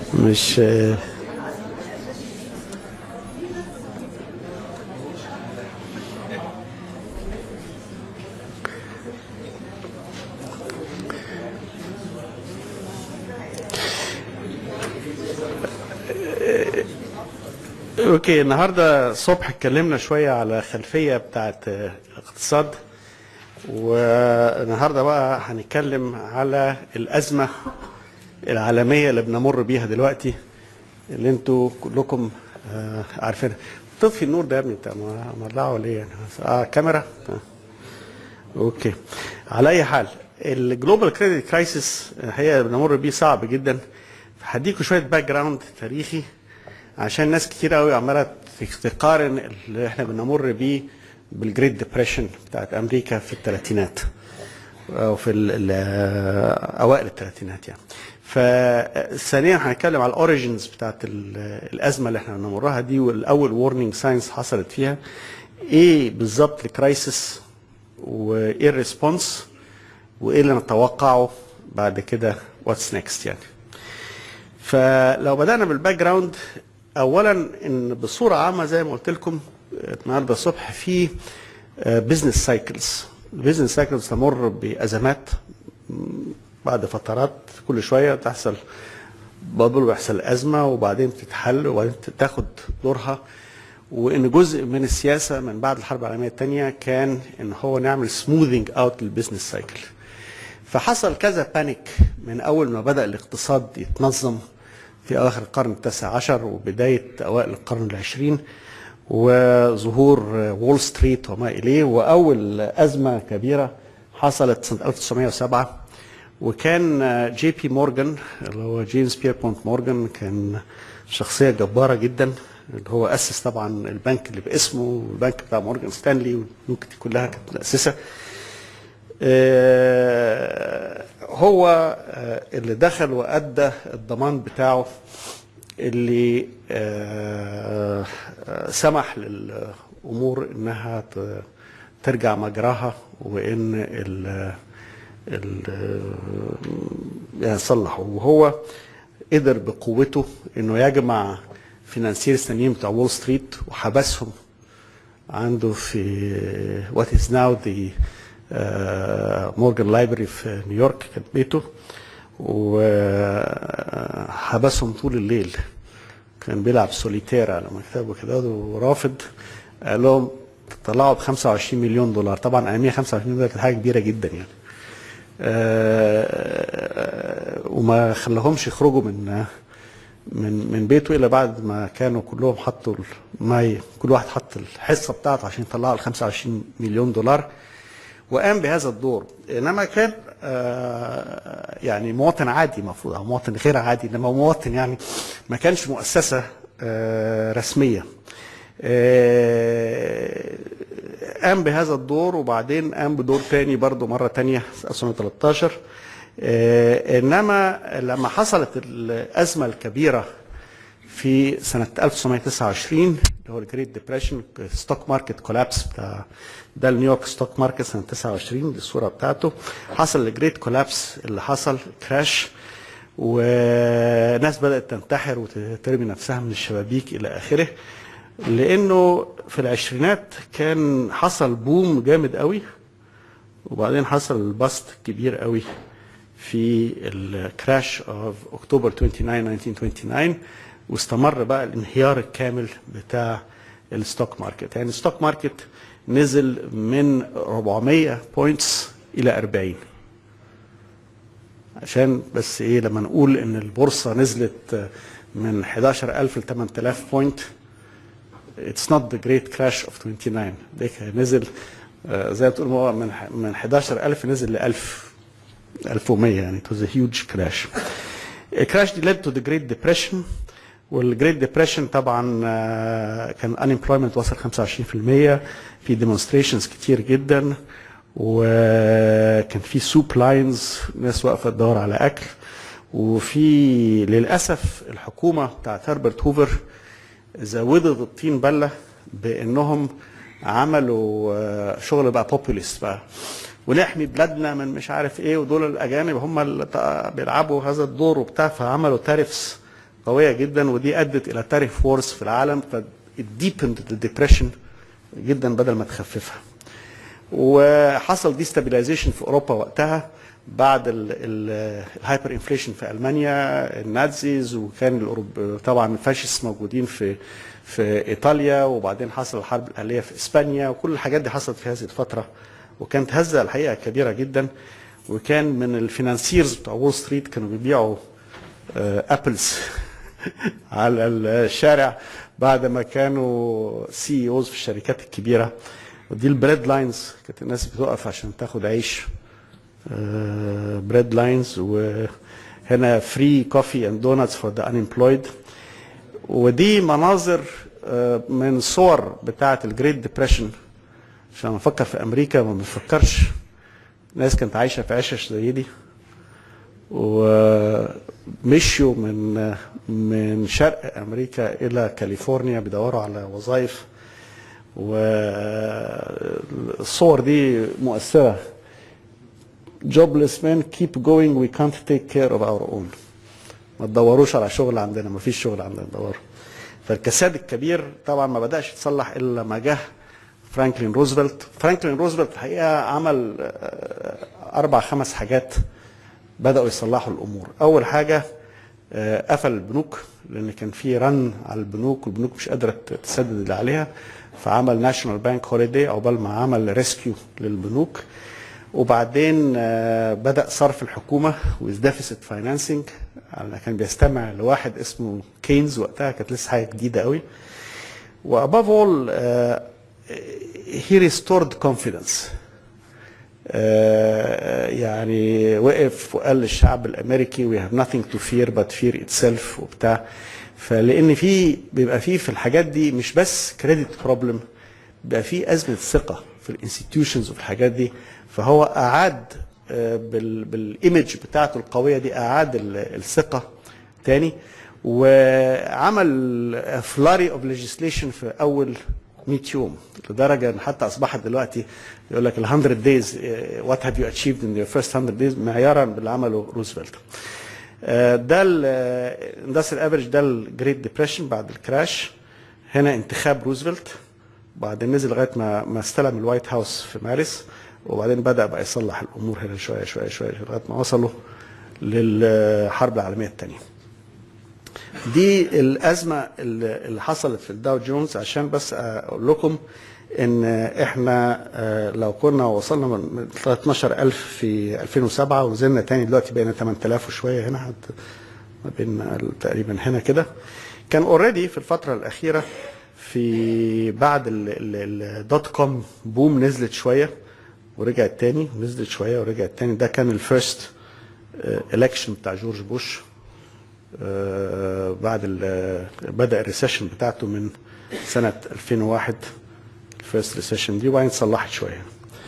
مش اوكي النهارده الصبح اتكلمنا شويه على خلفيه بتاعت الاقتصاد والنهارده بقى هنتكلم على الازمه العالميه اللي بنمر بيها دلوقتي اللي انتوا كلكم آه، عارفينها طفي النور ده يا ابني انت مولعه ليه يعني اه كاميرا آه. اوكي على اي حال الجلوبال كريدت كرايسيس هي بنمر بيه صعب جدا هديكوا شويه باك جراوند تاريخي عشان ناس كتير قوي عماله تقارن اللي احنا بنمر بيه بالجريت ديبريشن بتاعت امريكا في الثلاثينات او في ال- ال- اوائل الثلاثينات يعني فثانيا هنتكلم على الاوريجنز بتاعت ال- الازمه اللي احنا بنمرها دي والاول وورنينج ساينس حصلت فيها ايه بالظبط الكرايسيس وايه الريسبونس وايه اللي نتوقعه بعد كده واتس نيكست يعني فلو بدانا بالباك جراوند اولا ان بصوره عامه زي ما قلت لكم النهارده الصبح في بزنس سايكلز البزنس سايكلز تمر بازمات م، بعد فترات كل شويه تحصل بابل ويحصل ازمه وبعدين تتحل وبعدين تاخد دورها وان جزء من السياسه من بعد الحرب العالميه الثانيه كان ان هو نعمل سموذنج اوت للبزنس سايكل فحصل كذا بانيك من اول ما بدا الاقتصاد يتنظم في اواخر القرن التاسع عشر وبدايه اوائل القرن العشرين وظهور وول ستريت وما اليه واول ازمه كبيره حصلت سنه 1907 وكان جي بي مورجان اللي هو جيمس بيربونت مورجان كان شخصيه جباره جدا اللي هو اسس طبعا البنك اللي باسمه والبنك بتاع مورجان ستانلي والبنوك دي كلها كانت مؤسسه آه، هو آه، اللي دخل وادى الضمان بتاعه اللي آه، آه، سمح للامور انها ت- ترجع مجراها وان ال ال يعني صلحوا وهو قدر بقوته انه يجمع فينانسيرز تانيين بتوع وول ستريت وحبسهم عنده في وات از ناو ذا مورجان لايبرري في نيويورك كان بيته وحبسهم طول الليل كان بيلعب سوليتير على مكتبه كده ورافض قال لهم طلعوا ب 25 مليون دولار طبعا اياميها 25 مليون دولار كانت حاجه كبيره جدا يعني آه، وما خلاهمش يخرجوا من من من بيته الا بعد ما كانوا كلهم حطوا المي كل واحد حط الحصه بتاعته عشان يطلعوا ال 25 مليون دولار وقام بهذا الدور انما كان آه، يعني مواطن عادي المفروض او مواطن غير عادي انما مواطن يعني ما كانش مؤسسه آه، رسميه آه، قام بهذا الدور وبعدين قام بدور تاني برضه مرة تانية في 1913 آه، إنما لما حصلت الأزمة الكبيرة في سنة 1929 اللي هو الجريت ديبريشن ستوك ماركت كولابس بتاع ده النيويورك ستوك ماركت سنة 29 دي الصورة بتاعته حصل الجريت كولابس اللي حصل كراش وناس بدأت تنتحر وترمي نفسها من الشبابيك إلى آخره لأنه في العشرينات كان حصل بوم جامد قوي وبعدين حصل الباست كبير قوي في الكراش اوف اكتوبر 29 1929 واستمر بقى الانهيار الكامل بتاع الستوك ماركت يعني الستوك ماركت نزل من 400 بوينتس الى 40 عشان بس ايه لما نقول ان البورصه نزلت من 11000 ل 8000 بوينت اتس نوت ذا جريت كراش اوف 29 ده كان نزل آه، زي ما بتقول هو من من 11000 نزل ل 1000 1100 يعني it was a huge crash. الكراش دي led to the Great Depression والجريت ديبريشن طبعا آه، كان unemployment وصل 25% في demonstrations كتير جدا وكان في سوب لاينز ناس واقفه تدور على اكل وفي للاسف الحكومه بتاعت هربرت هوفر زودت الطين بله بانهم عملوا آه، شغل بقى بوبوليست بقى ونحمي بلادنا من مش عارف ايه ودول الاجانب هم اللي بيلعبوا هذا الدور وبتاع فعملوا تارفس قويه جدا ودي ادت الى تاريف وورز في العالم فديبند الديبريشن جدا بدل ما تخففها وحصل ديستابيلايزيشن في اوروبا وقتها بعد الهايبر انفليشن في المانيا النازيز وكان الأوروب طبعا الفاشيست موجودين في في ايطاليا وبعدين حصل الحرب الاهليه في اسبانيا وكل الحاجات دي حصلت في هذه الفتره وكانت هزه الحقيقه كبيره جدا وكان من الفينانسيرز بتوع وول ستريت كانوا بيبيعوا ابلز على الشارع بعد ما كانوا سي اوز في الشركات الكبيره ودي البريد لاينز كانت الناس بتقف عشان تاخد عيش بريد لاينز وهنا فري كوفي اند دونتس فور ذا unemployed ودي مناظر آه، من صور بتاعه الجريت ديبريشن عشان نفكر في امريكا ما بنفكرش ناس كانت عايشه في عشش زي دي ومشيوا من من شرق امريكا الى كاليفورنيا بيدوروا على وظائف والصور دي مؤثره jobless men keep going we can't take care of our own ما تدوروش على شغل عندنا ما فيش شغل عندنا دوروا فالكساد الكبير طبعا ما بداش يتصلح الا لما جه فرانكلين روزفلت فرانكلين روزفلت الحقيقه عمل آه، اربع خمس حاجات بداوا يصلحوا الامور اول حاجه آه، قفل البنوك لان كان في رن على البنوك والبنوك مش قادره تسدد اللي عليها فعمل ناشونال بانك هوليداي عقبال ما عمل ريسكيو للبنوك وبعدين آه، بدا صرف الحكومه with deficit financing أنا كان بيستمع لواحد اسمه كينز وقتها كانت لسه حاجه جديده قوي وابove all uh, he restored confidence آه، يعني وقف وقال للشعب الامريكي we have nothing to fear but fear itself وبتاع فلان في بيبقى في في الحاجات دي مش بس كريدت بروبلم بيبقى في ازمه ثقه في الانستتيوشنز وفي الحاجات دي فهو اعاد آه، بال بالايمج بتاعته القويه دي اعاد ال- الثقه تاني وعمل فلاري اوف ليجيسليشن في اول 100 يوم لدرجه ان حتى اصبحت دلوقتي يقول لك ال 100 دايز وات هاف يو اتشيفد ان يور فيرست 100 دايز معيارا باللي عمله روزفلت آه، ده الاندستريال افريج ده الجريت ديبريشن بعد الكراش هنا انتخاب روزفلت بعدين نزل لغايه ما ما استلم الوايت هاوس في مارس وبعدين بدا بقى يصلح الامور هنا شويه شويه شويه لغايه ما وصلوا للحرب العالميه الثانيه دي الازمه اللي اللي حصلت في الداو جونز عشان بس اقول لكم ان احنا آه، لو كنا وصلنا من 13000 في 2007 ونزلنا تاني دلوقتي بقينا 8000 وشويه هنا حد ما بين تقريبا هنا كده كان اوريدي في الفتره الاخيره في بعد الدوت كوم بوم نزلت شويه ورجعت تاني نزلت شويه ورجعت تاني ده كان الفيرست الكشن بتاع جورج بوش آه، بعد ال- بدا الريسيشن بتاعته من سنه 2001 الفيرست ريسيشن دي وبعدين اتصلحت شويه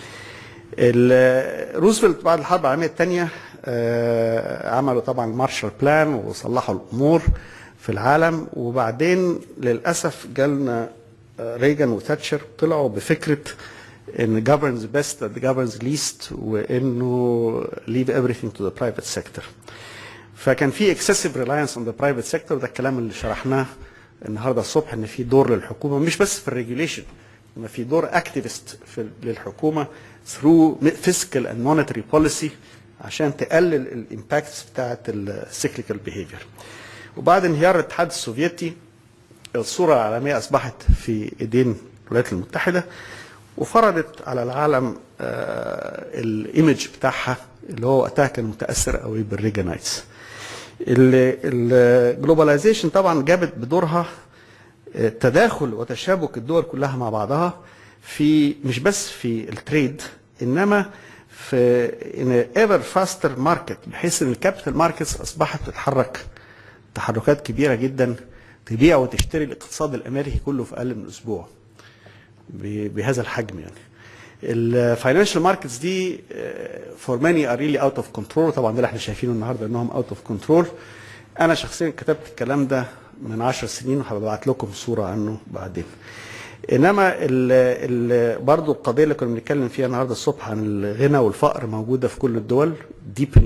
ال- روزفلت بعد الحرب العالميه الثانيه عملوا طبعا المارشال بلان وصلحوا الامور في العالم وبعدين للاسف جالنا آه، ريجان وتاتشر طلعوا بفكره ان governs best that governs least وانه leave everything to the private sector فكان في excessive reliance on the private sector ده الكلام اللي شرحناه النهارده الصبح ان في دور للحكومه مش بس في الريجوليشن انما في دور اكتيفست في للحكومه through fiscal and monetary policy عشان تقلل الامباكتس بتاعت السيكليكال behavior وبعد انهيار الاتحاد السوفيتي الصوره العالميه اصبحت في ايدين الولايات المتحده وفرضت على العالم الايمج بتاعها اللي هو وقتها كان متاثر قوي بالريجانايتس الجلوباليزيشن طبعا جابت بدورها آه، تداخل وتشابك الدول كلها مع بعضها في مش بس في التريد انما في ان ايفر فاستر ماركت بحيث ان الكابيتال ماركتس اصبحت تتحرك تحركات كبيره جدا تبيع وتشتري الاقتصاد الامريكي كله في اقل من اسبوع ب- بهذا الحجم يعني الفاينانشال ماركتس دي فور ماني ار ريلي اوت اوف كنترول طبعا ده اللي احنا شايفينه النهارده انهم اوت اوف كنترول انا شخصيا كتبت الكلام ده من 10 سنين وهبعت لكم صوره عنه بعدين انما ال ال برضه القضيه اللي كنا بنتكلم فيها النهارده الصبح عن الغنى والفقر موجوده في كل الدول deepening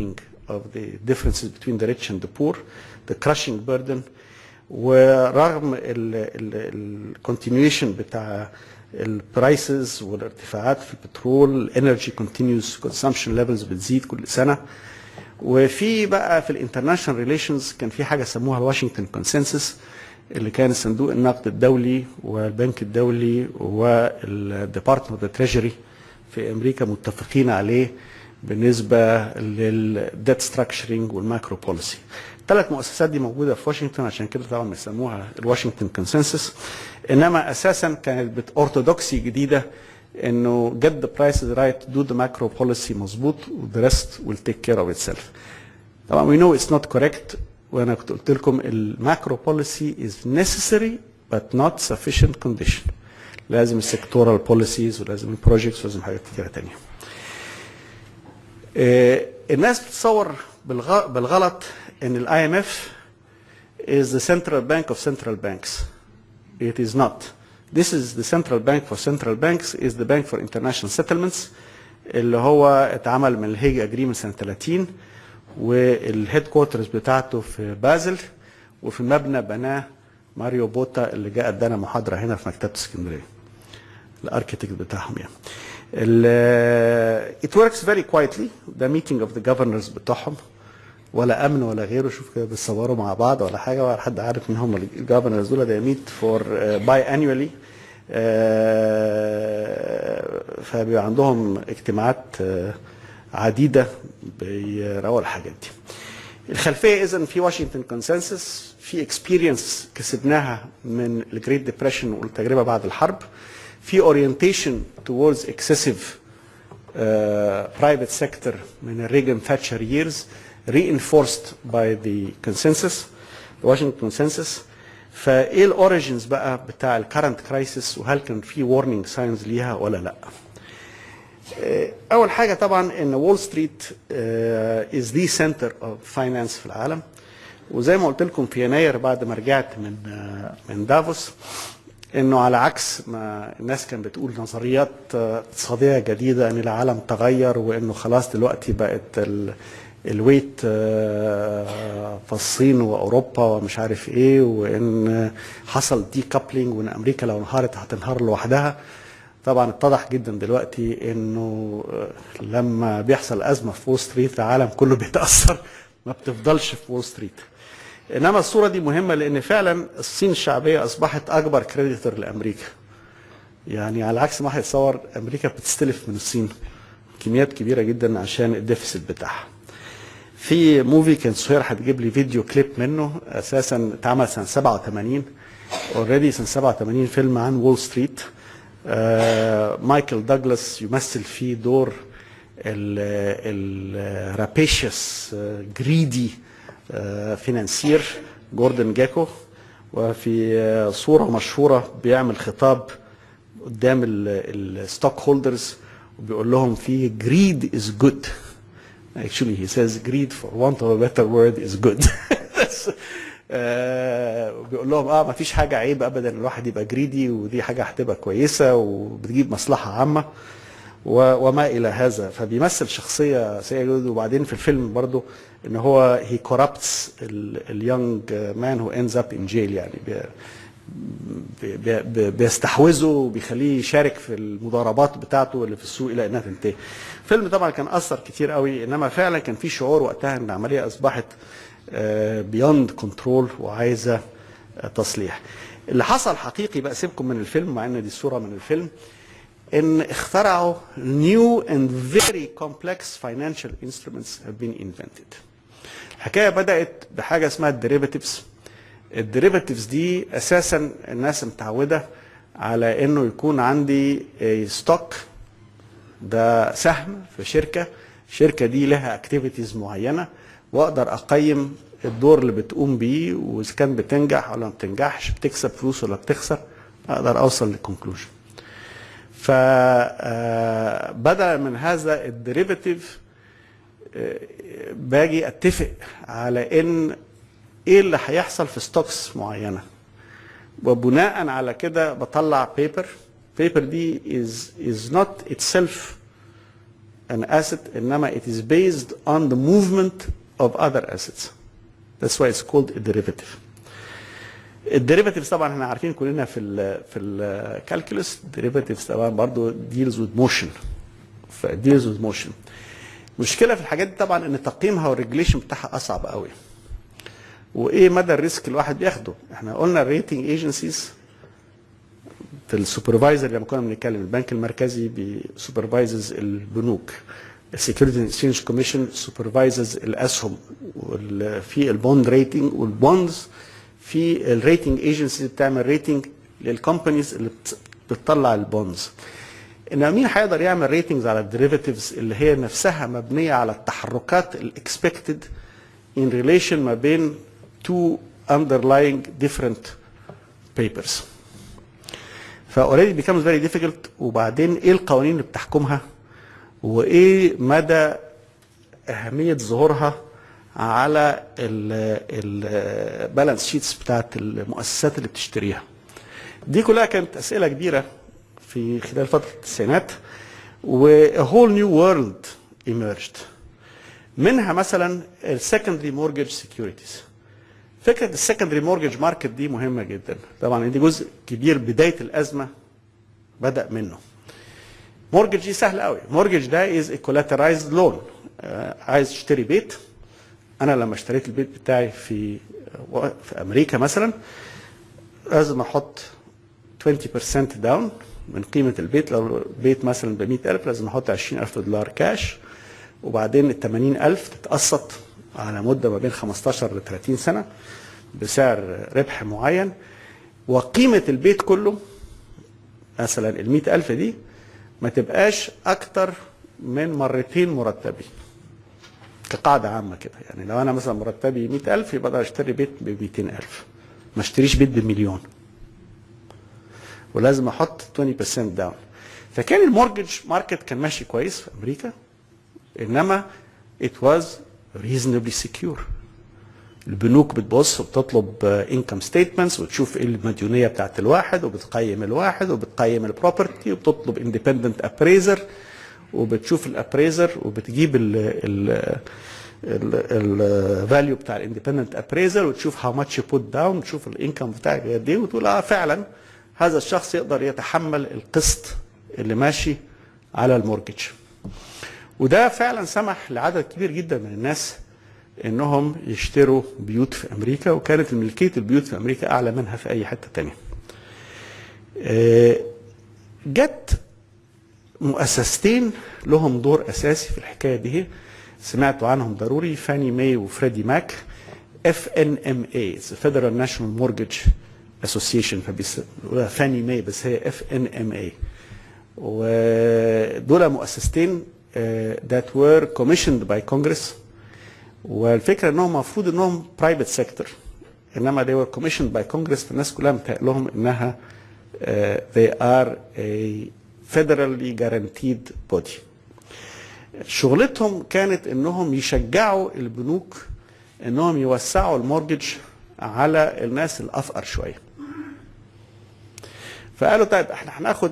of the differences between the rich and the poor the crushing burden ورغم الكونتينيوشن بتاع البرايسز والارتفاعات في البترول الانرجي كونتينيوس كونسامشن ليفلز بتزيد كل سنه وفي بقى في الانترناشونال ريليشنز كان في حاجه سموها الواشنطن كونسنسس اللي كان صندوق النقد الدولي والبنك الدولي والديبارتمنت اوف تريجري في امريكا متفقين عليه بالنسبه للديت ستراكشرنج والماكرو بوليسي الثلاث مؤسسات دي موجوده في واشنطن عشان كده طبعا بيسموها الواشنطن كونسنسس انما اساسا كانت بتورثودوكسي جديده انه get the prices right do the macro policy مظبوط the rest will take care of itself طبعا we know it's not correct وانا كنت قلت لكم الماكرو بوليسي is necessary but not sufficient condition لازم السيكتورال بوليسيز ولازم البروجكتس ولازم حاجات كتيره تانية الناس بتتصور بالغلط ان الاي ام اف is the central bank of central banks it is not this is the central bank for central banks is the bank for international settlements اللي هو اتعمل من الهيج اجريمنت سنه 30 والهيد كوارترز بتاعته في بازل وفي مبنى بناه ماريو بوتا اللي جاء ادانا محاضره هنا في مكتبه اسكندريه الاركيتكت بتاعهم يعني it works very quietly ده meeting of the governors بتوعهم ولا امن ولا غيره شوف كده بيتصوروا مع بعض ولا حاجه ولا حد عارف مين هم الجفرنرز دول they meet for uh, biannually uh, فبيبقى عندهم اجتماعات uh, عديده بيراوا الحاجات دي. الخلفيه اذا في واشنطن كونسنسس في اكسبيرينس كسبناها من الجريت ديبريشن والتجربه بعد الحرب في اورينتيشن towards excessive uh, private sector من الريجن ثاتشر years reinforced by the consensus the Washington consensus فايه الاوريجنز بقى بتاع الكرنت كرايسيس وهل كان في warning signs ليها ولا لا اول حاجه طبعا ان وول ستريت از ذا سنتر اوف فاينانس في العالم وزي ما قلت لكم في يناير بعد ما رجعت من uh, من دافوس انه على عكس ما الناس كانت بتقول نظريات اقتصاديه جديده ان العالم تغير وانه خلاص دلوقتي بقت الويت في الصين واوروبا ومش عارف ايه وان حصل دي كابلينج وان امريكا لو انهارت هتنهار لوحدها طبعا اتضح جدا دلوقتي انه لما بيحصل ازمه في وول ستريت العالم كله بيتاثر ما بتفضلش في وول ستريت انما الصوره دي مهمه لان فعلا الصين الشعبيه اصبحت اكبر كريديتور لامريكا يعني على عكس ما هيتصور امريكا بتستلف من الصين كميات كبيره جدا عشان الديفيسيت بتاعها في موفي كان سهير هتجيب لي فيديو كليب منه اساسا اتعمل سنه 87 اوريدي سنه 87 فيلم عن وول ستريت آه مايكل دوغلاس يمثل فيه دور الرابيشيوس جريدي فينانسير جوردن جاكو وفي صورة مشهورة بيعمل خطاب قدام الستوك هولدرز وبيقول لهم فيه greed is good actually he says greed for want of a better word is good بيقول لهم اه ما فيش حاجة عيب ابدا الواحد يبقى جريدي ودي حاجة هتبقى كويسة وبتجيب مصلحة عامة وما الى هذا فبيمثل شخصيه سيئه جدا وبعدين في الفيلم برضه ان هو هي كورابتس اليونج مان هو اندز اب ان جيل يعني بي بي بيستحوذه وبيخليه يشارك في المضاربات بتاعته اللي في السوق الى انها تنتهي. الفيلم طبعا كان اثر كتير قوي انما فعلا كان في شعور وقتها ان العمليه اصبحت بيوند كنترول وعايزه تصليح. اللي حصل حقيقي بقى سيبكم من الفيلم مع ان دي صوره من الفيلم ان اخترعوا new and very complex financial instruments have been invented. الحكايه بدات بحاجه اسمها الديريفاتيفز. الديريفاتيفز دي اساسا الناس متعوده على انه يكون عندي ستوك ده سهم في شركه الشركه دي لها اكتيفيتيز معينه واقدر اقيم الدور اللي بتقوم بيه واذا كان بتنجح ولا ما بتنجحش بتكسب فلوس ولا بتخسر اقدر اوصل لكونكلوجن فبدلا من هذا الديريفاتيف باجي اتفق على ان ايه اللي هيحصل في ستوكس معينه وبناء على كده بطلع بيبر بيبر دي is is not itself an asset انما it is based on the movement of other assets that's why it's called a derivative الديريفاتيفز طبعا احنا عارفين كلنا في ال في الكالكولس الديريفاتيفز طبعا برضه deals with motion ف deals with motion المشكله في الحاجات دي طبعا ان تقييمها والريجليشن بتاعها اصعب قوي وايه مدى الريسك الواحد بياخده احنا قلنا الريتنج ايجنسيز في السوبرفايزر لما كنا بنتكلم البنك المركزي بسوبرفايزز البنوك السكيورتي اكسشينج كوميشن سوبرفايزز الاسهم وال- في البوند ريتنج والبوندز في الريتنج ايجنسيز بتعمل ريتنج للكومبانيز اللي بت- بتطلع البوندز انما مين هيقدر يعمل ريتنجز على الديريفاتيفز اللي هي نفسها مبنيه على التحركات الاكسبكتد in relation ما بين two underlying different papers فاوريدي becomes very difficult وبعدين ايه القوانين اللي بتحكمها وايه مدى اهميه ظهورها على البالانس شيتس بتاعت المؤسسات اللي بتشتريها دي كلها كانت اسئله كبيره في خلال فتره التسعينات و a whole new world emerged منها مثلا السكندري مورجج سيكيورتيز فكره السكندري مورجج ماركت دي مهمه جدا طبعا دي جزء كبير بدايه الازمه بدا منه مورجج دي سهل قوي مورجج ده از كولاترايزد لون عايز تشتري بيت انا لما اشتريت البيت بتاعي في في امريكا مثلا لازم احط 20% داون من قيمه البيت لو البيت مثلا ب 100000 لازم احط 20000 دولار كاش وبعدين ال 80000 تتقسط على مده ما بين 15 ل 30 سنه بسعر ربح معين وقيمه البيت كله مثلا ال 100000 دي ما تبقاش اكتر من مرتين مرتبي كقاعده عامه كده يعني لو انا مثلا مرتبي 100000 يبقى اقدر اشتري بيت ب 200000 ما اشتريش بيت بمليون ولازم احط 20% داون فكان المورجج ماركت كان ماشي كويس في امريكا انما it was reasonably secure البنوك بتبص وبتطلب انكم ستيتمنتس وتشوف ايه المديونيه بتاعت الواحد وبتقيم الواحد وبتقيم البروبرتي وبتطلب اندبندنت ابريزر وبتشوف الابريزر وبتجيب ال ال الفاليو بتاع الاندبندنت ابريزر وتشوف هاو ماتش بوت داون تشوف الانكم بتاعك قد ايه وتقول اه فعلا هذا الشخص يقدر يتحمل القسط اللي ماشي على المورجج وده فعلا سمح لعدد كبير جدا من الناس انهم يشتروا بيوت في امريكا وكانت ملكيه البيوت في امريكا اعلى منها في اي حته تانية. جت مؤسستين لهم دور اساسي في الحكايه دي سمعتوا عنهم ضروري فاني ماي وفريدي ماك اف ان ام اي فيدرال ناشونال مورجج اسوسيشن فاني ماي بس هي اف ان ام اي ودول مؤسستين that were commissioned by Congress والفكره انهم المفروض انهم برايفت سيكتور انما they were commissioned by Congress فالناس كلها متهيأ لهم انها uh, they are a federally guaranteed body شغلتهم كانت انهم يشجعوا البنوك انهم يوسعوا المورجج على الناس الافقر شويه فقالوا طيب احنا هناخد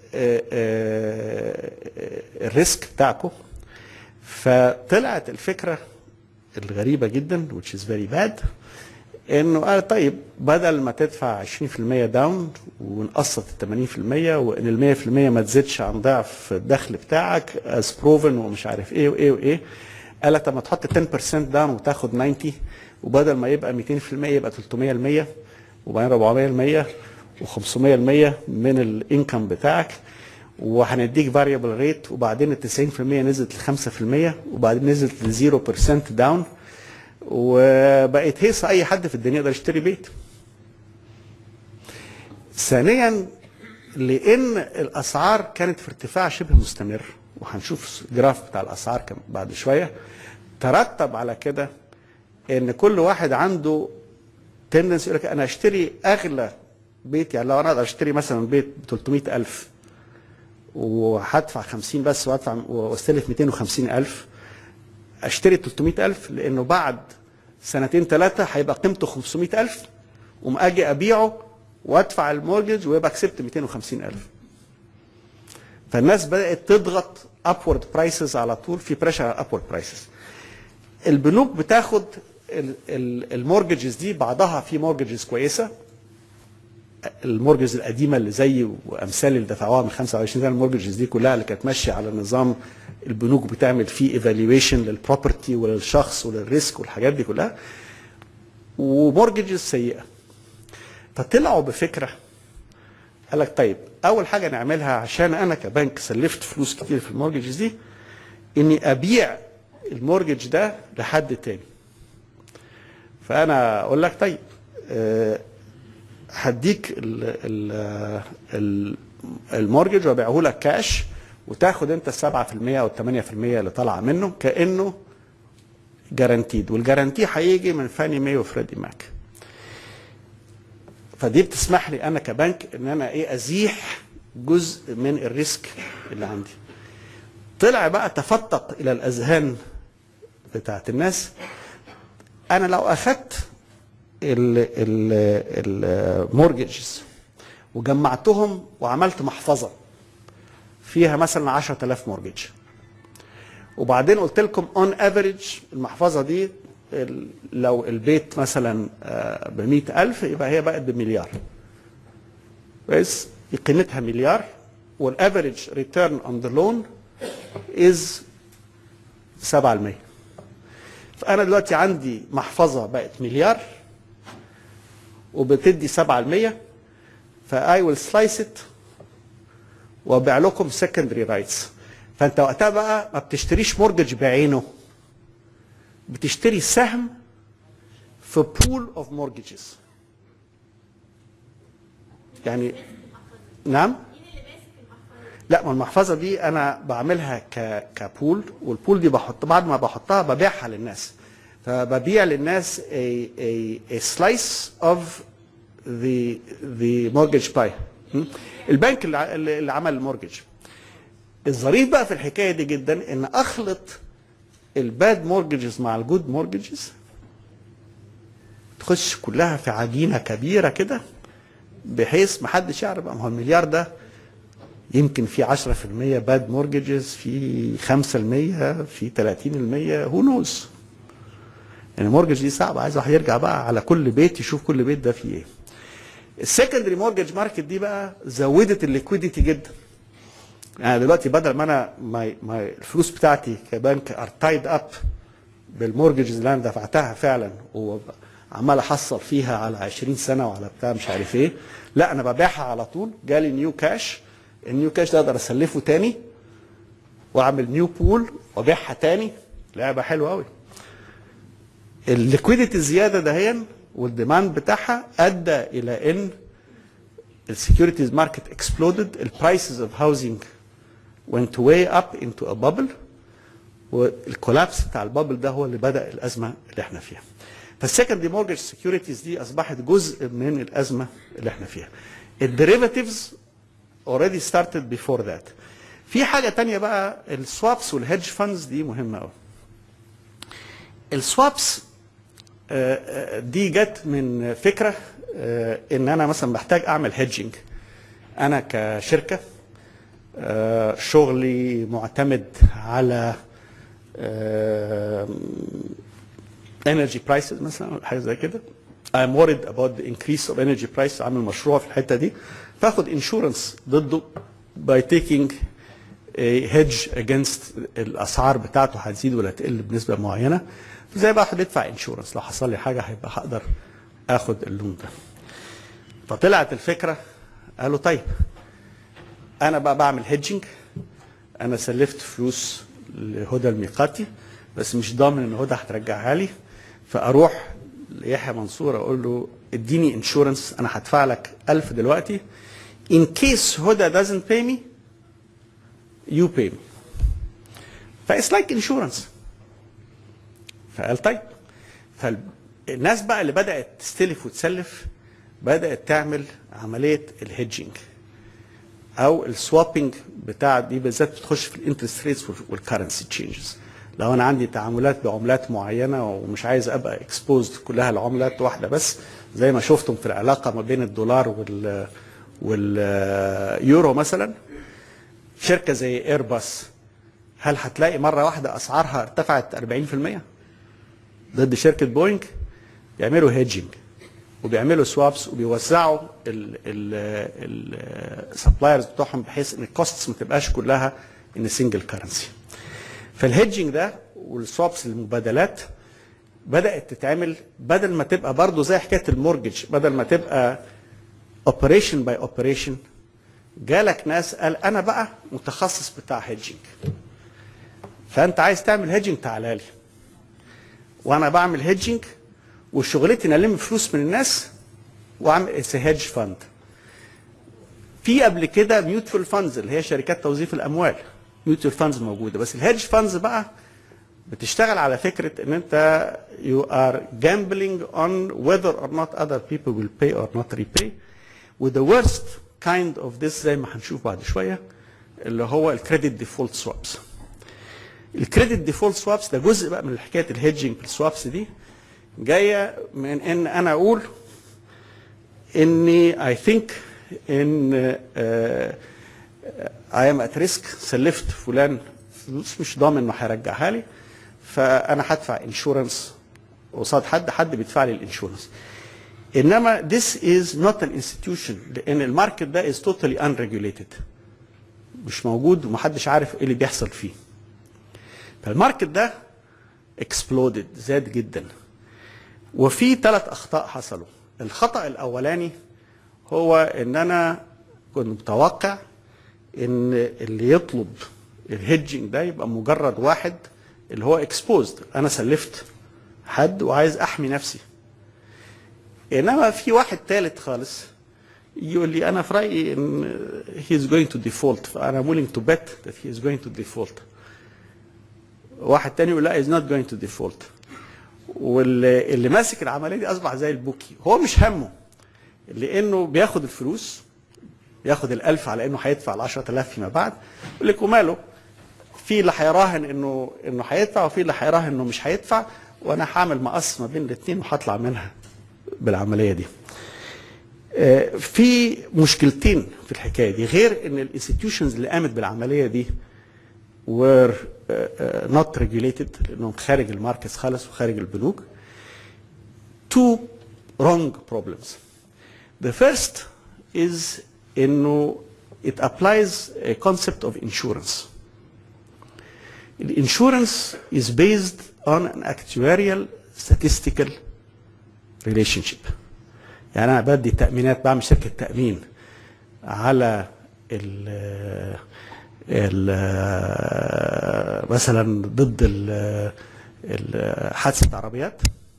الريسك بتاعكم فطلعت الفكره الغريبه جدا which is very bad انه قال طيب بدل ما تدفع 20% داون ونقسط ال 80% وان ال 100% ما تزيدش عن ضعف الدخل بتاعك از بروفن ومش عارف ايه وايه وايه قال طب ما تحط 10% داون وتاخد 90 وبدل ما يبقى 200% يبقى 300% وبعدين 400% و500% من الانكم بتاعك وهنديك فاريبل ريت وبعدين ال 90% نزلت ل 5% وبعدين نزلت ل 0% داون وبقت هيصه اي حد في الدنيا يقدر يشتري بيت. ثانيا لان الاسعار كانت في ارتفاع شبه مستمر وهنشوف الجراف بتاع الاسعار بعد شويه ترتب على كده ان كل واحد عنده تندنسي يقول لك انا اشتري اغلى بيت يعني لو انا اقدر اشتري مثلا بيت ب 300000 وهدفع 50 بس وادفع واستلف 250000 اشتري 300000 لانه بعد سنتين ثلاثه هيبقى قيمته 500000 وما اجي ابيعه وادفع المورجج ويبقى كسبت 250000 فالناس بدات تضغط upward prices على طول في بريشر على upward prices البنوك بتاخد المورجز دي بعضها في مورجز كويسه المورجز القديمه اللي زي وامثال اللي دفعوها من 25 سنه المورجز دي كلها اللي كانت ماشيه على نظام البنوك بتعمل فيه ايفالويشن للبروبرتي وللشخص وللريسك والحاجات دي كلها ومورجز سيئه فطلعوا بفكره قال لك طيب اول حاجه نعملها عشان انا كبنك سلفت فلوس كتير في المورجز دي اني ابيع المورجج ده لحد تاني فانا اقول لك طيب أه هديك ال- ال- ال- المورجج وابيعه لك كاش وتاخد انت ال 7% او ال 8% اللي طالعه منه كانه جارانتيد والجارانتي هيجي من فاني ماي وفريدي ماك فدي بتسمح لي انا كبنك ان انا ايه ازيح جزء من الريسك اللي عندي طلع بقى تفتق الى الاذهان بتاعت الناس انا لو اخدت المورجز وجمعتهم وعملت محفظه فيها مثلا 10000 مورجج وبعدين قلت لكم اون افريج المحفظه دي ال- لو البيت مثلا ب 100000 يبقى هي بقت بمليار كويس قيمتها مليار والافريج ريتيرن اون ذا لون از 7% فانا دلوقتي عندي محفظه بقت مليار وبتدي 7% فاي ويل سلايس ات وابيع لكم سكندري رايتس فانت وقتها بقى ما بتشتريش مورجج بعينه بتشتري سهم في بول اوف مورجز يعني نعم لا ما المحفظه دي انا بعملها ك كبول والبول دي بحط بعد ما بحطها ببيعها للناس فببيع للناس a, a, a slice of the the mortgage pie م? البنك اللي ع- اللي عمل المورجج الظريف بقى في الحكايه دي جدا ان اخلط الباد مورجز مع الجود مورجز تخش كلها في عجينه كبيره كده بحيث ما حدش يعرف بقى ما هو المليار ده يمكن في 10% باد مورجز في 5% في 30% هو نوز يعني المورجج دي صعبه عايز واحد يرجع بقى على كل بيت يشوف كل بيت ده فيه ايه السكندري مورجج ماركت دي بقى زودت الليكويديتي جدا يعني دلوقتي بدل ما انا ما ما الفلوس بتاعتي كبنك ار تايد اب بالمورجز اللي انا دفعتها فعلا وعمال احصل فيها على 20 سنه وعلى بتاع مش عارف ايه لا انا ببيعها على طول جالي نيو كاش النيو كاش ده اقدر اسلفه تاني واعمل نيو بول وابيعها تاني لعبه حلوه قوي الليكويديتي الزياده دهيا والديماند بتاعها ادى الى ان السكيورتيز ماركت اكسبلودد البرايسز اوف هاوزنج went way up into a bubble والكولابس بتاع البابل ده هو اللي بدا الازمه اللي احنا فيها فالسكندري مورجج سكيورتيز دي اصبحت جزء من الازمه اللي احنا فيها الديريفاتيفز already started before that في حاجه تانية بقى السوابس والهيدج فاندز دي مهمه قوي السوابس دي جت من فكره آه، ان انا مثلا بحتاج اعمل هيدجنج انا كشركه آه، شغلي معتمد على انرجي برايسز مثلا أو حاجه زي كده I'm worried about the increase of energy price عامل مشروع في الحته دي فاخد انشورنس ضده by taking a hedge against الاسعار بتاعته هتزيد ولا تقل بنسبه معينه زي بقى هندفع انشورنس لو حصل لي حاجه هيبقى هقدر اخد اللون ده فطلعت الفكره قالوا طيب انا بقى بعمل هيدجنج انا سلفت فلوس لهدى الميقاتي بس مش ضامن ان هدى هترجعها لي فاروح ليحيى منصور اقول له اديني انشورنس انا هدفع لك 1000 دلوقتي in case هدى doesn't pay me you pay me فايتس لايك انشورنس فقال طيب فالناس بقى اللي بدات تستلف وتسلف بدات تعمل عمليه الهيدجنج او السوابنج بتاع دي بالذات بتخش في الانترست ريتس والكرنسي تشينجز لو انا عندي تعاملات بعملات معينه ومش عايز ابقى اكسبوزد كلها لعملات واحده بس زي ما شفتم في العلاقه ما بين الدولار وال واليورو مثلا شركه زي ايرباص هل هتلاقي مره واحده اسعارها ارتفعت 40% ضد شركه بوينج بيعملوا هيدجنج وبيعملوا سوابس وبيوزعوا السبلايرز بتوعهم بحيث ان الكوستس ما تبقاش كلها ان سنجل كرنسي فالهيدجنج ده والسوابس المبادلات بدات تتعمل بدل ما تبقى برضه زي حكايه المورجج بدل ما تبقى اوبريشن باي اوبريشن جالك ناس قال انا بقى متخصص بتاع هيدجنج فانت عايز تعمل هيدجنج تعالى لي وانا بعمل هيدجنج وشغلتي ان الم فلوس من الناس واعمل هيدج فاند في قبل كده ميوتفول فاندز اللي هي شركات توظيف الاموال ميوتفول فاندز موجوده بس الهيدج فاندز بقى بتشتغل على فكره ان انت you are gambling on whether or not other people will pay or not repay with the worst kind of this زي ما هنشوف بعد شويه اللي هو الكريدت ديفولت سوابس الكريدت ديفولت سوابس ده جزء بقى من حكايه الهيدجنج السوابس دي جايه من ان انا اقول اني اي ثينك ان اي ام ات ريسك سلفت فلان فلوس مش ضامن انه هيرجعها لي فانا هدفع انشورنس قصاد حد حد بيدفع لي الانشورنس انما this is not an institution لان الماركت ده is totally unregulated مش موجود ومحدش عارف ايه اللي بيحصل فيه فالماركت ده exploded زاد جدا وفي ثلاث اخطاء حصلوا الخطا الاولاني هو ان انا كنت متوقع ان اللي يطلب الهيدجنج ده يبقى مجرد واحد اللي هو اكسبوزد انا سلفت حد وعايز احمي نفسي انما في واحد ثالث خالص يقول لي انا في رايي ان he is going to default فانا willing to bet that he is going to default واحد تاني يقول لا is not going to default واللي اللي ماسك العمليه دي اصبح زي البوكي هو مش همه لانه بياخد الفلوس ياخد الألف على انه هيدفع ال 10000 فيما بعد يقول لك وماله في اللي هيراهن انه انه هيدفع وفي اللي هيراهن انه مش هيدفع وانا هعمل مقص ما بين الاثنين وهطلع منها بالعمليه دي. آه، في مشكلتين في الحكايه دي غير ان الانستتيوشنز اللي قامت بالعمليه دي were uh, uh, not regulated لانهم خارج الماركتس خالص وخارج البنوك. Two wrong problems. The first is انه it applies a concept of insurance. The insurance is based on an actuarial statistical relationship. يعني انا بدي تامينات بعمل شركه تامين على ال ال مثلا ضد ال- ال- حادثه عربيات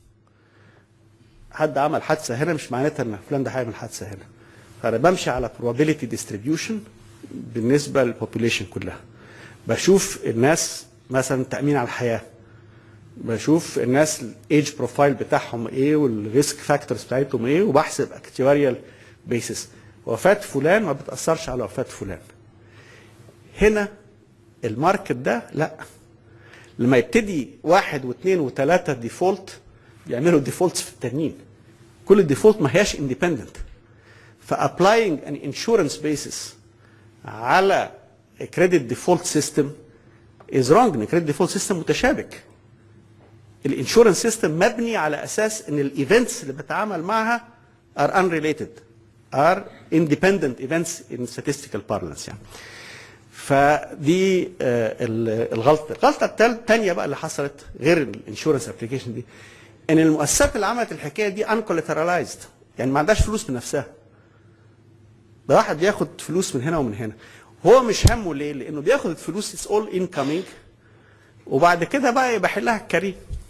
حد عمل حادثه هنا مش معناتها ان فلان ده هيعمل حادثه هنا فانا بمشي على probability distribution بالنسبه للبوبوليشن كلها بشوف الناس مثلا تامين على الحياه بشوف الناس الايدج بروفايل بتاعهم ايه والريسك فاكتورز بتاعتهم ايه وبحسب اكتواريال بيسس وفاه فلان ما بتاثرش على وفاه فلان هنا الماركت ده لا لما يبتدي واحد واثنين وثلاثه ديفولت يعملوا ديفولتس في التانيين كل الديفولت ما هياش اندبندنت فابلاينج ان انشورنس بيسس على كريدت ديفولت سيستم از رونج ان كريدت ديفولت سيستم متشابك الانشورنس سيستم مبني على اساس ان الايفنتس اللي بتعامل معها are unrelated are independent events in statistical parlance يعني فدي آه، ال- الغلطه الغلطه الثانيه بقى اللي حصلت غير الانشورنس ابلكيشن دي ان المؤسسات اللي عملت الحكايه دي uncollateralized يعني ما عندهاش فلوس من نفسها ده واحد بياخد فلوس من هنا ومن هنا هو مش همه ليه لانه بياخد الفلوس اتس اول انكمينج وبعد كده بقى يبقى حلها الكريم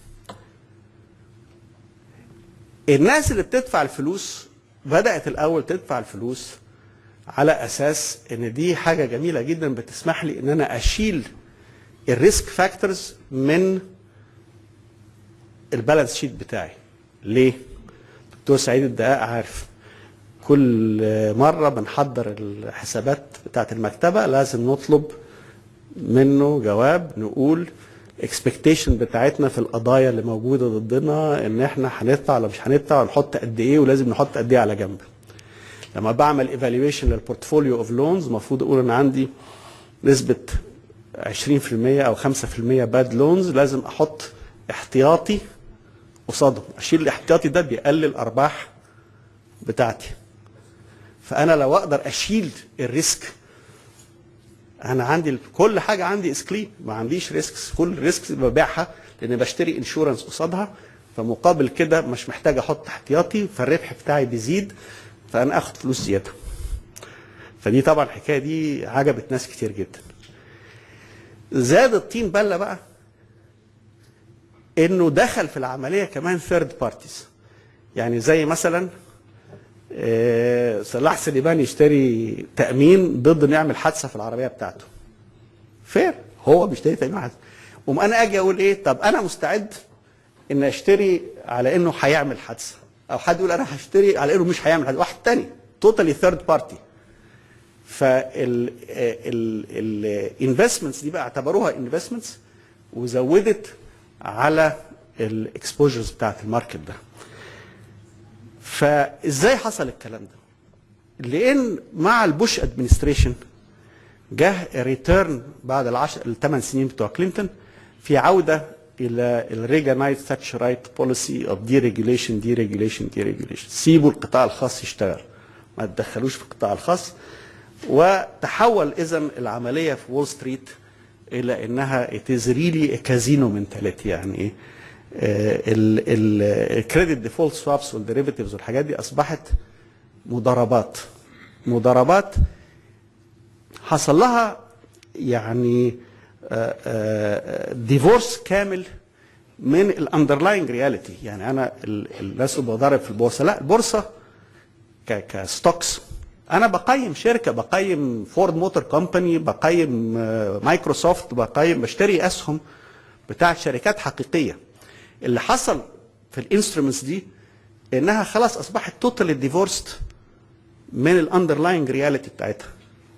الناس اللي بتدفع الفلوس بدأت الأول تدفع الفلوس على أساس إن دي حاجة جميلة جدا بتسمح لي إن أنا أشيل الريسك فاكتورز من البالانس شيت بتاعي. ليه؟ دكتور سعيد الدقاق عارف كل مرة بنحضر الحسابات بتاعت المكتبة لازم نطلب منه جواب نقول اكسبكتيشن بتاعتنا في القضايا اللي موجوده ضدنا ان احنا هندفع ولا مش هندفع ونحط قد ايه ولازم نحط قد ايه على جنب. لما بعمل ايفالويشن للبورتفوليو اوف لونز المفروض اقول ان عندي نسبه 20% او 5% باد لونز لازم احط احتياطي قصادهم اشيل الاحتياطي ده بيقلل الارباح بتاعتي فانا لو اقدر اشيل الريسك انا عندي كل حاجه عندي اسكلين ما عنديش ريسكس كل الريسكس ببيعها لان بشتري انشورنس قصادها فمقابل كده مش محتاج احط احتياطي فالربح بتاعي بيزيد فانا اخد فلوس زياده فدي طبعا الحكايه دي عجبت ناس كتير جدا زاد الطين بله بقى انه دخل في العمليه كمان ثيرد بارتيز يعني زي مثلا آه، صلاح سليمان يشتري تامين ضد انه يعمل حادثه في العربيه بتاعته فير هو بيشتري تامين حادثه قوم انا اجي اقول ايه طب انا مستعد ان اشتري على انه هيعمل حادثه او حد يقول انا هشتري على انه مش هيعمل حادثه واحد تاني توتالي ثيرد بارتي فال الانفستمنتس دي بقى اعتبروها انفستمنتس وزودت على الاكسبوجرز بتاعت الماركت ده فازاي حصل الكلام ده لان مع البوش ادمنستريشن جه ريتيرن بعد العشر الثمان سنين بتوع كلينتون في عوده الى الريجانايت ثاتشرايت بوليسي اوف دي ريجوليشن دي ريجوليشن دي ريجوليشن سيبوا القطاع الخاص يشتغل ما تدخلوش في القطاع الخاص وتحول اذا العمليه في وول ستريت الى انها it is really a casino mentality يعني ايه الكريدت ديفولت سوابس والديريفيتيفز والحاجات دي اصبحت مضاربات مضاربات حصل لها يعني ديفورس كامل من الاندرلاينج رياليتي يعني انا ال- الناس اللي بضارب في البورصه لا البورصه ك- كستوكس انا بقيم شركه بقيم فورد موتور كومباني بقيم آه، مايكروسوفت بقيم بشتري اسهم بتاعت شركات حقيقيه اللي حصل في الانسترومنتس دي انها خلاص اصبحت توتالي ديفورست من الاندرلاينج رياليتي بتاعتها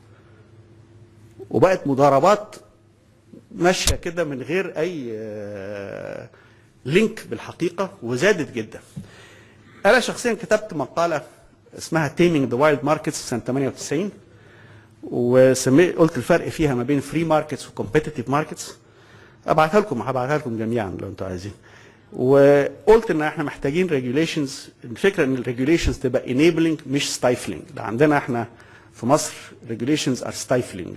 وبقت مضاربات ماشيه كده من غير اي آه، لينك بالحقيقه وزادت جدا انا شخصيا كتبت مقاله اسمها تيمينج ذا وايلد ماركتس سنه 98 وسميت قلت الفرق فيها ما بين فري ماركتس وكومبيتيتيف ماركتس ابعتها لكم هبعتها لكم جميعا لو انتوا عايزين وقلت ان احنا محتاجين ريجوليشنز الفكره ان الريجوليشنز تبقى انيبلنج مش ستايفلنج ده عندنا احنا في مصر ريجوليشنز ار ستايفلنج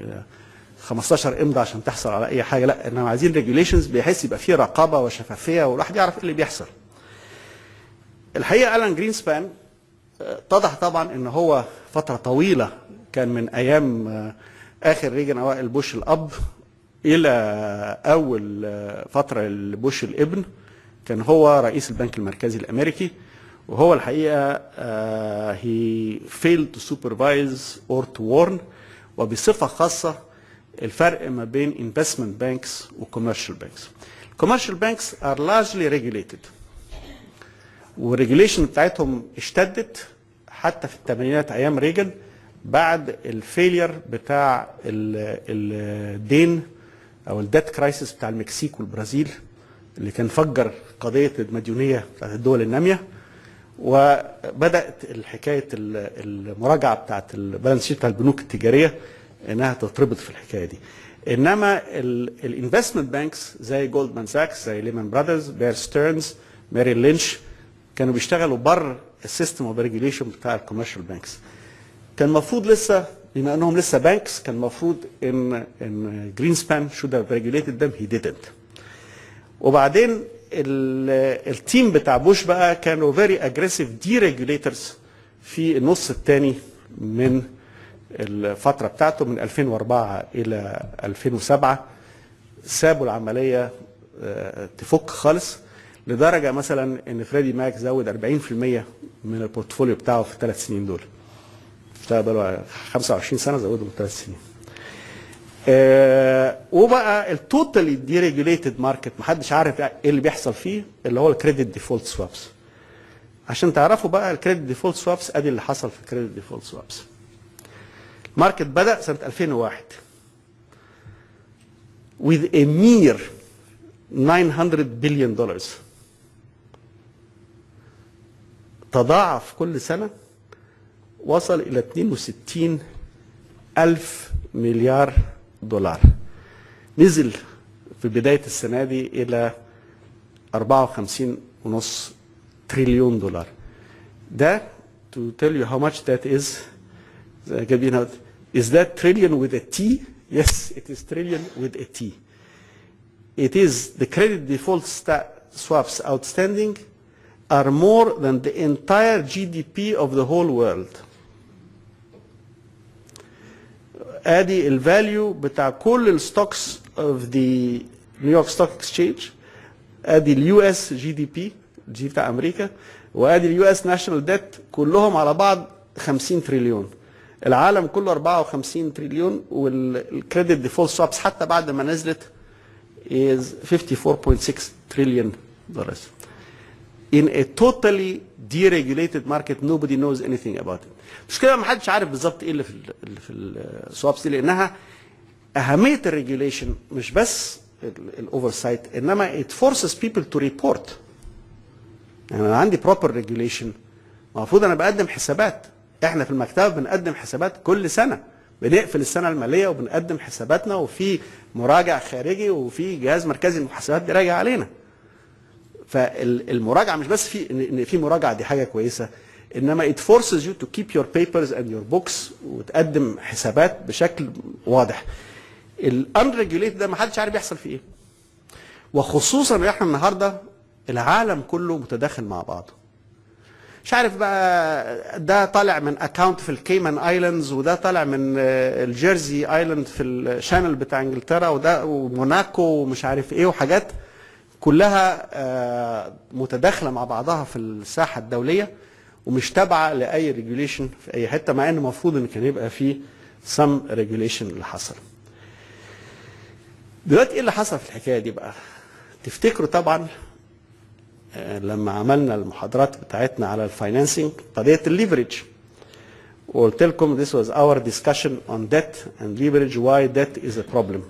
15 امضى عشان تحصل على اي حاجه لا انما عايزين ريجوليشنز بحيث يبقى فيه رقابه وشفافيه والواحد يعرف ايه اللي بيحصل الحقيقه الان جرينسبان آه، اتضح طبعا ان هو فتره طويله كان من ايام آه، اخر ريجن اوائل بوش الاب الى اول آه، فتره لبوش الابن كان هو رئيس البنك المركزي الامريكي وهو الحقيقه هي failed to supervise or to warn وبصفه خاصه الفرق ما بين investment banks و commercial banks. commercial banks are largely regulated والريجوليشن بتاعتهم اشتدت حتى في الثمانينات ايام ريجن بعد الفيلير بتاع ال- الدين او الديت كرايسيس بتاع المكسيك والبرازيل اللي كان فجر قضيه المديونيه بتاعت الدول الناميه وبدات الحكايه ال- المراجعه بتاعت البالانس شيت بتاع البنوك التجاريه انها تتربط في الحكايه دي انما الانفستمنت بانكس زي جولدمان ساكس زي ليمان براذرز بير ستيرنز ماري لينش كانوا بيشتغلوا بره السيستم اوف ريجوليشن بتاع الكوميرشال بانكس كان المفروض لسه بما انهم لسه بانكس كان المفروض ان ان جرين سبان شود هاف ريجوليتد ذم هي didn't وبعدين ال- التيم بتاع بوش بقى كانوا فيري اجريسيف دي ريجوليترز في النص الثاني من الفتره بتاعته من 2004 الى 2007 سابوا العمليه آه، تفك خالص لدرجه مثلا ان فريدي ماك زود 40% من البورتفوليو بتاعه في الثلاث سنين دول اشتغل بقاله 25 سنه زودهم ثلاث سنين آه وبقى التوتالي دي ريجوليتد ماركت محدش عارف ايه اللي بيحصل فيه اللي هو الكريدت ديفولت سوابس عشان تعرفوا بقى الكريدت ديفولت سوابس ادي اللي حصل في الكريدت ديفولت سوابس الماركت بدا سنه 2001 with a mere 900 billion dollars تضاعف كل سنه وصل الى 62 ألف مليار دولار نزل في بدايه السنه دي الى 54 ونص تريليون دولار ده to tell you how much that is جايبين هنا. is that trillion with a T yes it is trillion with a T it is the credit default sta- swaps outstanding are more than the entire GDP of the whole world ادي الفاليو بتاع كل الستوكس اوف ذا نيويورك ستوك اكسشينج ادي اليو اس جي دي بي جي بتاع امريكا وادي اليو اس ناشونال ديت كلهم على بعض 50 تريليون العالم كله 54 تريليون والكريدت ديفولت سوابس حتى بعد ما نزلت is 54.6 trillion dollars in a totally deregulated market nobody knows anything about it مش كده ما حدش عارف بالظبط ايه اللي في ال اللي في السوابس دي لانها اهميه الريجوليشن مش بس الاوفر سايت انما it forces people to report يعني انا عندي proper regulation المفروض انا بقدم حسابات احنا في المكتبه بنقدم حسابات كل سنه بنقفل السنه الماليه وبنقدم حساباتنا وفي مراجع خارجي وفي جهاز مركزي للمحاسبات بيراجع علينا فالمراجعه مش بس في ان إن في مراجعه دي حاجه كويسه انما it forces you to keep your papers and your books وتقدم حسابات بشكل واضح الانريجوليت ده ما حدش عارف يحصل فيه ايه وخصوصا ان احنا النهارده العالم كله متداخل مع بعضه مش عارف بقى ده طالع من اكونت في الكيمان ايلاندز وده طالع من آه، الجيرزي ايلاند في الشانل بتاع انجلترا وده وموناكو ومش عارف ايه وحاجات كلها آه، متداخله مع بعضها في الساحه الدوليه ومش تابعه لاي ريجوليشن في اي حته مع ان المفروض ان كان يبقى في سم ريجوليشن اللي حصل. دلوقتي ايه اللي حصل في الحكايه دي بقى؟ تفتكروا طبعا آه، لما عملنا المحاضرات بتاعتنا على الفاينانسنج قضيه الليفرج وقلت لكم this was our discussion on debt and leverage why debt is a problem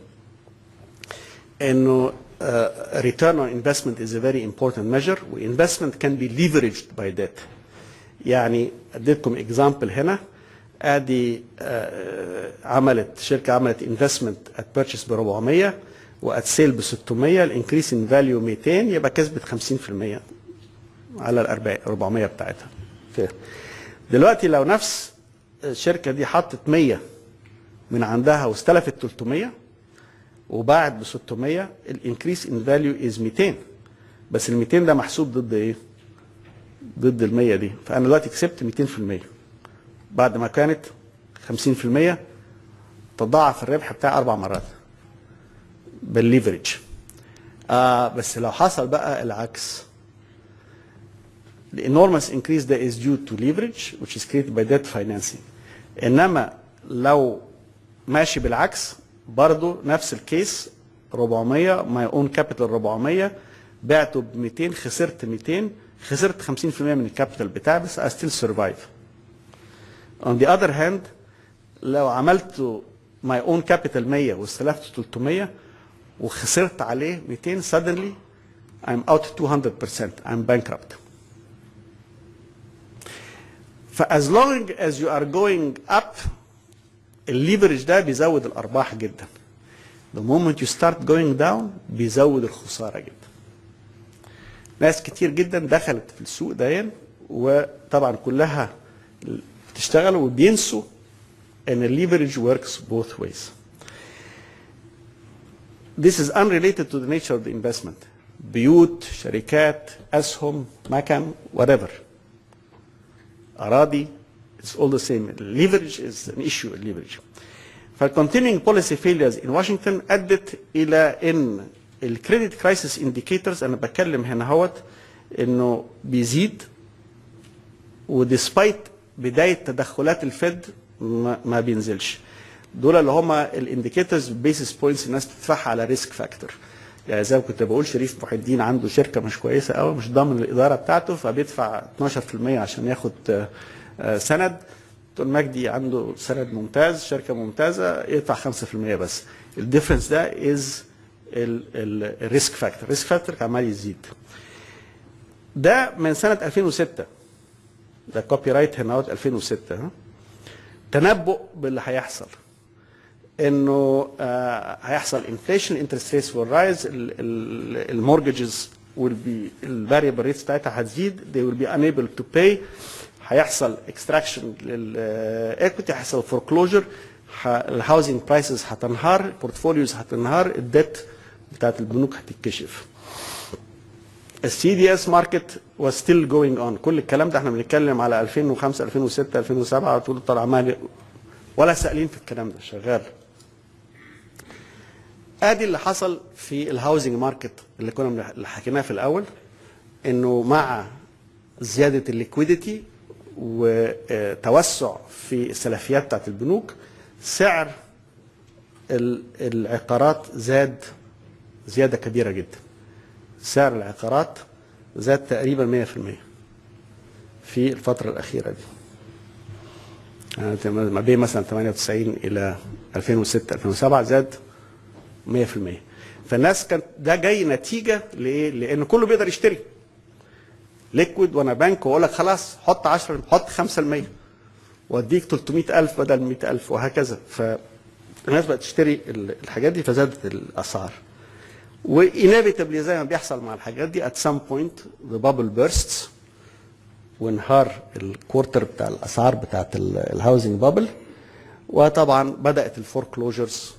انه uh, return on investment is a very important measure وinvestment can be leveraged by debt يعني اديتكم example هنا ادي آه، عملت شركه عملت investment at purchase ب 400 وات سيل ب 600 الانكريس ان فاليو 200 يبقى كسبت 50% على ال 400 بتاعتها ف- دلوقتي لو نفس الشركه دي حطت 100 من عندها واستلفت 300 وباعت ب 600 الانكريس ان فاليو از 200 بس ال 200 ده محسوب ضد ايه؟ ضد ال 100 دي فانا دلوقتي كسبت 200% بعد ما كانت 50% تضاعف الربح بتاعي اربع مرات بالليفرج آه بس لو حصل بقى العكس the enormous increase that is due to leverage which is created by debt financing انما لو ماشي بالعكس برضو نفس الكيس 400 my own capital 400 بعته ب 200 خسرت 200 خسرت 50% من الكابيتال بتاعي بس I still survive on the other hand لو عملت my own capital 100 واستلفت 300 وخسرت عليه 200 suddenly I'm out 200% I'm bankrupt فas long as you are going up الليفرج ده بيزود الارباح جدا the moment you start going down بيزود الخساره جدا ناس كتير جدا دخلت في السوق ده وطبعا كلها بتشتغل وبينسوا ان الليفرج works both ways This is unrelated to the nature of the investment. بيوت، شركات، أسهم، مكن، whatever. أراضي, it's all the same. Leverage is an issue, leverage. فالcontinuing policy failures in Washington أدت إلى إن الكريدت كرايسيس indicators أنا بتكلم هنا هوت إنه بيزيد وديسبايت بداية تدخلات الفيد ما, ما بينزلش. دول اللي هم الانديكيتورز بيسس بوينتس الناس بتدفعها على ريسك فاكتور يعني زي ما كنت بقول شريف محي الدين عنده شركه مش كويسه قوي مش ضامن الاداره بتاعته فبيدفع 12% عشان ياخد آه، آه، سند دكتور مجدي عنده سند ممتاز شركه ممتازه يدفع 5% بس الديفرنس ده از الريسك فاكتور الريسك فاكتور عمال يزيد ده من سنه 2006 ده كوبي رايت هنا 2006 ها تنبؤ باللي هيحصل انه آه، هيحصل انفليشن انترست ريتس will rise المورجز will be الفاريبل ريتس بتاعتها هتزيد they will be unable to pay هيحصل اكستراكشن للايكويتي هيحصل فوركلوجر الهاوزنج برايسز هتنهار البورتفوليوز هتنهار الديت بتاعت البنوك هتتكشف السي دي اس ماركت was still going on كل الكلام ده احنا بنتكلم على 2005 2006 2007 طول طالع عمال ولا سائلين في الكلام ده شغال ادي اللي حصل في الهاوزنج ماركت اللي كنا بنح- اللي حكيناه في الاول انه مع زياده الليكويديتي وتوسع في السلفيات بتاعت البنوك سعر ال- العقارات زاد زياده كبيره جدا سعر العقارات زاد تقريبا 100% في الفتره الاخيره دي يعني ما بين مثلا 98 الى 2006 2007 زاد 100% فالناس كانت ده جاي نتيجه لايه؟ لان كله بيقدر يشتري ليكويد وانا بنك واقول لك خلاص حط 10 حط 5% واديك 300000 بدل 100000 وهكذا فالناس بقت تشتري ال- الحاجات دي فزادت الاسعار وانيفيتابلي زي ما بيحصل مع الحاجات دي at some point the bubble bursts وانهار الكورتر بتاع الاسعار بتاعت الهاوزنج بابل وطبعا بدات الفوركلوجرز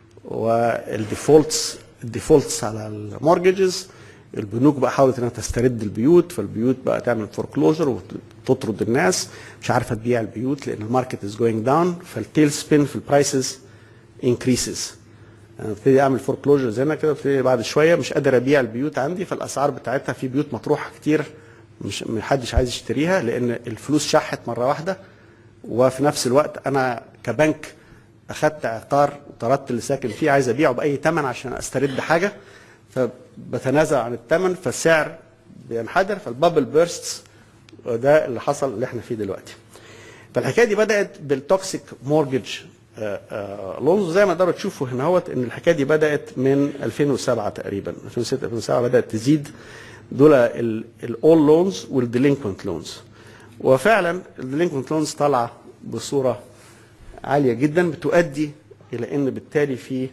والديفولتس الديفولتس على المورجز البنوك بقى حاولت انها تسترد البيوت فالبيوت بقى تعمل فوركلوجر وتطرد الناس مش عارفه تبيع البيوت لان الماركت از جوينج داون فالتيل سبين في البرايسز انكريسز انا ابتدي اعمل فوركلوجرز هنا كده ابتدي بعد شويه مش قادر ابيع البيوت عندي فالاسعار بتاعتها في بيوت مطروحه كتير مش محدش عايز يشتريها لان الفلوس شحت مره واحده وفي نفس الوقت انا كبنك اخدت عقار وطردت اللي ساكن فيه عايز ابيعه باي ثمن عشان استرد حاجه فبتنازل عن الثمن فالسعر بينحدر فالبابل بيرستس وده اللي حصل اللي احنا فيه دلوقتي فالحكايه دي بدات بالتوكسيك مورجج لونز زي ما تقدروا تشوفوا هنا اهوت ان الحكايه دي بدات من 2007 تقريبا 2006 2007 بدات تزيد دول الاول لونز والديلينكوينت لونز وفعلا الديلينكوينت لونز طالعه بصوره عاليه جدا بتؤدي الى ان بالتالي في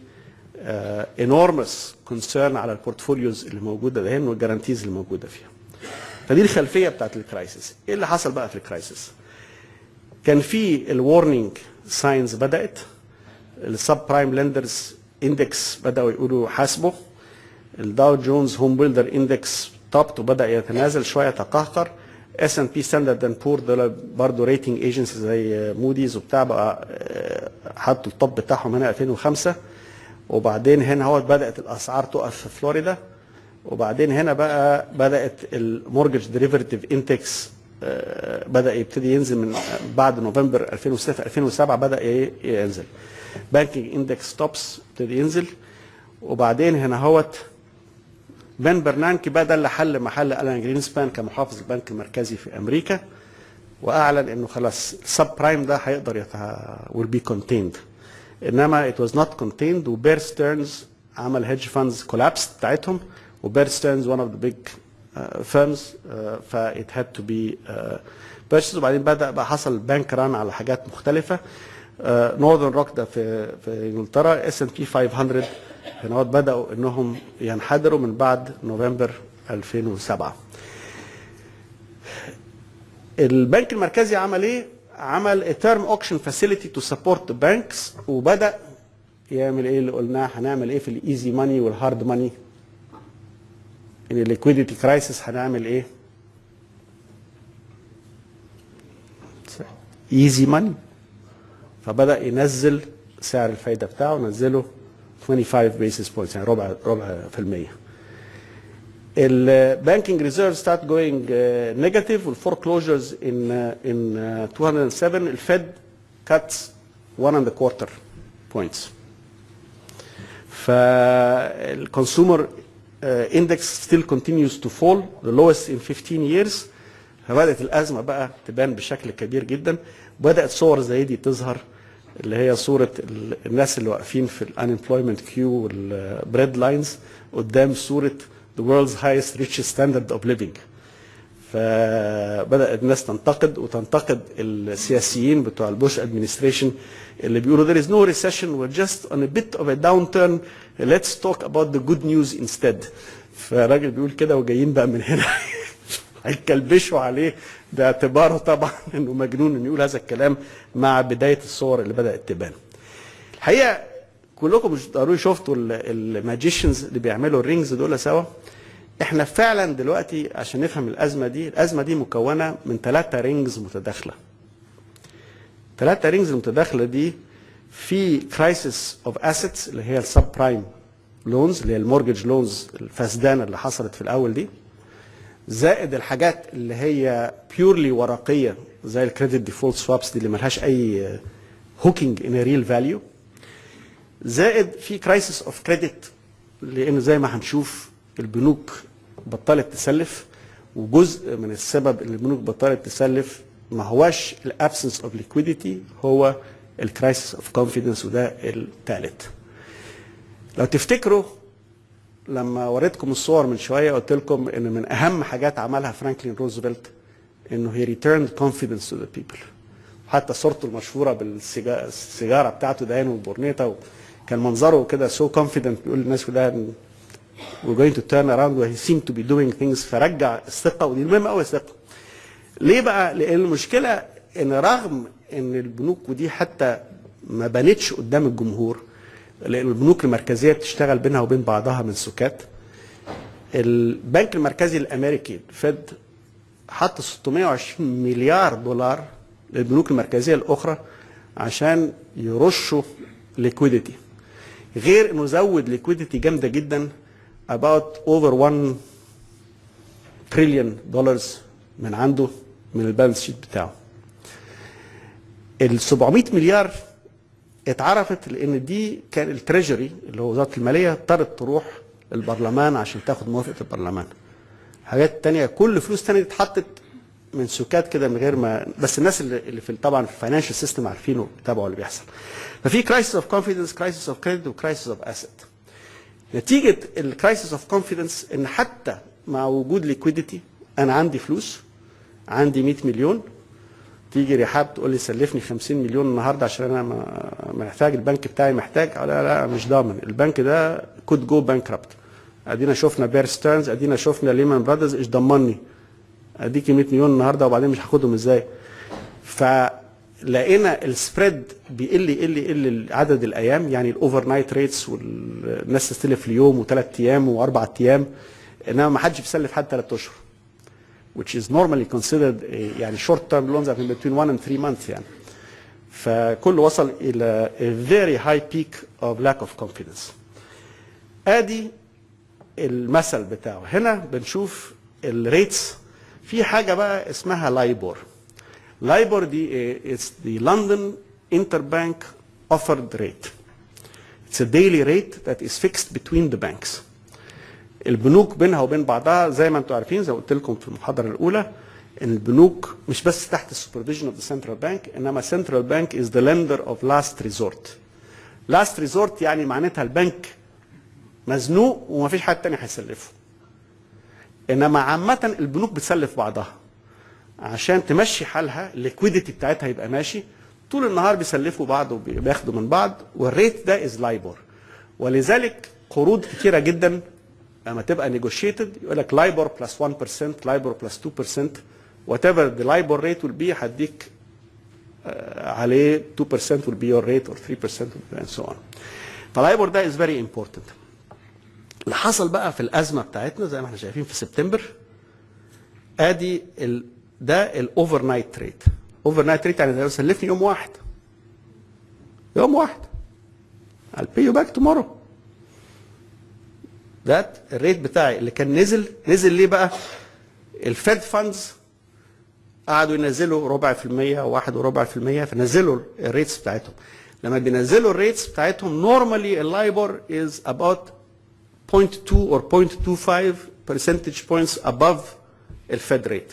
انورمس كونسيرن على البورتفوليوز اللي موجوده دهين والجارانتيز اللي موجوده فيها فدي الخلفيه بتاعت الكرايسيس ايه اللي حصل بقى في الكرايسيس كان في الورنينج ساينز بدات السب برايم لندرز اندكس بداوا يقولوا حاسبه الداو جونز هوم بيلدر اندكس توبت وبدا يتنازل شويه تقهقر اس ان بي ستاندرد اند بور دول برضه ريتنج ايجنسي زي موديز وبتاع بقى آه، حطوا الطب بتاعهم هنا 2005 وبعدين هنا هو بدات الاسعار تقف في فلوريدا وبعدين هنا بقى بدات المورجج ديريفيتيف انتكس بدا يبتدي ينزل من بعد نوفمبر 2006 2007 بدا ي- ينزل بانكينج اندكس توبس ابتدي ينزل وبعدين هنا هوت بن برنانكي بقى ده اللي حل محل الان جرينسبان كمحافظ البنك المركزي في امريكا واعلن انه خلاص السب برايم ده هيقدر يتع... will be contained انما it was not contained وبير ستيرنز عمل هيدج فاندز كولابس بتاعتهم وبير ستيرنز one of the big uh, firms uh, ف it had to be uh, purchased وبعدين بدا بقى حصل بانك ران على حاجات مختلفه نورذرن روك ده في في انجلترا اس ان بي 500 هنا بداوا انهم ينحدروا من بعد نوفمبر 2007 البنك المركزي عمل ايه؟ عمل تيرم اوكشن فاسيلتي تو سبورت بانكس وبدا يعمل ايه اللي قلناه هنعمل ايه في الايزي ماني والهارد ماني ان الليكويديتي كرايسيس هنعمل ايه؟ ايزي ماني فبدا ينزل سعر الفايده بتاعه نزله 25 بيسس بوينتس يعني ربع ربع في المية البانكينج ريزيرف ستارت جوينج نيجاتيف والفوركلوجرز ان ان 207 الفيد كاتس 1 اند كوارتر بوينتس فالكونسيومر اندكس ستيل كونتينيوز تو فول ذا لوست ان 15 ييرز فبدات الازمه بقى تبان بشكل كبير جدا بدات صور زي دي تظهر اللي هي صوره ال- الناس اللي واقفين في الانemployment كيو والبريد لاينز قدام صوره the world's highest richest standard of living فبدات الناس تنتقد وتنتقد السياسيين بتوع البوش ادمنستريشن اللي بيقولوا there is no recession we're just on a bit of a downturn let's talk about the good news instead فالراجل بيقول كده وجايين بقى من هنا هيكلبشوا عليه باعتباره طبعا انه مجنون انه يقول هذا الكلام مع بدايه الصور اللي بدات تبان. الحقيقه كلكم مش ضروري شفتوا الماجيشنز اللي بيعملوا الرينجز دول سوا احنا فعلا دلوقتي عشان نفهم الازمه دي الازمه دي مكونه من ثلاثه رينجز متداخله ثلاثه رينجز المتداخله دي في كرايسيس اوف اسيتس اللي هي السب برايم لونز اللي هي المورجج لونز الفسدانه اللي حصلت في الاول دي زائد الحاجات اللي هي بيورلي ورقيه زي الكريدت ديفولت سوابس دي اللي ملهاش اي هوكينج ان ريل فاليو زائد في كرايسيس اوف كريدت لان زي ما هنشوف البنوك بطلت تسلف وجزء من السبب ان البنوك بطلت تسلف ما هواش الابسنس اوف ليكويديتي هو الكرايسيس اوف كونفيدنس وده الثالث لو تفتكروا لما وريتكم الصور من شويه قلت لكم ان من اهم حاجات عملها فرانكلين روزفلت انه هي ريتيرند كونفيدنس تو ذا بيبل حتى صورته المشهوره بالسيجاره بتاعته دهان والبورنيطه كان منظره كده سو كونفيدنت بيقول للناس كلها we're going to turn around وهي seem to be doing things فرجع الثقه ودي مهمه قوي الثقه. ليه بقى؟ لان المشكله ان رغم ان البنوك ودي حتى ما بانتش قدام الجمهور لان البنوك المركزيه بتشتغل بينها وبين بعضها من سكات البنك المركزي الامريكي الفد حط 620 مليار دولار للبنوك المركزيه الاخرى عشان يرشوا ليكويديتي غير انه زود ليكويديتي جامده جدا about over 1 تريليون دولار من عنده من البالانس شيت بتاعه ال 700 مليار اتعرفت لان دي كان التريجري اللي هو وزاره الماليه اضطرت تروح البرلمان عشان تاخد موافقه البرلمان حاجات تانية كل فلوس تانية اتحطت من سكات كده من غير ما بس الناس اللي, اللي في طبعا في الفاينانشال سيستم عارفينه بيتابعوا اللي بيحصل ففي كرايسيس اوف كونفيدنس كرايسيس اوف كريدت وكرايسيس اوف اسيت نتيجه الكرايسيس اوف كونفيدنس ان حتى مع وجود ليكويديتي انا عندي فلوس عندي 100 مليون تيجي رحاب تقول لي سلفني 50 مليون النهارده عشان انا محتاج البنك بتاعي محتاج لا لا مش ضامن البنك ده كود جو بانكربت ادينا شفنا بير ستيرنز ادينا شفنا ليمان برادرز ايش ضمني اديكي 100 مليون النهارده وبعدين مش هاخدهم ازاي فلقينا السبريد بيقل يقل يقل عدد الايام يعني الاوفر نايت ريتس والناس تستلف ليوم وثلاث ايام واربع ايام انما ما حدش بيسلف حد ثلاث اشهر which is normally considered a يعني short term loans are between one and three months يعني فكل وصل الى a very high peak of lack of confidence ادي المثل بتاعه هنا بنشوف الريتس في حاجه بقى اسمها لايبور لايبور دي it's the London Interbank offered rate it's a daily rate that is fixed between the banks البنوك بينها وبين بعضها زي ما انتم عارفين زي ما قلت لكم في المحاضره الاولى ان البنوك مش بس تحت السوبرفيجن اوف ذا سنترال بانك انما سنترال بانك از ذا لندر اوف لاست ريزورت لاست ريزورت يعني معناتها البنك مزنوق ومفيش حد تاني هيسلفه انما عامه البنوك بتسلف بعضها عشان تمشي حالها الليكويديتي بتاعتها يبقى ماشي طول النهار بيسلفوا بعض وبياخدوا من بعض والريت ده از لايبور ولذلك قروض كتيره جدا لما تبقى نيجوشيتد يقول لك لايبور بلس 1% لايبور بلس 2% وات ايفر ذا لايبور ريت ويل بي هديك عليه 2% will be your rate or 3% and so on. فلايبور ده is very important. اللي حصل بقى في الازمه بتاعتنا زي ما احنا شايفين في سبتمبر ادي ال ده الاوفر نايت ريت. اوفر نايت ريت يعني لو سلفني يوم واحد. يوم واحد. I'll pay you back tomorrow. ده الريت بتاعي اللي كان نزل نزل ليه بقى؟ الفيد فاندز قعدوا ينزلوا ربع في المية واحد وربع في المية فنزلوا الريتس بتاعتهم لما بينزلوا الريتس بتاعتهم نورمالي اللايبور از about 0.2 or 0.25 percentage points above الفيد ريت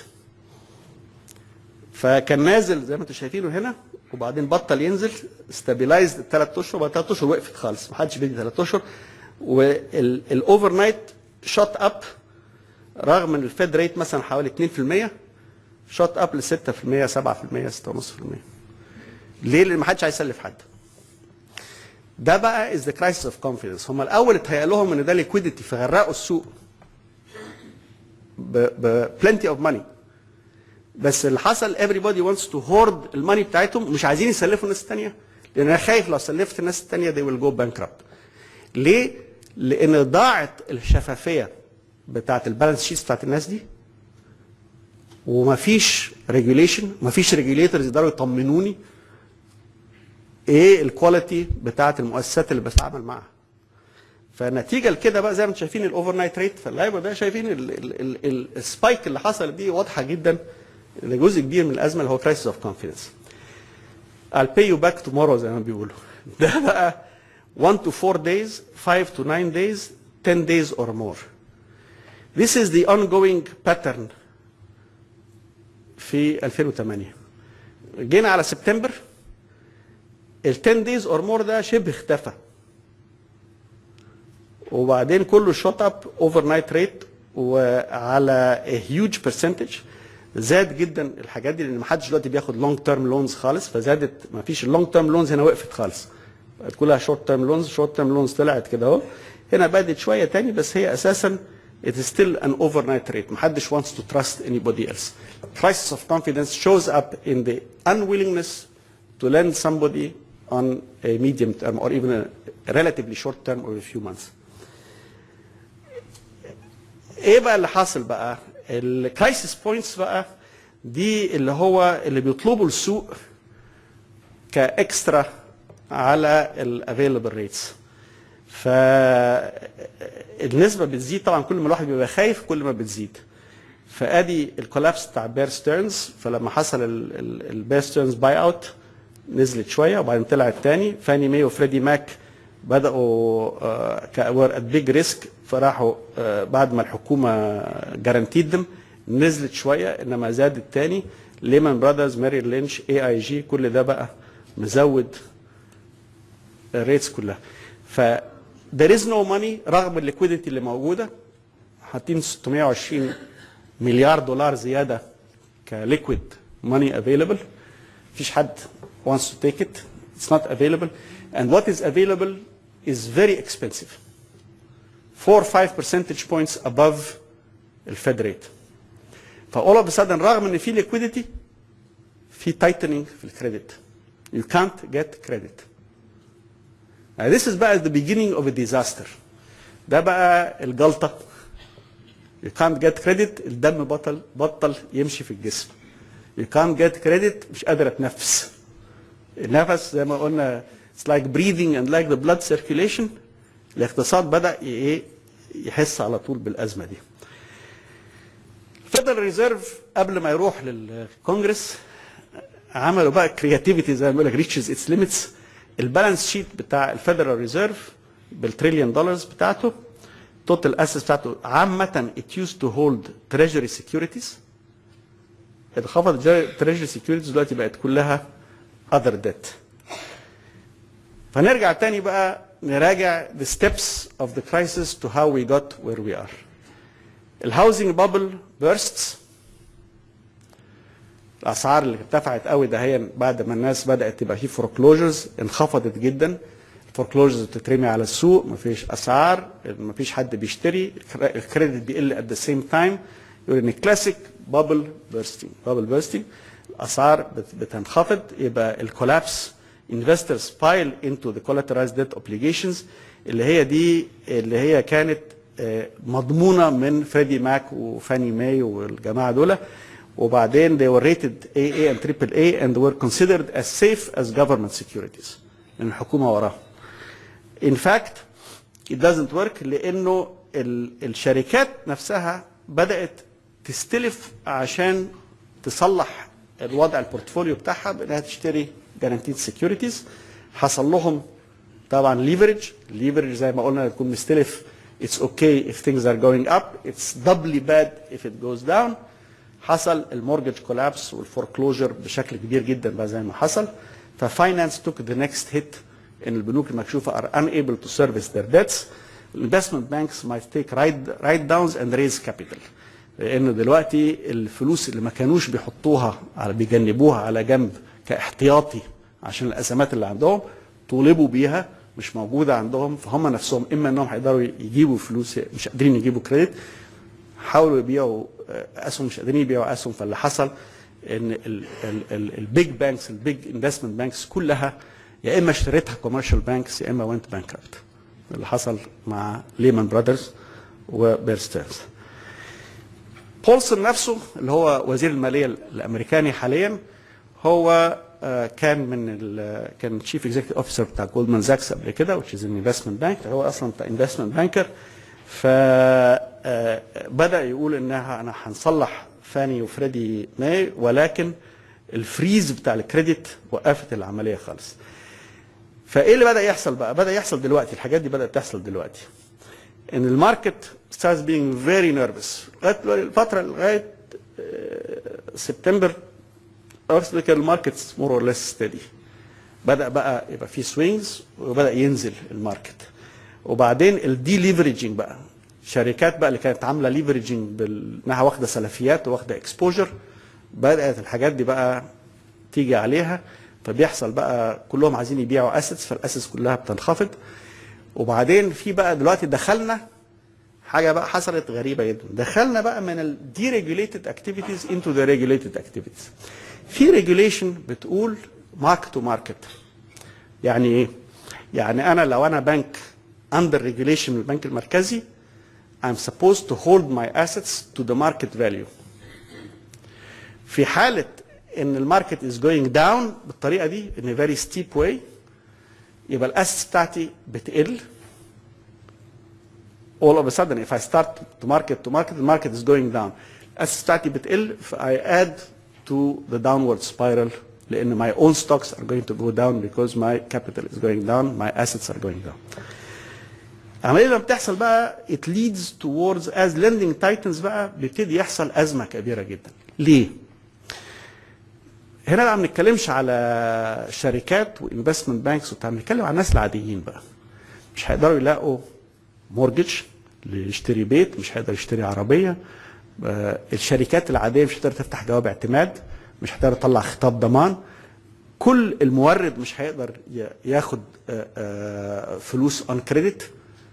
فكان نازل زي ما انتم شايفينه هنا وبعدين بطل ينزل استابيلايزد الثلاث اشهر وبعد ثلاث اشهر وقفت خالص ما حدش بيدي ثلاث اشهر والاوفر نايت شوت اب رغم ان الفيد ريت مثلا حوالي 2% شوت اب ل 6% 7% 6.5% ليه؟ لان ما حدش عايز يسلف حد. ده بقى از ذا كرايسيس اوف كونفيدنس هم الاول اتهيأ لهم ان ده ليكويديتي فغرقوا السوق ب plenty اوف ماني بس اللي حصل everybody wants to hoard الماني بتاعتهم مش عايزين يسلفوا الناس الثانيه لان انا خايف لو سلفت الناس الثانيه they will go bankrupt ليه؟ لان ضاعت الشفافيه بتاعت البالانس شيتس بتاعت الناس دي ومفيش ريجوليشن مفيش ريجوليترز يقدروا يطمنوني ايه الكواليتي بتاعت المؤسسات اللي بتعامل معاها فنتيجه لكده بقى زي ما انتم شايفين الاوفر نايت ريت فاللايبر ده شايفين السبايك اللي حصلت دي واضحه جدا ان جزء كبير من الازمه اللي هو كرايسيس اوف كونفيدنس I'll pay you back tomorrow زي ما بيقولوا ده بقى 1 to 4 days 5 to 9 days 10 days or more This is the ongoing pattern في 2008 جينا على سبتمبر ال 10 days or more ده شبه اختفى وبعدين كله شوت اب اوفر نايت ريت وعلى هيوج برسنتج زاد جدا الحاجات دي لان ما حدش دلوقتي بياخد لونج تيرم لونز خالص فزادت ما فيش اللونج تيرم لونز هنا وقفت خالص بقت كلها شورت تيرم لونز شورت تيرم لونز طلعت كده اهو هنا بدت شويه تاني بس هي اساسا it is still an overnight rate. محدش wants to trust anybody else. Crisis of confidence shows up in the unwillingness to lend somebody on a medium term or even a relatively short term or a few months. ايه بقى اللي حاصل بقى؟ الكرايسيس بوينتس بقى دي اللي هو اللي بيطلبوا السوق كاكسترا على الافيلبل ريتس. فالنسبه بتزيد طبعا كل ما الواحد بيبقى خايف كل ما بتزيد فادي الكولابس بتاع بير ستيرنز فلما حصل البير ستيرنز باي اوت نزلت شويه وبعدين طلعت تاني فاني ماي وفريدي ماك بداوا وير ات بيج ريسك فراحوا آه، بعد ما الحكومه جارانتيد دم نزلت شويه انما زادت تاني ليمان براذرز ماري لينش اي اي جي كل ده بقى مزود الريتس كلها ف there is no money رغم الليكويديتي اللي موجوده حاطين 620 مليار دولار زياده كليكويد ماني افيلبل مفيش حد wants to take it it's not available and what is available is very expensive 4 or 5 percentage points above الفيد ريت فاول اوف sudden رغم ان في liquidity في tightening في الكريدت you can't get credit Uh, this is بقى the beginning of a disaster. ده بقى الجلطة. You can't get credit الدم بطل بطل يمشي في الجسم. You can't get credit مش قادر اتنفس. النفس زي ما قلنا it's like breathing and like the blood circulation الاقتصاد بدأ ايه يحس على طول بالأزمة دي. فيدرال ريزيرف قبل ما يروح للكونجرس عملوا بقى كرياتيفيتي زي ما بيقول لك ريتشز اتس ليميتس البالانس شيت بتاع الفيدرال ريزيرف بالتريليون دولارز بتاعته توتال اسس بتاعته عامة it used to hold treasury securities انخفضت treasury securities دلوقتي بقت كلها other debt فنرجع تاني بقى نراجع the steps of the crisis to how we got where we are الهاوزنج بابل bursts الاسعار اللي ارتفعت قوي ده هي بعد ما الناس بدات تبقى في فوركلوجرز انخفضت جدا الفوركلوجرز بتترمي على السوق مفيش اسعار مفيش حد بيشتري الكريدت بيقل ات ذا سيم تايم يقول ان كلاسيك بابل بيرستنج بابل بيرستنج الاسعار بت- بتنخفض يبقى الكولابس investors pile into the collateralized debt obligations اللي هي دي اللي هي كانت آه، مضمونه من فريدي ماك وفاني ماي والجماعه دول وبعدين they were rated AA and AAA and were considered as safe as government securities لان الحكومه وراهم. In fact it doesn't work لانه ال- الشركات نفسها بدات تستلف عشان تصلح الوضع البورتفوليو بتاعها بانها تشتري guaranteed securities حصل لهم طبعا ليفرج ليفرج زي ما قلنا يكون مستلف it's okay if things are going up it's doubly bad if it goes down حصل المورجج كولابس والفوركلوجر بشكل كبير جدا بقى زي ما حصل ففاينانس توك ذا نيكست هيت ان البنوك المكشوفه are unable to service their debts investment banks might take write, write downs and raise capital لان دلوقتي الفلوس اللي ما كانوش بيحطوها على بيجنبوها على جنب كاحتياطي عشان الازمات اللي عندهم طولبوا بيها مش موجوده عندهم فهم نفسهم اما انهم هيقدروا يجيبوا فلوس مش قادرين يجيبوا كريدت حاولوا يبيعوا اسهم مش قادرين يبيعوا اسهم فاللي حصل ان البيج بانكس البيج انفستمنت بانكس كلها يا اما اشتريتها كوميرشال بانكس يا اما وينت بانكربت اللي حصل مع ليمان براذرز وبير ستيرنز بولسون نفسه اللي هو وزير الماليه الامريكاني حاليا هو كان من كان تشيف اكزيكتيف اوفيسر بتاع جولدمان ساكس قبل كده which is an investment bank هو اصلا بتاع انفستمنت بانكر فبدا يقول انها انا هنصلح فاني وفريدي ماي ولكن الفريز بتاع الكريدت وقفت العمليه خالص فايه اللي بدا يحصل بقى بدا يحصل دلوقتي الحاجات دي بدات تحصل دلوقتي ان الماركت starts being very nervous لغايه الفتره لغايه سبتمبر اغسطس كان الماركت مور اور ليس ستدي بدا بقى يبقى في سوينجز وبدا ينزل الماركت وبعدين الدي ليفرجنج بقى شركات بقى اللي كانت عامله ليفرجنج بانها واخده سلفيات واخده اكسبوجر بدات الحاجات دي بقى تيجي عليها فبيحصل بقى كلهم عايزين يبيعوا اسيتس فالاسيتس كلها بتنخفض وبعدين في بقى دلوقتي دخلنا حاجه بقى حصلت غريبه جدا دخلنا بقى من الدي ريجوليتد اكتيفيتيز انتو ذا ريجوليتد اكتيفيتيز في ريجوليشن بتقول مارك تو ماركت يعني ايه يعني انا لو انا بنك اندر ريجوليشن من البنك المركزي I'm supposed to hold my assets to the market value في حالة ان الماركت is going down بالطريقة دي in a very steep way يبقى الاسيتس بتاعتي بتقل all of a sudden if I start to market to market the market is going down الاسيتس بتاعتي بتقل ف I add to the downward spiral لان my own stocks are going to go down because my capital is going down my assets are going down العمليه لما بتحصل بقى it leads towards as lending tightens بقى بيبتدي يحصل ازمه كبيره جدا ليه هنا بقى ما بنتكلمش على شركات وانفستمنت بانكس وبتاع بنتكلم على الناس العاديين بقى مش هيقدروا يلاقوا مورجج اللي يشتري بيت مش هيقدر يشتري عربيه آه، الشركات العاديه مش هتقدر تفتح جواب اعتماد مش هتقدر تطلع خطاب ضمان كل المورد مش هيقدر ي- ياخد آه، آه، فلوس اون كريدت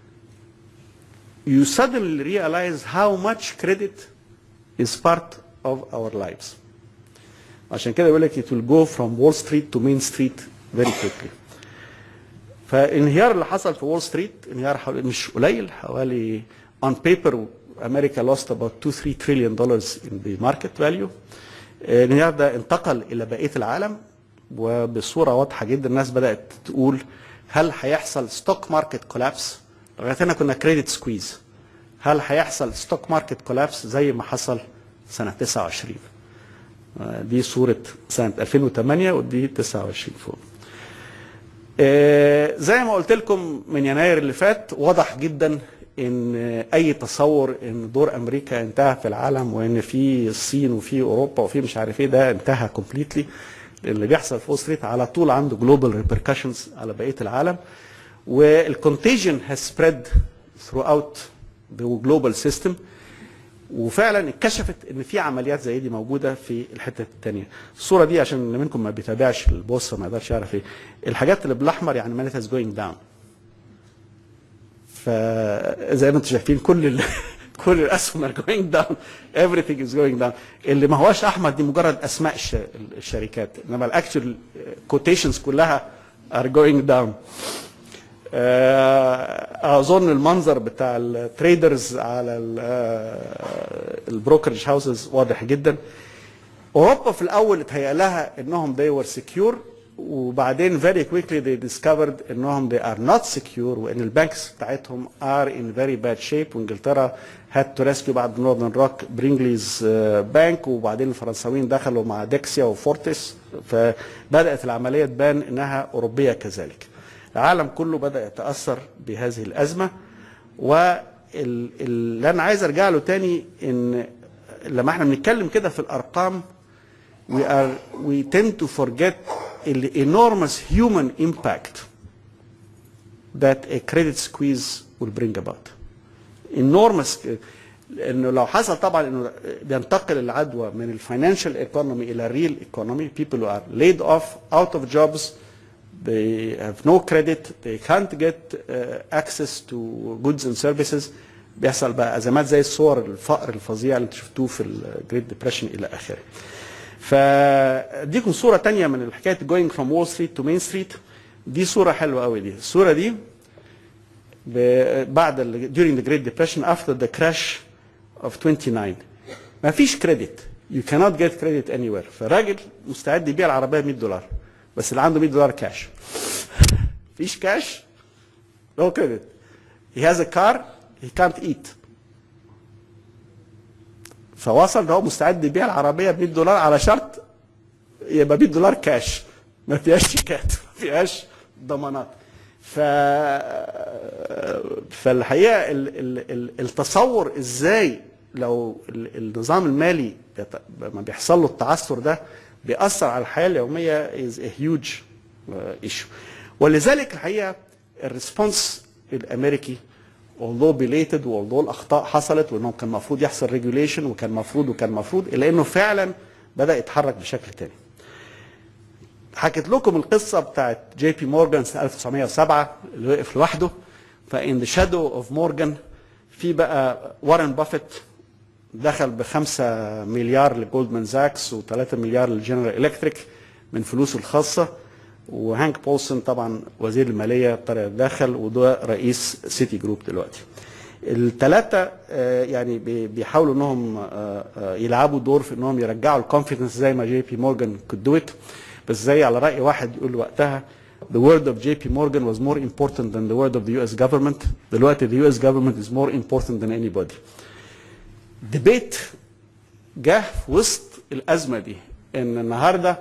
you suddenly realize how much credit is part of our lives عشان كده بيقول لك it will go from Wall Street to Main Street very quickly فالانهيار اللي حصل في وول ستريت انهيار حوالي مش قليل حوالي on paper امريكا lost about 2 3 trillion dollars in the market value الانهيار ده انتقل الى بقيه العالم وبصوره واضحه جدا الناس بدات تقول هل هيحصل ستوك ماركت كولابس لغايه هنا كنا كريدت سكويز هل هيحصل ستوك ماركت كولابس زي ما حصل سنه 29 آه، دي صوره سنه 2008 ودي 29 فوق آه، زي ما قلت لكم من يناير اللي فات واضح جدا ان اي تصور ان دور امريكا انتهى في العالم وان في الصين وفي اوروبا وفي مش عارف ايه ده انتهى كومبليتلي اللي بيحصل في وول ستريت على طول عنده جلوبال ريبركشنز على بقيه العالم والكونتيجن هاز سبريد ثرو اوت ذا جلوبال سيستم وفعلا اتكشفت ان في عمليات زي دي موجوده في الحته الثانيه الصوره دي عشان اللي منكم ما بيتابعش البورصه ما يقدرش يعرف ايه الحاجات اللي بالاحمر يعني مانيتاز جوينج داون فزي ما انتم شايفين كل ال... كل الاسهم are going down everything is going down اللي ما هواش احمر دي مجرد اسماء الش... الشركات انما الاكشوال كوتيشنز كلها are going down آه، اظن المنظر بتاع التريدرز على البروكرج هاوسز واضح جدا اوروبا في الاول اتهيأ لها انهم they were secure وبعدين very quickly they discovered انهم they are not secure وان البانكس بتاعتهم are in very bad shape وانجلترا had to rescue بعد نورذرن روك برينجليز بانك وبعدين الفرنساويين دخلوا مع ديكسيا وفورتس فبدات العمليه تبان انها اوروبيه كذلك. العالم كله بدا يتاثر بهذه الازمه واللي انا عايز ارجع له تاني ان لما احنا بنتكلم كده في الارقام we are we tend to forget the enormous human impact that a credit squeeze will bring about. Enormous لانه لو حصل طبعا انه بينتقل العدوى من الفاينانشال ايكونومي الى الريل ايكونومي people who are laid off out of jobs they have no credit they can't get uh, access to goods and services بيحصل بقى ازمات زي الصور الفقر الفظيع اللي انتوا شفتوه في الجريت ديبريشن الى اخره فديكم صوره تانية من حكايه going from Wall Street to Main Street دي صوره حلوه قوي دي الصوره دي ب- بعد ال- during the Great Depression after the crash of 29 ما فيش كريدت you cannot get credit anywhere فالراجل مستعد يبيع العربيه ب 100 دولار بس اللي عنده 100 دولار كاش فيش كاش no credit he has a car he can't eat فوصل ان هو مستعد يبيع العربيه ب 100 دولار على شرط يبقى 100 دولار كاش ما فيهاش شيكات ما فيهاش ضمانات ف فالحقيقه ال... ال... ال... التصور ازاي لو ال... النظام المالي يت- لما بيحصل له التعثر ده بيأثر على الحياه اليوميه is a huge uh, issue ولذلك الحقيقه الريسبونس الامريكي although belated والله الاخطاء حصلت وانه كان المفروض يحصل ريجوليشن وكان المفروض وكان المفروض الا انه فعلا بدا يتحرك بشكل تاني حكيت لكم القصه بتاعت جي بي مورجان سنه 1907 اللي وقف لوحده فان ذا شادو اوف مورجان في بقى وارن بافيت دخل بخمسة مليار لجولدمان ساكس و3 مليار للجنرال الكتريك من فلوسه الخاصه وهانك بولسون طبعا وزير الماليه طلع داخل وده رئيس سيتي جروب دلوقتي الثلاثه يعني بي- بيحاولوا انهم آه، آه، يلعبوا دور في انهم يرجعوا الكونفيدنس زي ما جي بي مورجان could do it بس زي على راي واحد يقول وقتها the word of JP Morgan was more important than the word of the US government دلوقتي the US government is more important than anybody ديبيت جه في وسط الازمه دي ان النهارده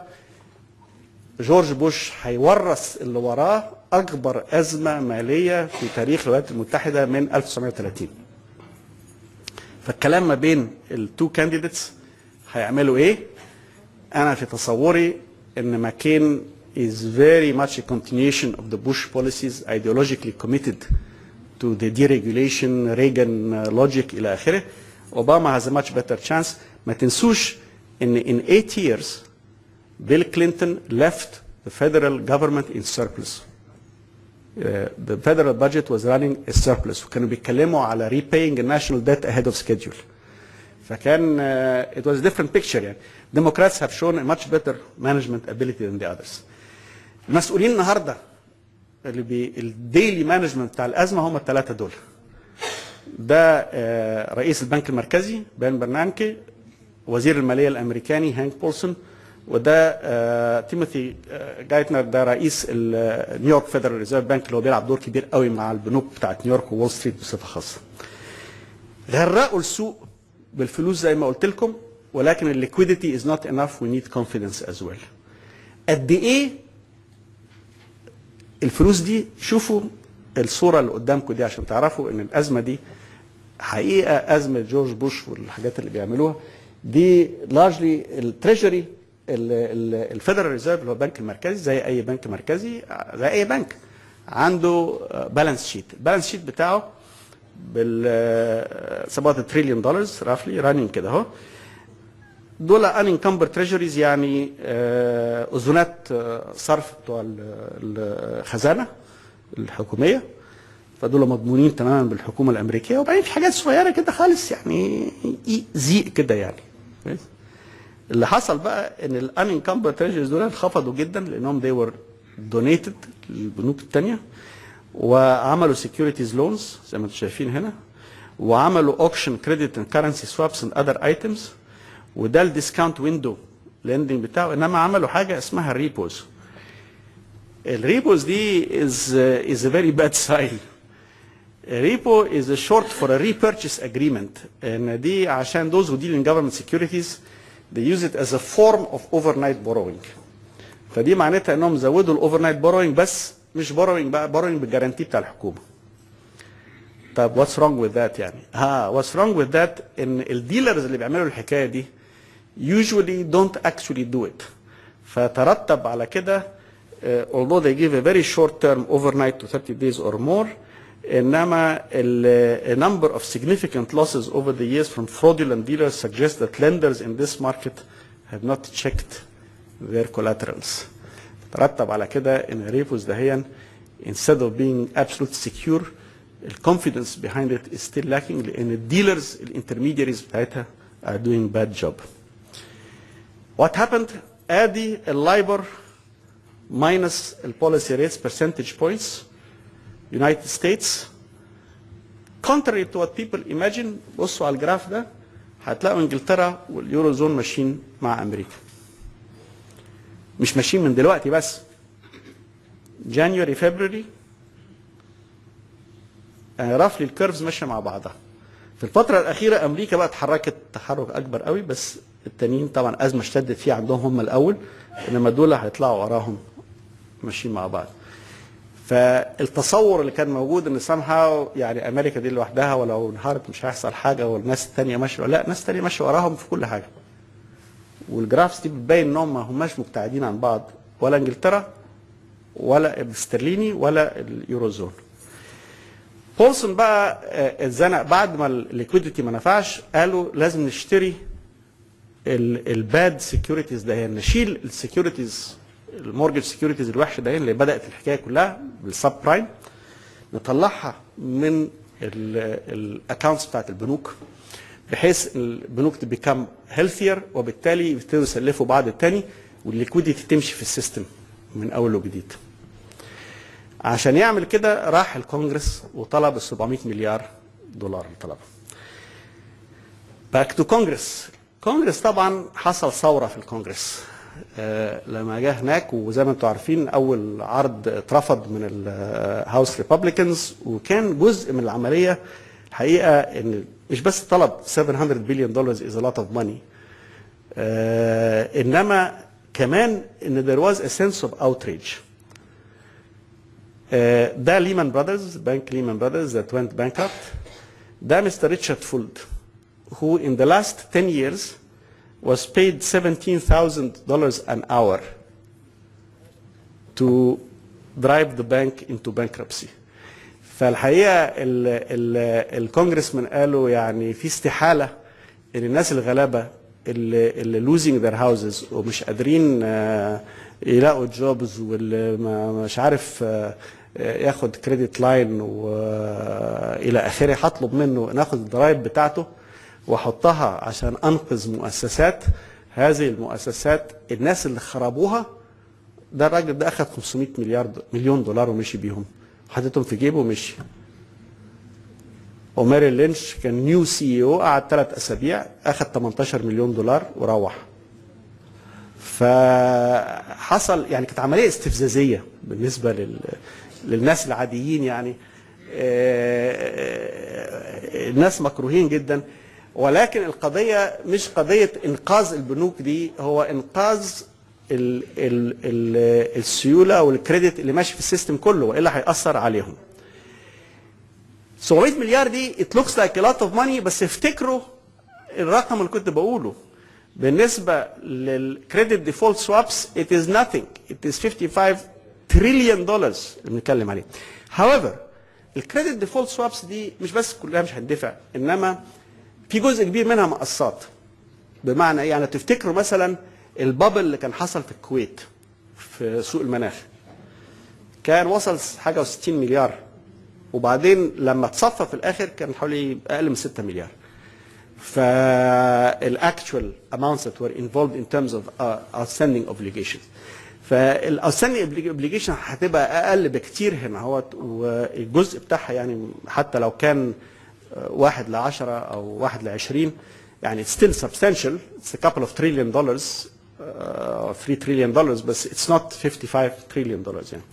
جورج بوش هيورث اللي وراه اكبر ازمه ماليه في تاريخ الولايات المتحده من 1930 فالكلام ما بين التو كانديديتس هيعملوا ايه انا في تصوري ان ماكين is very much a continuation of the Bush policies ideologically committed to the deregulation Reagan uh, logic الى اخره اوباما has a much better chance ما تنسوش ان in eight years Bill Clinton left the federal government in surplus. Uh, the federal budget was running a surplus وكانوا بيتكلموا على repaying the national debt ahead of schedule. فكان uh, it was a different picture يعني. Democrats have shown a much better management ability than the others. المسؤولين النهارده اللي بي الديلي مانجمنت بتاع الازمه هم الثلاثه دول. ده آه، رئيس البنك المركزي بان برنانكي وزير الماليه الامريكاني هانك بولسون وده آه، تيموثي آه، جايتنر ده رئيس ال- نيويورك فيدرال ريزيرف بانك اللي هو بيلعب دور كبير قوي مع البنوك بتاعت نيويورك وول ستريت بصفه خاصه. غرقوا السوق بالفلوس زي ما قلت لكم ولكن الليكويديتي از نوت انف وي نيد كونفيدنس از ويل. قد ايه الفلوس دي شوفوا الصوره اللي قدامكم دي عشان تعرفوا ان الازمه دي حقيقه ازمه جورج بوش والحاجات اللي بيعملوها دي لارجلي التريجري الفيدرال ريزيرف اللي هو البنك المركزي زي اي بنك مركزي زي اي بنك عنده بالانس شيت البالانس شيت بتاعه بال 7 تريليون دولار رافلي رانينج كده اهو دول انكمبر تريجريز يعني آه، اذونات آه، صرف بتوع ال- الخزانه الحكوميه فدول مضمونين تماما بالحكومه الامريكيه وبعدين في حاجات صغيره كده خالص يعني إي- زيق كده يعني كويس؟ اللي حصل بقى ان الانكمبر تريجريز دول انخفضوا جدا لانهم they were donated للبنوك الثانيه وعملوا securities loans زي ما انتم شايفين هنا وعملوا auction credit and currency swaps and other items وده الديسكاونت ويندو ليندنج بتاعه انما عملوا حاجه اسمها الريبوز الريبوز دي is uh, is a very bad sign repo is a short for a repurchase agreement ان دي عشان those who deal in government securities they use it as a form of overnight borrowing فدي معناتها انهم زودوا الاوفر نايت بوروينج بس مش بوروينج بقى بوروينج بالجارانتي بتاع الحكومه طب واتس رونج وذ ذات يعني ها واتس رونج وذ ذات ان الديلرز اللي بيعملوا الحكايه دي usually don't actually do it فترتب على كده uh, although they give a very short term overnight to 30 days or more انما ال- a number of significant losses over the years from fraudulent dealers suggest that lenders in this market have not checked their collaterals. ترتب على كده ان الريبوز دهيا instead of being absolutely secure the confidence behind it is still lacking لان الديلرز الانترميديaries بتاعتها are doing bad job. What happened? ادي اللايبر minus البوليسي ريتس percentage points United States contrary to what people imagine بصوا على الجراف ده هتلاقوا انجلترا واليورو زون ماشيين مع امريكا مش ماشيين من دلوقتي بس جانيوري فبراير رفلي الكيرفز ماشيه مع بعضها في الفترة الأخيرة أمريكا بقى اتحركت تحرك أكبر قوي بس التانيين طبعا أزمة اشتدت فيه عندهم هم الأول إنما دول هيطلعوا وراهم ماشيين مع بعض. فالتصور اللي كان موجود ان somehow يعني امريكا دي لوحدها ولو انهارت مش هيحصل حاجه والناس الثانيه ماشيه لا الناس الثانيه ماشيه وراهم في كل حاجه. والجرافس دي بتبين انهم ما هماش مبتعدين عن بعض ولا انجلترا ولا الاسترليني ولا اليوروزون. بولسون بقى آه، اتزنق بعد ما الليكويديتي ما نفعش قالوا لازم نشتري الباد سكيورتيز ده يعني نشيل السكيورتيز المورجج سكيورتيز الوحشه ده اللي بدات الحكايه كلها بالسب برايم نطلعها من الاكونتس بتاعت البنوك بحيث البنوك تبيكم هيلثير وبالتالي يبتدوا يسلفوا بعض التاني والليكويديتي تمشي في السيستم من اول وجديد. عشان يعمل كده راح الكونجرس وطلب ال 700 مليار دولار اللي طلبها. باك تو كونجرس كونجرس طبعا حصل ثوره في الكونجرس آه، لما جه هناك وزي ما انتم عارفين اول عرض اترفض من الهاوس ريبابليكنز وكان جزء من العمليه الحقيقه ان مش بس طلب 700 بليون دولار از a lot of money آه، انما كمان ان there was a sense of outrage آه، ده ليمان براذرز بنك ليمان براذرز that went bankrupt ده مستر ريتشارد فولد who in the last 10 years was paid $17,000 an hour to drive the bank into bankruptcy. فالحقيقه ال ال الكونجرسمان قالوا يعني في استحاله ان الناس الغلابه اللي اللي losing their houses ومش قادرين آه، يلاقوا جوبز واللي ما- مش عارف آه، ياخد كريدت لاين والى اخره هطلب منه ناخد الضرائب بتاعته واحطها عشان انقذ مؤسسات هذه المؤسسات الناس اللي خربوها ده الراجل ده اخذ 500 مليار دو مليون دولار ومشي بيهم حطيتهم في جيبه ومشي وماري لينش كان نيو سي او قعد ثلاث اسابيع اخذ 18 مليون دولار وروح فحصل يعني كانت عمليه استفزازيه بالنسبه لل للناس العاديين يعني آه، الناس مكروهين جدا ولكن القضيه مش قضيه انقاذ البنوك دي هو انقاذ ال ال ال السيوله والكريدت اللي ماشي في السيستم كله والا هياثر عليهم 700 مليار دي it looks like a lot of money بس افتكروا الرقم اللي كنت بقوله بالنسبة للكريدت ديفولت سوابس it is nothing it is 55 تريليون دولار اللي بنتكلم عليه however الكريدت ديفولت سوابس دي مش بس كلها مش هتدفع انما في جزء كبير منها مقساط بمعنى ايه يعني تفتكروا مثلا البابل اللي كان حصل في الكويت في سوق المناخ كان وصل حاجه و60 مليار وبعدين لما اتصفى في الاخر كان حوالي اقل من 6 مليار فالاكتوال amounts that were involved in terms of uh, outstanding obligations فالاوتستاندنج اوبليجيشن هتبقى اقل بكتير هنا اهوت والجزء بتاعها يعني حتى لو كان آه، واحد ل 10 او واحد ل 20 يعني it's still substantial it's a couple of trillion dollars uh, 3 trillion dollars بس it's not 55 trillion dollars يعني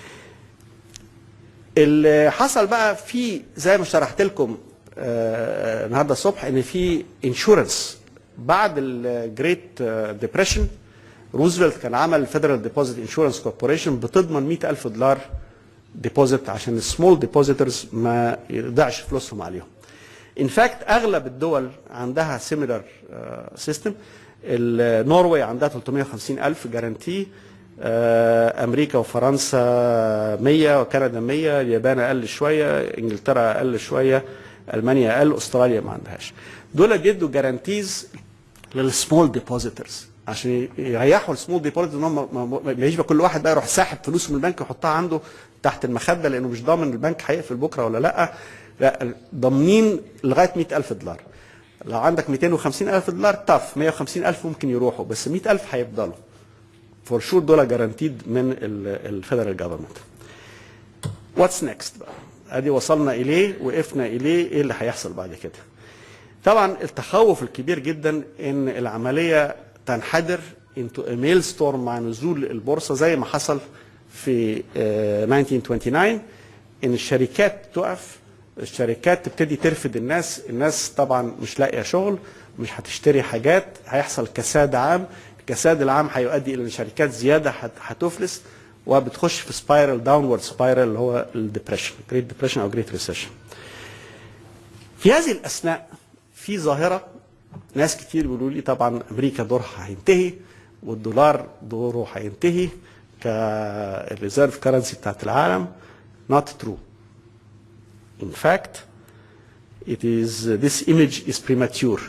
اللي حصل بقى في زي ما شرحت لكم آه، النهارده الصبح ان في انشورنس بعد الجريت ديبريشن روزفلت كان عمل فيدرال ديبوزيت انشورنس كوربوريشن بتضمن 100000 دولار ديبوزيت عشان السمول ديبوزيتورز ما يضيعش فلوسهم عليهم. ان فاكت اغلب الدول عندها سيميلر سيستم النرويج عندها 350000 جارانتي آه، امريكا وفرنسا 100 وكندا 100 اليابان اقل شويه انجلترا اقل شويه المانيا اقل استراليا ما عندهاش دول بيدوا جارانتيز للسمول ديبوزيتورز عشان يريحوا السمول ديبوزيتورز ان هم ما- ما ما يجيش بقى كل واحد بقى يروح ساحب فلوسه من البنك يحطها عنده تحت المخده لانه مش ضامن البنك هيقفل بكره ولا لا لا ضامنين لغايه 100000 دولار لو عندك 250000 دولار طف 150000 ممكن يروحوا بس 100000 هيفضلوا فور شور دول جارانتيد من الفيدرال جفرمنت واتس نيكست بقى ادي وصلنا اليه وقفنا اليه ايه اللي هيحصل بعد كده طبعا التخوف الكبير جدا ان العمليه تنحدر انتو ميل ستورم مع نزول البورصه زي ما حصل في آه، 1929 ان الشركات تقف الشركات تبتدي ترفد الناس الناس طبعا مش لاقيه شغل مش هتشتري حاجات هيحصل كساد عام الكساد العام هيؤدي الى ان شركات زياده هت- هتفلس وبتخش في سبايرال داونورد سبايرال اللي هو الديبريشن جريت ديبريشن او جريت ريسيشن في هذه الاثناء في ظاهره ناس كتير بيقولوا لي طبعا امريكا دورها هينتهي والدولار دوره هينتهي كالريزيرف كرنسي بتاعت العالم not true in fact it is this image is premature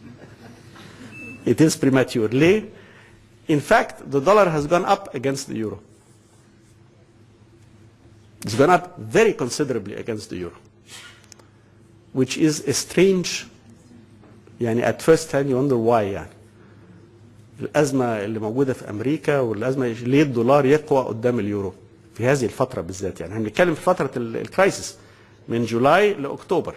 it is premature ليه in fact the dollar has gone up against the euro it's gone up very considerably against the euro which is a strange يعني at first hand you wonder why يعني الأزمة اللي موجودة في أمريكا والأزمة ليه الدولار يقوى قدام اليورو في هذه الفترة بالذات يعني احنا بنتكلم في فترة ال- الكرايسيس من جولاي لأكتوبر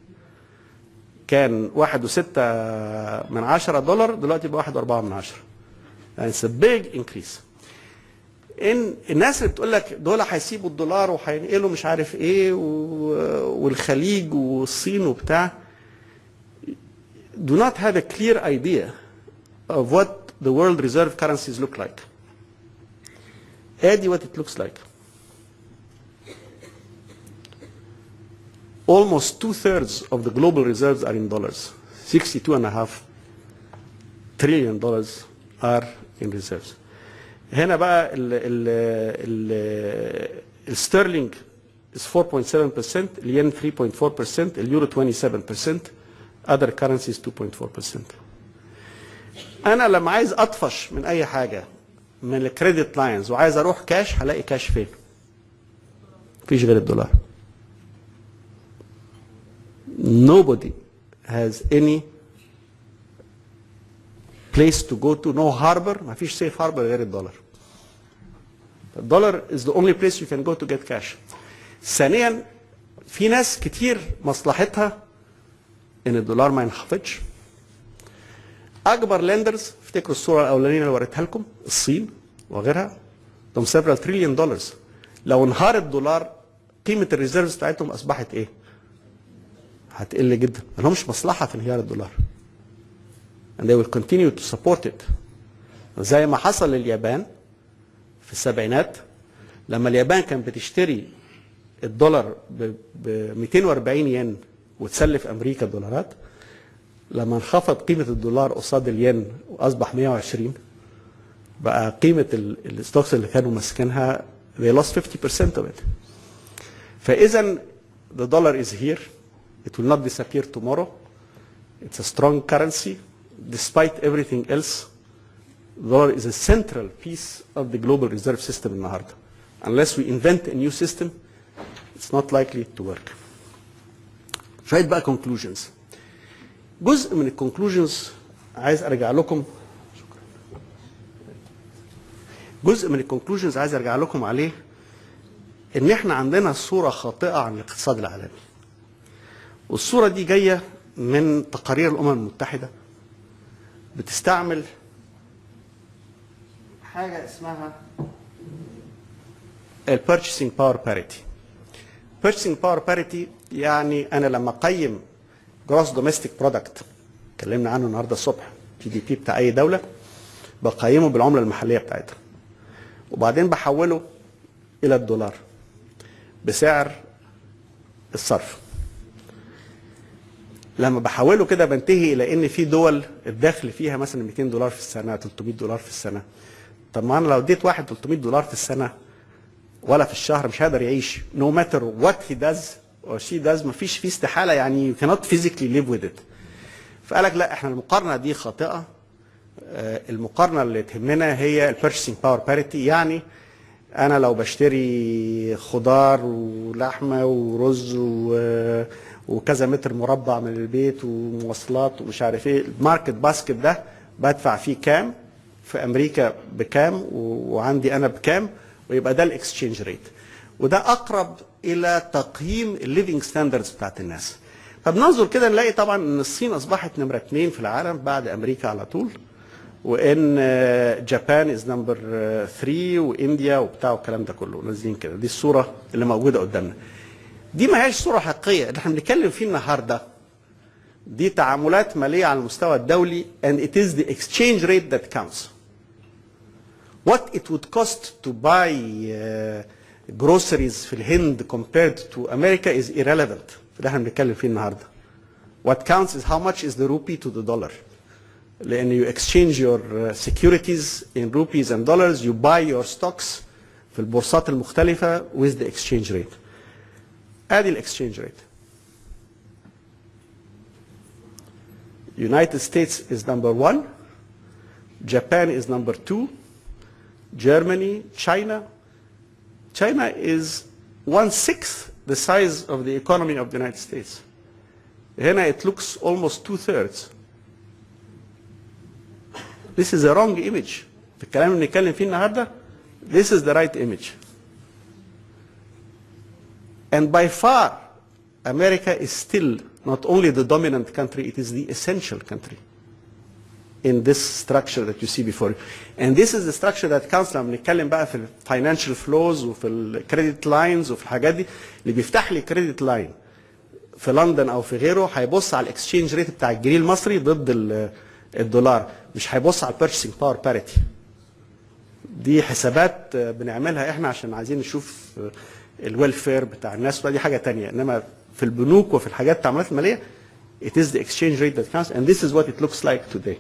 كان واحد وستة من عشرة دولار دلوقتي بقى واحد وأربعة من عشرة يعني it's a big increase ان الناس اللي بتقول لك دول هيسيبوا الدولار وهينقلوا مش عارف ايه و- والخليج والصين وبتاع do not have a clear idea of what the world reserve currencies look like. ادي what it looks like. Almost two thirds of the global reserves are in dollars. 62 and a half trillion dollars are in reserves. هنا بقى ال ال ال الستيرلينج is 4.7%, الين 3.4%, اليورو 27%, other currencies 2.4%. انا لما عايز اطفش من اي حاجه من الكريدت لاينز وعايز اروح كاش هلاقي كاش فين؟ مفيش غير الدولار. Nobody has any place to go to, no harbor, مفيش سيف harbor غير الدولار. الدولار is the only place you can go to get cash. ثانيا في ناس كتير مصلحتها ان الدولار ما ينخفضش اكبر لندرز افتكروا الصوره الاولانيه اللي وريتها لكم الصين وغيرها هم several تريليون دولار لو انهار الدولار قيمه الريزيرفز بتاعتهم اصبحت ايه؟ هتقل جدا ما لهمش مصلحه في انهيار الدولار and they will continue to support it زي ما حصل لليابان في السبعينات لما اليابان كانت بتشتري الدولار ب 240 ين وتسلف امريكا دولارات لما انخفض قيمة الدولار قصاد الين وأصبح 120 بقى قيمة ال- الستوكس اللي كانوا ماسكينها they lost 50% of it. فإذا the dollar is here it will not disappear tomorrow it's a strong currency despite everything else the dollar is a central piece of the global reserve system النهارده unless we invent a new system it's not likely to work. شوية بقى conclusions جزء من الكونكلوجنز عايز ارجع لكم شكرا جزء من الكونكلوجنز عايز ارجع لكم عليه ان احنا عندنا صوره خاطئه عن الاقتصاد العالمي والصوره دي جايه من تقارير الامم المتحده بتستعمل حاجه اسمها ال purchasing power parity purchasing power parity يعني انا لما اقيم جروس دوميستيك برودكت اتكلمنا عنه النهارده الصبح جي دي بي بتاع اي دوله بقيمه بالعمله المحليه بتاعتها وبعدين بحوله الى الدولار بسعر الصرف لما بحوله كده بنتهي الى ان في دول الدخل فيها مثلا 200 دولار في السنه 300 دولار في السنه طب ما انا لو اديت واحد 300 دولار في السنه ولا في الشهر مش هيقدر يعيش no matter what he does or she does ما فيش فيه استحاله يعني you cannot physically live with it فقال لك لا احنا المقارنه دي خاطئه آه، المقارنه اللي تهمنا هي البيرشينج باور باريتي يعني انا لو بشتري خضار ولحمه ورز و- وكذا متر مربع من البيت ومواصلات ومش عارف ايه الماركت باسكت ده بدفع فيه كام في امريكا بكام و- وعندي انا بكام ويبقى ده الاكسشينج ريت وده اقرب الى تقييم الليفنج ستاندردز بتاعت الناس فبننظر كده نلاقي طبعا ان الصين اصبحت نمره اثنين في العالم بعد امريكا على طول وان جابان از نمبر 3 وانديا وبتاع والكلام ده كله نازلين كده دي الصوره اللي موجوده قدامنا دي ما هيش صوره حقيقيه اللي احنا بنتكلم فيه النهارده دي تعاملات ماليه على المستوى الدولي and it is the exchange rate that counts what it would cost to buy uh, groceries في الهند compared to America is irrelevant اللي احنا بنتكلم فيه النهارده what counts is how much is the rupee to the dollar لان you exchange your uh, securities in rupees and dollars you buy your stocks في البورصات المختلفة with the exchange rate ادي الاكسشينج ريت United States is number one Japan is number two Germany China China is one sixth the size of the economy of the United States هنا it looks almost two thirds This is a wrong image. في الكلام اللي بنتكلم فيه النهارده This is the right image. And by far America is still not only the dominant country, it is the essential country in this structure that you see before you. And this is the structure that counts لما بنتكلم بقى في financial flows وفي الكريدت لاينز وفي الحاجات دي اللي بيفتح لي كريدت لاين في لندن او في غيره هيبص على الاكسشينج ريت بتاع الجنيه المصري ضد ال- الدولار مش هيبص على البيرشينج باور باريتي دي حسابات آه، بنعملها احنا عشان عايزين نشوف الويلفير بتاع الناس ودي حاجه تانية انما في البنوك وفي الحاجات التعاملات الماليه it is the exchange rate that counts and this is what it looks like today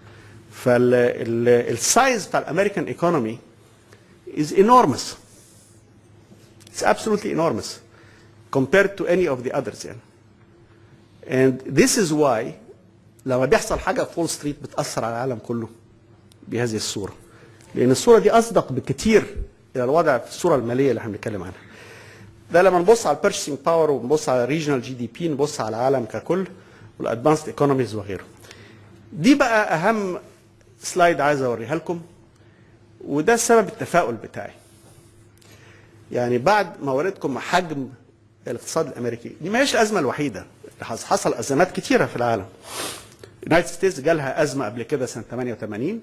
فالسايز بتاع الامريكان ايكونومي is enormous it's absolutely enormous compared to any of the others يعني and this is why لما بيحصل حاجه في وول ستريت بتاثر على العالم كله بهذه الصوره لان الصوره دي اصدق بكتير الى الوضع في الصوره الماليه اللي احنا بنتكلم عنها ده لما نبص على البيرشينج باور ونبص على الريجنال جي دي بي نبص على العالم ككل والادفانسد ايكونوميز وغيره دي بقى اهم سلايد عايز اوريها لكم وده سبب التفاؤل بتاعي يعني بعد ما وريتكم حجم الاقتصاد الامريكي دي ما هيش الازمه الوحيده حصل ازمات كتيره في العالم اليونايتد ستيتس جالها ازمه قبل كده سنه 88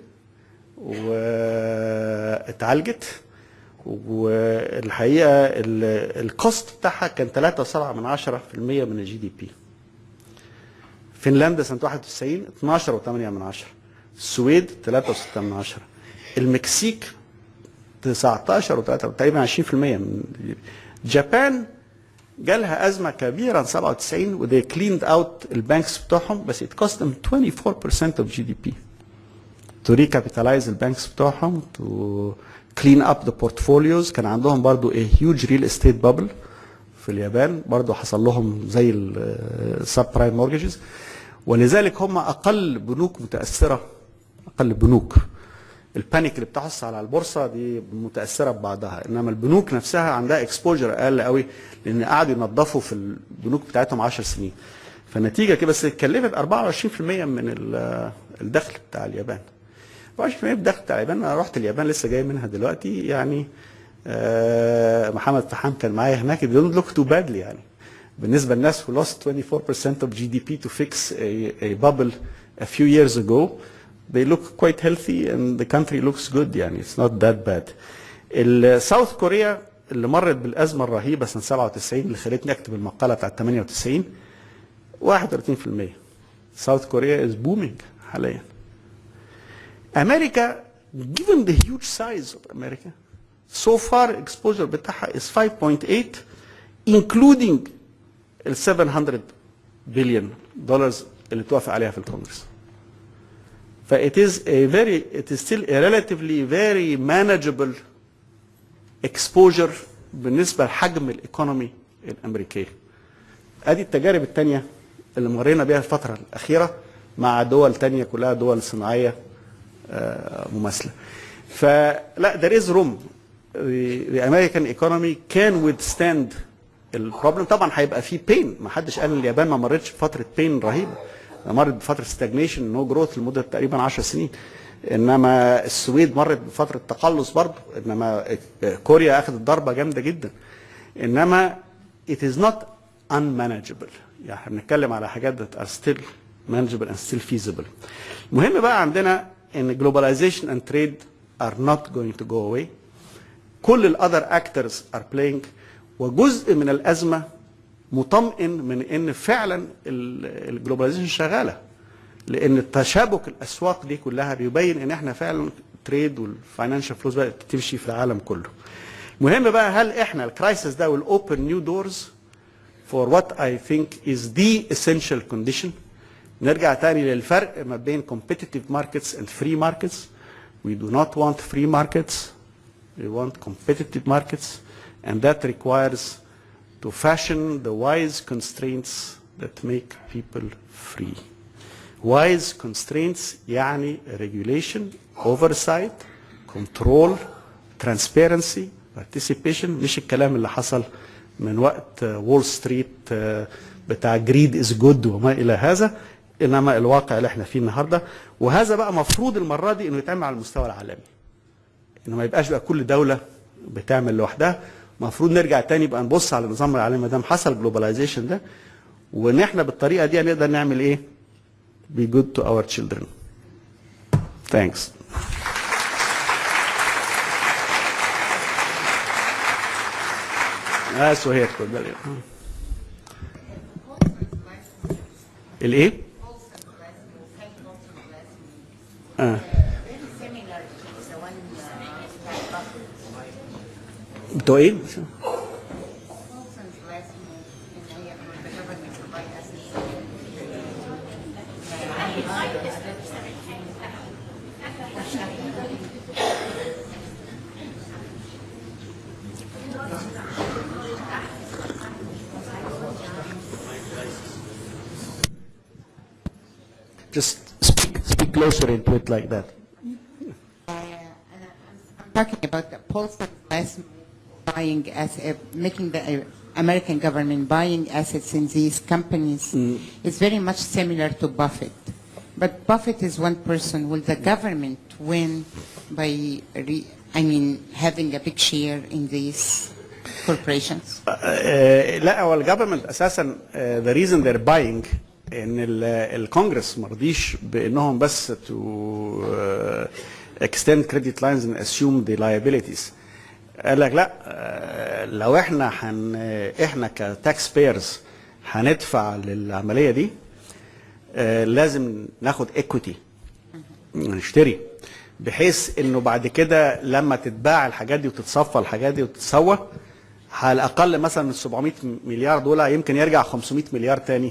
واتعالجت والحقيقه ال- الكوست بتاعها كان 3.7 من 10% من الجي دي بي فنلندا سنه 91 12.8 من 10 السويد 3.6 من 10 المكسيك 19 و3 تقريبا 20% من جابان جالها ازمه كبيره 97 وذي كليند اوت البانكس بتوعهم بس it cost them 24% of GDP to recapitalize البانكس بتوعهم to clean up the portfolios كان عندهم برضو a huge real estate bubble في اليابان برضو حصل لهم زي السب برايم مورجز ولذلك هم اقل بنوك متاثره اقل بنوك البانيك اللي بتحصل على البورصه دي متاثره ببعضها انما البنوك نفسها عندها اكسبوجر اقل قوي لان قعدوا ينظفوا في البنوك بتاعتهم 10 سنين فالنتيجه كده بس اتكلفت 24% من ال- الدخل بتاع اليابان 24% من الدخل بتاع اليابان انا رحت اليابان لسه جاي منها دلوقتي يعني آه، محمد فحام كان معايا هناك they don't look too badly يعني بالنسبه للناس who lost 24% of GDP to fix a, a bubble a few years ago they look quite healthy and the country looks good يعني it's not that bad. الساوث كوريا اللي مرت بالازمه الرهيبه سنه 97 اللي خلتني اكتب المقاله بتاعت 98 31% ساوث كوريا is booming حاليا. امريكا given the huge size of America so far exposure بتاعها is 5.8 including ال 700 بليون دولار اللي توافق عليها في الكونجرس ف it is a very it is still a relatively very manageable exposure بالنسبه لحجم الايكونومي الامريكيه. ادي التجارب الثانيه اللي مرينا بيها الفتره الاخيره مع دول تانية كلها دول صناعيه آه، مماثله. فلا there is room the, the American economy can withstand البروبلم طبعا هيبقى فيه بين ما حدش قال ان اليابان ما مرتش بفتره بين رهيبه مرت بفتره ستاجنيشن نو جروث لمده تقريبا 10 سنين انما السويد مرت بفتره تقلص برضه انما كوريا اخذت ضربه جامده جدا انما it is not unmanageable يعني احنا بنتكلم على حاجات that are still manageable and still feasible المهم بقى عندنا ان globalization and trade are not going to go away كل الاذر اكترز ار بلاينج وجزء من الازمه مطمئن من ان فعلا الجلوباليزيشن شغاله لان تشابك الاسواق دي كلها بيبين ان احنا فعلا تريد والفاينانشال فلوس بقت تمشي في العالم كله. المهم بقى هل احنا الكرايسيس ده will open new doors for what I think is the essential condition نرجع تاني للفرق ما بين competitive markets and free markets. We do not want free markets. We want competitive markets and that requires to fashion the wise constraints that make people free. Wise constraints يعني regulation, oversight, control, transparency, participation مش الكلام اللي حصل من وقت وول ستريت بتاع جريد از جود وما الى هذا انما الواقع اللي احنا فيه النهارده وهذا بقى مفروض المره دي انه يتعمل على المستوى العالمي. انه ما يبقاش بقى كل دوله بتعمل لوحدها المفروض نرجع تاني يبقى نبص على النظام العالمي ما دام حصل جلوباليزيشن ده وان احنا بالطريقه دي هنقدر نعمل ايه؟ be good to our children. Thanks. اه سهير اتفضلي الايه؟ اه بتوع ايه؟ Just speak, speak closer into it like that. I'm talking about the Paulson last buying as making the uh, American government buying assets in these companies is very much similar to Buffett. But Buffett is one person. Will the government win by, re, I mean, having a big share in these corporations? آه، لا هو الجفرمنت اساسا ذا ريزن they're باينج ان ال- الكونجرس ما رضيش بانهم بس تو اكستند كريدت لاينز and assume the liabilities قال لك لا آه، لو احنا حن احنا كتاكس بيرز هندفع للعمليه دي آه، لازم ناخد ايكويتي نشتري بحيث انه بعد كده لما تتباع الحاجات دي وتتصفى الحاجات دي وتتسوى على الاقل مثلا ال 700 مليار دول يمكن يرجع 500 مليار تاني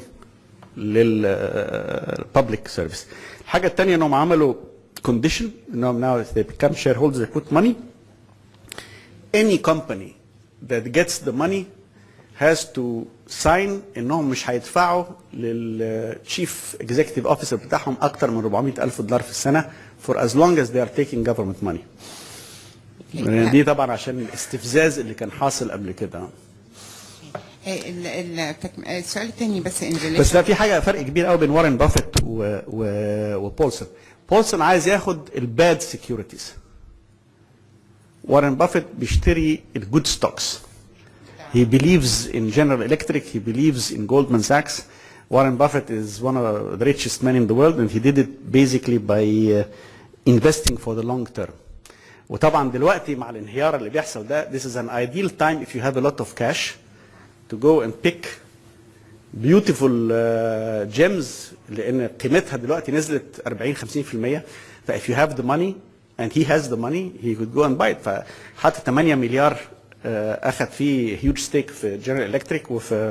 للببليك سيرفيس الحاجه الثانيه انهم عملوا كونديشن انهم now if they become shareholders they put money any company that gets the money has to sign انهم مش هيدفعوا للشيف اكزيكتيف اوفيسر بتاعهم اكتر من 400 الف دولار في السنه for as long as they are taking government money. يعني دي طبعا عشان الاستفزاز اللي كان حاصل قبل كده ال- ال- التك- السؤال الثاني بس in relation بس ده في حاجه فرق كبير قوي بين وارن بافيت و... و... وبولسون بولسون عايز ياخد الباد سكيورتيز وارن بافيت بيشتري الجود ستوكس he believes in General Electric he believes in Goldman Sachs Warren Buffett is one of the richest men in the world and he did it basically by uh, investing for the long term وطبعا دلوقتي مع الانهيار اللي بيحصل ده this is an ideal time if you have a lot of cash to go and pick beautiful uh, gems لان قيمتها دلوقتي نزلت 40 50% ف if you have the money and he has the money he could go and buy it فحط 8 مليار uh, اخذ فيه huge stake في جنرال الكتريك وفي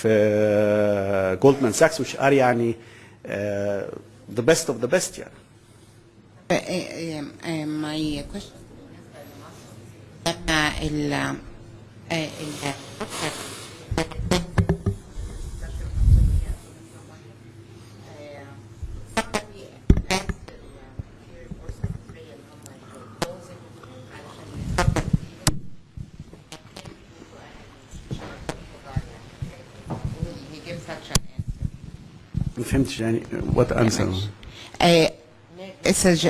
في جولدمان ساكس which are يعني uh, the best of the best يعني Uh, um, uh, my question لما ال uh, ال He gives such an answer. ما فهمتش يعني وات انسر آه، السج...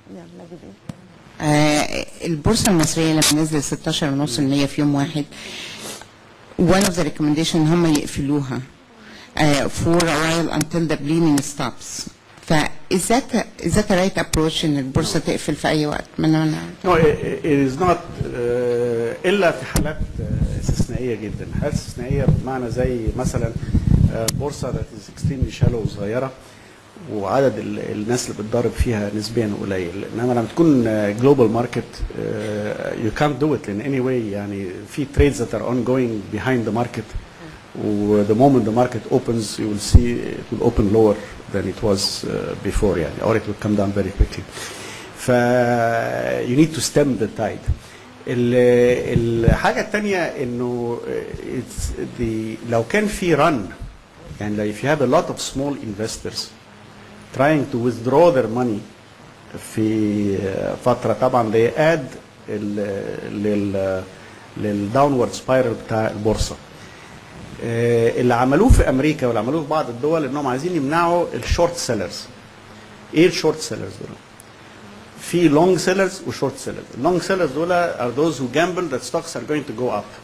آه، البورصة المصرية لما نزلت 16.5% في يوم واحد one of the recommendation هم يقفلوها آه، for a while until the bleeding stops ف is that a, is that a right approach ان البورصة تقفل في أي وقت؟ ما أنا أنا- No, it it is not uh, إلا في حالات uh, استثنائية جدا، حالات استثنائية بمعنى زي مثلا uh, بورصة that is extremely shallow صغيرة وعدد ال- الناس اللي بتضارب فيها نسبيا قليل، انما لما تكون جلوبال ماركت you can't do it in any way يعني في trades that are ongoing behind the market و the moment the market opens you will see it will open lower than it was uh, before يعني or it will come down very quickly. ف you need to stem the tide. ال- الحاجة التانية انه it's the لو كان في run يعني لو if you have a lot of small investors trying to withdraw their money في فترة طبعا they add ال- لل للداونورد سبايرال بتاع البورصة. آه، اللي عملوه في امريكا واللي عملوه في بعض الدول انهم عايزين يمنعوا الشورت سيلرز. ايه الشورت سيلرز دول؟ في لونج سيلرز وشورت سيلرز. اللونج سيلرز دول are those who gamble that stocks are going to go up.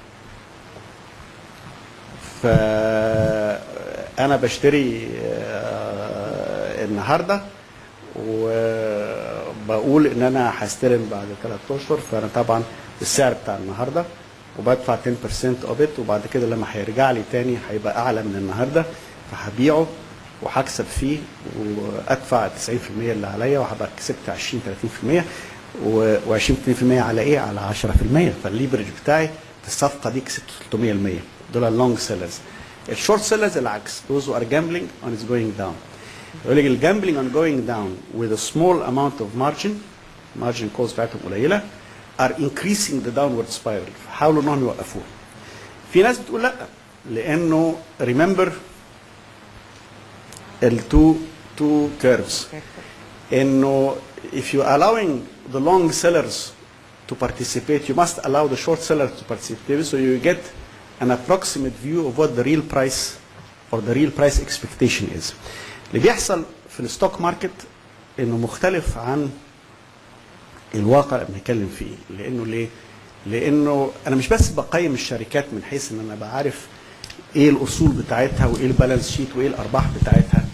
ف انا بشتري آه، النهارده وبقول ان انا هستلم بعد ثلاث اشهر فانا طبعا السعر بتاع النهارده وبدفع 10% اوف ات وبعد كده لما هيرجع لي تاني هيبقى اعلى من النهارده فهبيعه وهكسب فيه وادفع 90% اللي عليا وهبقى كسبت 20 30% و 20% على ايه؟ على 10% فالليفرج بتاعي في الصفقه دي كسبت 300% دول اللونج سيلرز الشورت سيلرز العكس those who are gambling on it's going down يقول لك الجامبلينج on going down with a small amount of margin margin calls بتاعتهم قليله are increasing the downward spiral حاولوا انهم يوقفوه في ناس بتقول لا لانه remember التو تو كيرفز انه if you allowing the long sellers to participate you must allow the short sellers to participate so you get an approximate view of what the real price or the real price expectation is اللي بيحصل في الستوك ماركت انه مختلف عن الواقع اللي بنتكلم فيه لانه ليه لانه انا مش بس بقيم الشركات من حيث ان انا بعرف ايه الاصول بتاعتها وايه البالانس شيت وايه الارباح بتاعتها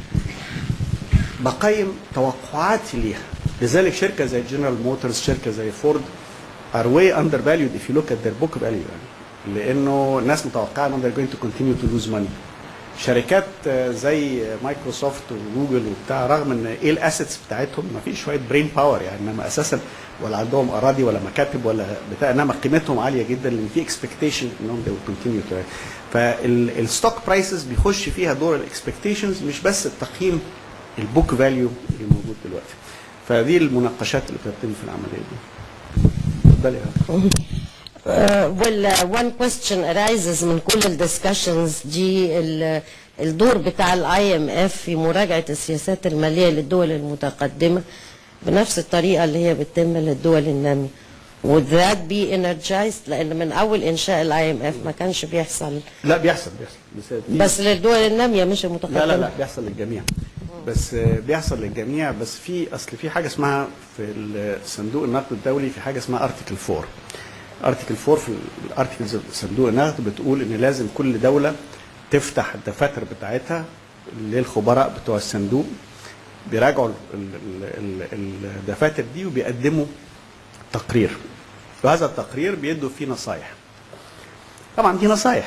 بقيم توقعاتي ليها لذلك شركه زي جنرال موتورز شركه زي فورد are way undervalued if you look at their book value يعني لانه الناس متوقعه ان they're going to continue to lose money شركات آه، زي مايكروسوفت وجوجل وبتاع رغم ان ايه الاسيتس بتاعتهم ما فيش شويه برين باور يعني انما اساسا ولا عندهم اراضي ولا مكاتب ولا بتاع انما قيمتهم عاليه جدا لان في اكسبكتيشن انهم they will continue to فالستوك برايسز بيخش فيها دور الاكسبكتيشنز مش بس التقييم البوك فاليو اللي موجود دلوقتي فدي المناقشات اللي بتتم في العمليه دي اتفضلي يا Uh, well, uh, one question arises من كل الدiscussions دي ال- الدور بتاع الاي ام اف في مراجعه السياسات الماليه للدول المتقدمه بنفس الطريقه اللي هي بتتم للدول الناميه. Would that be energized؟ لان من اول انشاء الاي ام اف ما كانش بيحصل لا بيحصل بيحصل بس, بس للدول الناميه مش المتقدمه. لا لا لا بيحصل للجميع بس آه، بيحصل للجميع بس في اصل في حاجه اسمها في صندوق النقد الدولي في حاجه اسمها ارتكل 4 ارتكل 4 في الارتكلز صندوق النقد بتقول ان لازم كل دوله تفتح الدفاتر بتاعتها للخبراء بتوع الصندوق بيراجعوا ال- ال- ال- الدفاتر دي وبيقدموا تقرير وهذا التقرير بيدوا فيه نصايح طبعا دي نصايح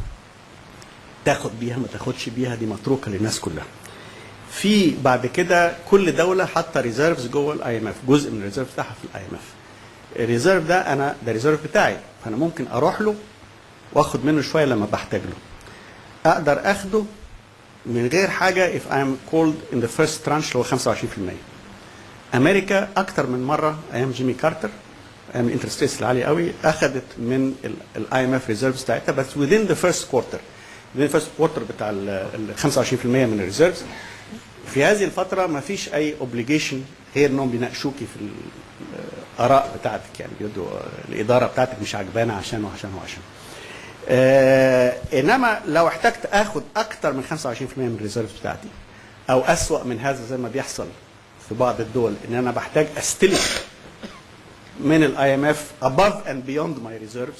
تاخد بيها ما تاخدش بيها دي متروكه للناس كلها في بعد كده كل دوله حاطه ريزيرفز جوه الاي ام اف جزء من الريزيرف بتاعها في الاي ام اف الريزيرف ده انا ده ريزيرف بتاعي فانا ممكن اروح له واخد منه شويه لما بحتاج له اقدر اخده من غير حاجه if I'm called in the first tranche اللي هو 25% امريكا اكتر من مره ايام جيمي كارتر ايام الانترست ريتس العاليه قوي اخذت من الاي ام اف ريزيرفز بتاعتها بس within the first quarter within the first quarter بتاع ال ال 25% من الريزيرفز في هذه الفتره ما فيش اي اوبليجيشن غير انهم بيناقشوكي في الاراء بتاعتك يعني بيدوا الاداره بتاعتك مش عجبانه عشان وعشان وعشان آه انما لو احتجت اخد اكتر من 25% من الريزيرفز بتاعتي او اسوا من هذا زي ما بيحصل في بعض الدول ان انا بحتاج استلف من الاي ام اف above and beyond my reserves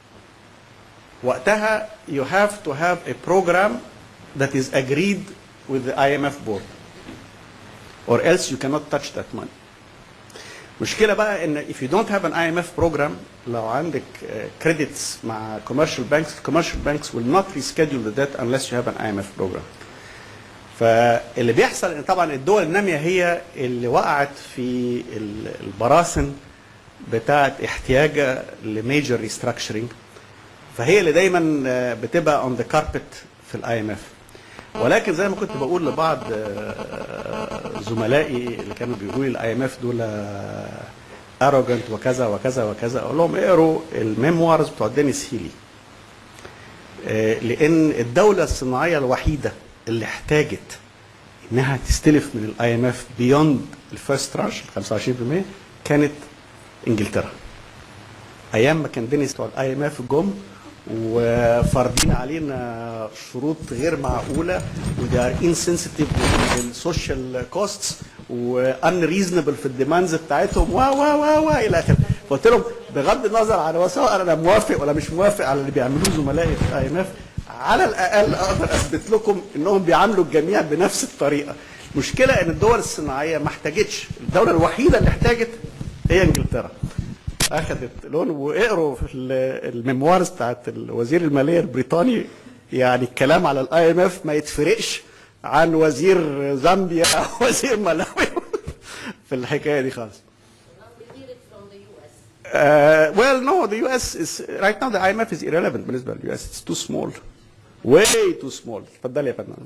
وقتها you have to have a program that is agreed with the IMF board or else you cannot touch that money مشكلة بقى ان if you don't have an IMF program لو عندك uh, credits مع commercial banks commercial banks will not reschedule the debt unless you have an IMF program فاللي بيحصل ان طبعا الدول الناميه هي اللي وقعت في ال- البراثن بتاعه احتياجها لميجر ريستراكشرنج فهي اللي دايما آه، بتبقى اون ذا كاربت في الاي ام اف ولكن زي ما كنت بقول لبعض آه، زملائي اللي كانوا بيقولوا لي الاي ام اف دول اروجنت وكذا وكذا وكذا اقول لهم اقروا الميموارز بتوع دينيس هيلي آه، لان الدوله الصناعيه الوحيده اللي احتاجت انها تستلف من الاي ام اف بيوند الفيرست ترانش 25% كانت انجلترا ايام ما كان دينيس بتوع الاي ام اف جم وفارضين علينا شروط غير معقوله ودي ار انسنسيتيف للسوشيال كوستس وان ريزونبل في الديماندز بتاعتهم و و و و الى اخره فقلت لهم بغض النظر عن سواء انا موافق ولا مش موافق على اللي بيعملوه زملائي في الاي ام اف على الاقل اقدر اثبت لكم انهم بيعاملوا الجميع بنفس الطريقه المشكله ان الدول الصناعيه ما احتاجتش الدوله الوحيده اللي احتاجت هي انجلترا اخذت لون واقروا في ال- الميموارز بتاعت وزير الماليه البريطاني يعني الكلام على الاي ام اف ما يتفرقش عن وزير زامبيا او وزير ملاوي في الحكايه دي خالص Uh, well, no, the U.S. is right now the IMF is irrelevant بالنسبة لل US. It's too small, way too small. اتفضل يا فندم.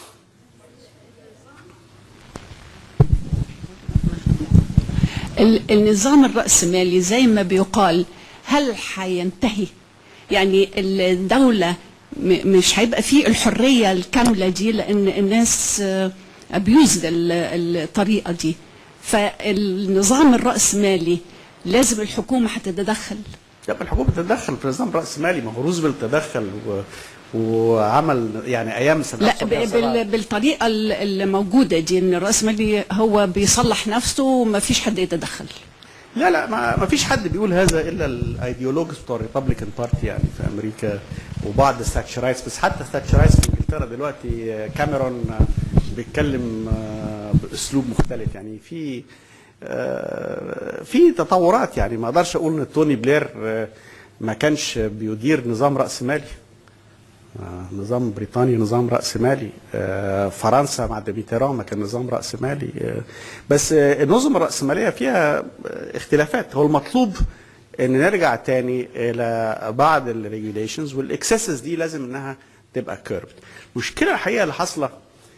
ال- النظام الرأسمالي زي ما بيقال هل حينتهي يعني الدولة م- مش هيبقى فيه الحرية الكاملة دي لأن الناس أبيوزد الطريقة دي فالنظام الرأسمالي لازم الحكومة هتتدخل يبقى الحكومة تتدخل في نظام رأس مالي ما هو روزفلت تدخل و... وعمل يعني أيام سنة لا ب- بال- بالطريقة ال- اللي موجودة دي إن الرأسمالي هو بيصلح نفسه وما فيش حد يتدخل لا لا ما, ما فيش حد بيقول هذا الا الايديولوجز بتوع الريبابليكان بارتي يعني في امريكا وبعض الثاتشرايتس بس حتى الثاتشرايتس في انجلترا دلوقتي آه، كاميرون آه، بيتكلم آه، باسلوب مختلف يعني في آه، في تطورات يعني ما اقدرش اقول ان توني بلير آه، ما كانش بيدير نظام راسمالي آه، نظام بريطاني نظام رأسمالي آه، فرنسا مع ديميتيران ما كان نظام رأسمالي آه، بس آه، النظم الرأسمالية فيها آه، اختلافات هو المطلوب ان نرجع تاني الى بعض الريجوليشنز والاكسسز دي لازم انها تبقى كيربد المشكله الحقيقه اللي حاصله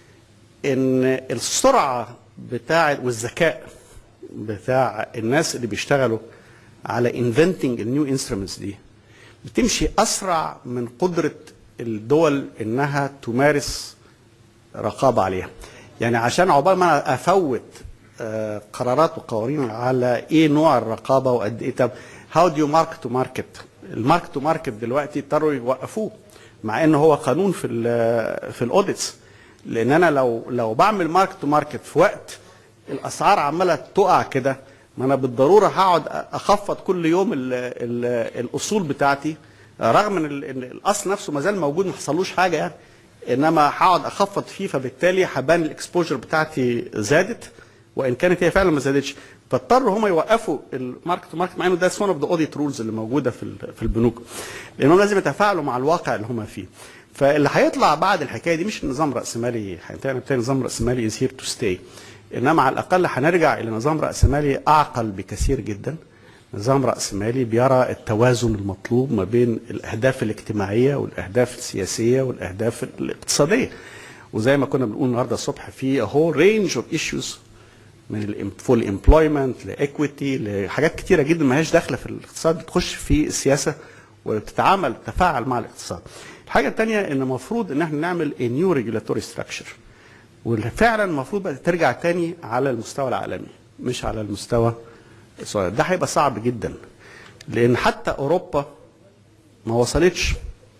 ان السرعه بتاع والذكاء بتاع الناس اللي بيشتغلوا على انفنتنج النيو انسترومنتس دي بتمشي اسرع من قدره الدول انها تمارس رقابه عليها يعني عشان عقبال ما أنا افوت آه، قرارات وقوانين على ايه نوع الرقابه وقد ايه طب هاو دو ماركت تو ماركت الماركت تو ماركت دلوقتي اضطروا يوقفوه مع ان هو قانون في ال في الاوديتس لان انا لو لو بعمل ماركت تو ماركت في وقت الاسعار عماله تقع كده ما انا بالضروره هقعد اخفض كل يوم ال ال الاصول بتاعتي رغم ان ال- إن الاصل نفسه ما زال موجود ما حصلوش حاجه يعني انما هقعد اخفض فيه فبالتالي هبان الاكسبوجر بتاعتي زادت وان كانت هي فعلا ما زادتش فاضطروا هم يوقفوا الماركت تو ماركت مع انه ده ون اوف ذا اوديت رولز اللي موجوده في ال- في البنوك لانهم لازم يتفاعلوا مع الواقع اللي هم فيه فاللي هيطلع بعد الحكايه دي مش نظام راسمالي هينتهي بالتالي نظام راسمالي از هير تو ستي انما على الاقل هنرجع الى نظام راسمالي اعقل بكثير جدا نظام رأسمالي بيرى التوازن المطلوب ما بين الأهداف الاجتماعية والأهداف السياسية والأهداف الاقتصادية وزي ما كنا بنقول النهارده الصبح في a whole range of issues من الفول امبلويمنت لايكويتي لحاجات كتيره جدا ما هيش داخله في الاقتصاد بتخش في السياسه وبتتعامل تتفاعل مع الاقتصاد. الحاجه الثانيه ان المفروض ان احنا نعمل نيو ريجولاتوري ستراكشر وفعلا المفروض بقى ترجع تاني على المستوى العالمي مش على المستوى الصغير ده هيبقى صعب جدا لان حتى اوروبا ما وصلتش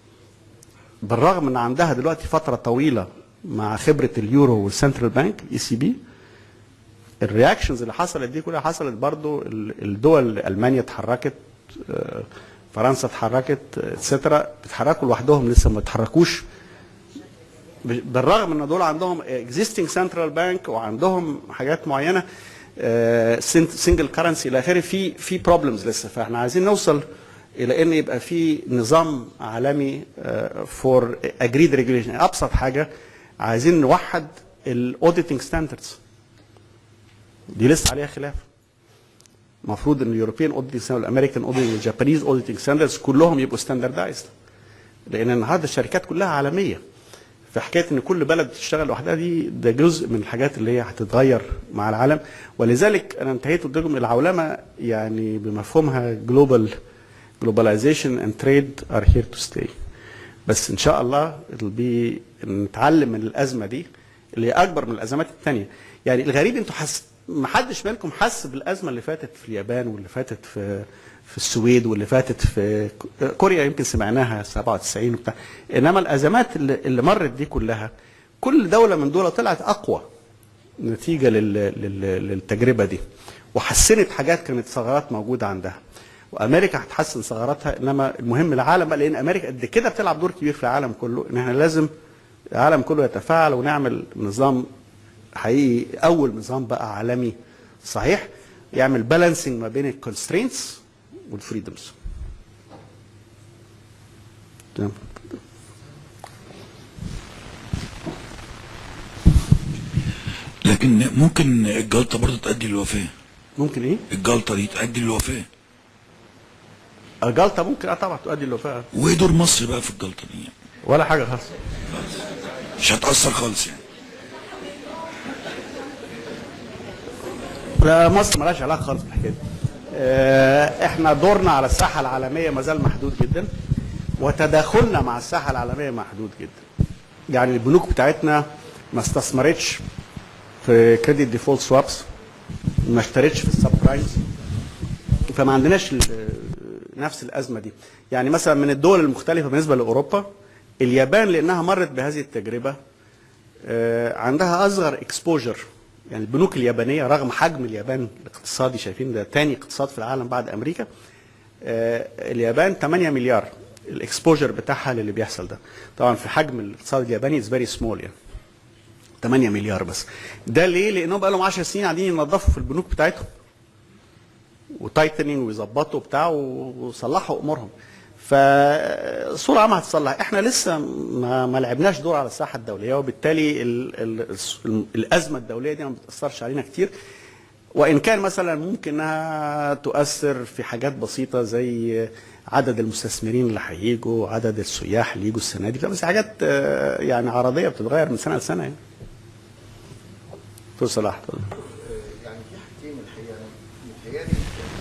بالرغم ان عندها دلوقتي فتره طويله مع خبره اليورو والسنترال بانك اي سي بي الرياكشنز اللي حصلت دي كلها حصلت برضو ال- الدول المانيا اتحركت آه، فرنسا اتحركت اتسترا بيتحركوا لوحدهم لسه ما اتحركوش ب- بالرغم ان دول عندهم existing central bank وعندهم حاجات معينه سنجل كرنسي الى اخره في في بروبلمز لسه فاحنا عايزين نوصل الى ان يبقى في نظام عالمي فور اجريد ريجوليشن ابسط حاجه عايزين نوحد الاوديتنج ستاندردز دي لسه عليها خلاف المفروض ان اليوروبيان اوديتنج ستاندرد الامريكان اوديتنج الجابانيز اوديتنج ستاندردز كلهم يبقوا ستاندردايزد لان النهارده الشركات كلها عالميه فحكايه ان كل بلد تشتغل لوحدها دي ده جزء من الحاجات اللي هي هتتغير مع العالم ولذلك انا انتهيت قلت لكم العولمه يعني بمفهومها جلوبال جلوباليزيشن اند تريد ار هير تو ستي بس ان شاء الله it'll be نتعلم من الازمه دي اللي هي اكبر من الازمات الثانيه يعني الغريب انتوا حس ما حدش منكم حس بالازمه اللي فاتت في اليابان واللي فاتت في في السويد واللي فاتت في كوريا يمكن سمعناها 97 وبتاع انما الازمات اللي, اللي مرت دي كلها كل دوله من دول طلعت اقوى نتيجه لل... لل... للتجربه دي وحسنت حاجات كانت ثغرات موجوده عندها وامريكا هتحسن ثغراتها انما المهم العالم بقى لان امريكا قد كده بتلعب دور كبير في العالم كله ان احنا لازم العالم كله يتفاعل ونعمل نظام حقيقي اول نظام بقى عالمي صحيح يعمل بالانسنج ما بين الكونسترينتس والفريدمز تمام لكن ممكن الجلطه برضه تؤدي للوفاه ممكن ايه؟ الجلطه دي تؤدي للوفاه الجلطه ممكن اه طبعا تؤدي للوفاه وايه دور مصر بقى في الجلطه دي يعني؟ ولا حاجه خالص مش هتاثر خالص يعني لا مصر مالهاش علاقه خالص بالحكايه دي. آه، احنا دورنا على الساحه العالميه ما زال محدود جدا وتداخلنا مع الساحه العالميه محدود جدا. يعني البنوك بتاعتنا ما استثمرتش في كريدت ديفولت سوابس ما اشترتش في السب برايمز فما عندناش ال- نفس الازمه دي. يعني مثلا من الدول المختلفه بالنسبه لاوروبا اليابان لانها مرت بهذه التجربه آه، عندها اصغر اكسبوجر يعني البنوك اليابانيه رغم حجم اليابان الاقتصادي شايفين ده تاني اقتصاد في العالم بعد امريكا آه، اليابان 8 مليار الاكسبوجر بتاعها للي بيحصل ده طبعا في حجم الاقتصاد الياباني از فيري سمول يعني 8 مليار بس ده ليه لانهم بقى لهم 10 سنين قاعدين ينظفوا في البنوك بتاعتهم وتايتنينج ويظبطوا بتاع وصلحوا امورهم فصورة عامة هتتصلح احنا لسه ما, ما لعبناش دور على الساحة الدولية وبالتالي ال ال ال الأزمة الدولية دي ما بتأثرش علينا كتير وإن كان مثلا ممكن إنها تؤثر في حاجات بسيطة زي عدد المستثمرين اللي هيجوا عدد السياح اللي يجوا السنة دي بس حاجات آه، يعني عرضية بتتغير من سنة لسنة يعني دكتور صلاح اتفضل. يعني في حاجتين الحقيقه متهيألي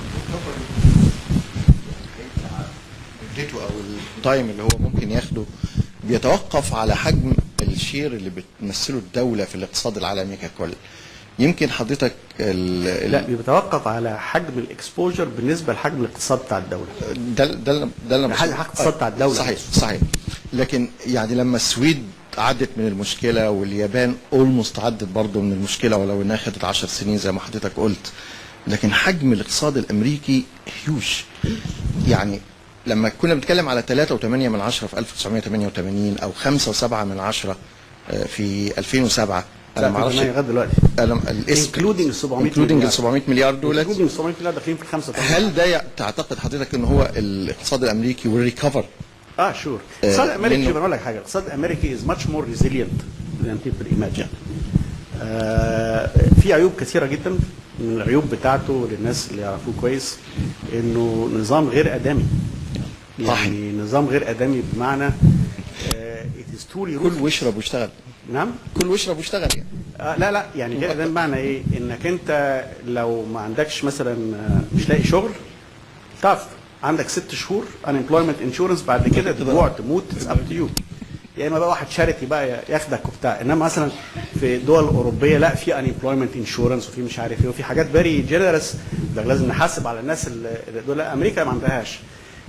مدته او التايم اللي هو ممكن ياخده بيتوقف على حجم الشير اللي بتمثله الدوله في الاقتصاد العالمي ككل يمكن حضرتك ال- ال- لا بيتوقف على حجم الاكسبوجر بالنسبة لحجم الاقتصاد بتاع الدولة ده ده اللي- ده اللي حاجة مقصود. اقتصاد بتاع الدولة. صحيح صحيح لكن يعني لما السويد عدت من المشكله واليابان اولموست عدت برضه من المشكله ولو انها خدت 10 سنين زي ما حضرتك قلت لكن حجم الاقتصاد الامريكي هيوج يعني لما كنا بنتكلم على 3.8 من عشرة في 1988 او 5.7 من عشرة آه، في 2007 انا لا ما اعرفش لغاية دلوقتي انا الاسم including ال 700 including مليار. ال 700 مليار دولت including 700 مليار داخلين في الخمسة طبعا. هل ده يع- تعتقد حضرتك ان هو الاقتصاد الامريكي والريكفر اه شور آه، الاقتصاد الامريكي منه- بقول لك حاجه الاقتصاد الامريكي از ماتش مور ريزيلينت than people imagine آه في عيوب كثيره جدا من العيوب بتاعته للناس اللي يعرفوه كويس انه نظام غير ادمي يعني نظام غير ادمي بمعنى آه it is truly كل واشرب واشتغل نعم كل واشرب واشتغل يعني آه لا لا يعني كده ده بمعنى ايه انك انت لو ما عندكش مثلا آه، مش لاقي شغل تعرف عندك ست شهور unemployment insurance بعد كده تجوع تموت اتس اب تو يو يا اما بقى واحد شارتي بقى ياخدك وبتاع انما مثلا في الدول الاوروبيه لا في unemployment insurance وفي مش عارف ايه وفي حاجات فيري جينيرس لازم نحاسب على الناس اللي اللي دول امريكا ما عندهاش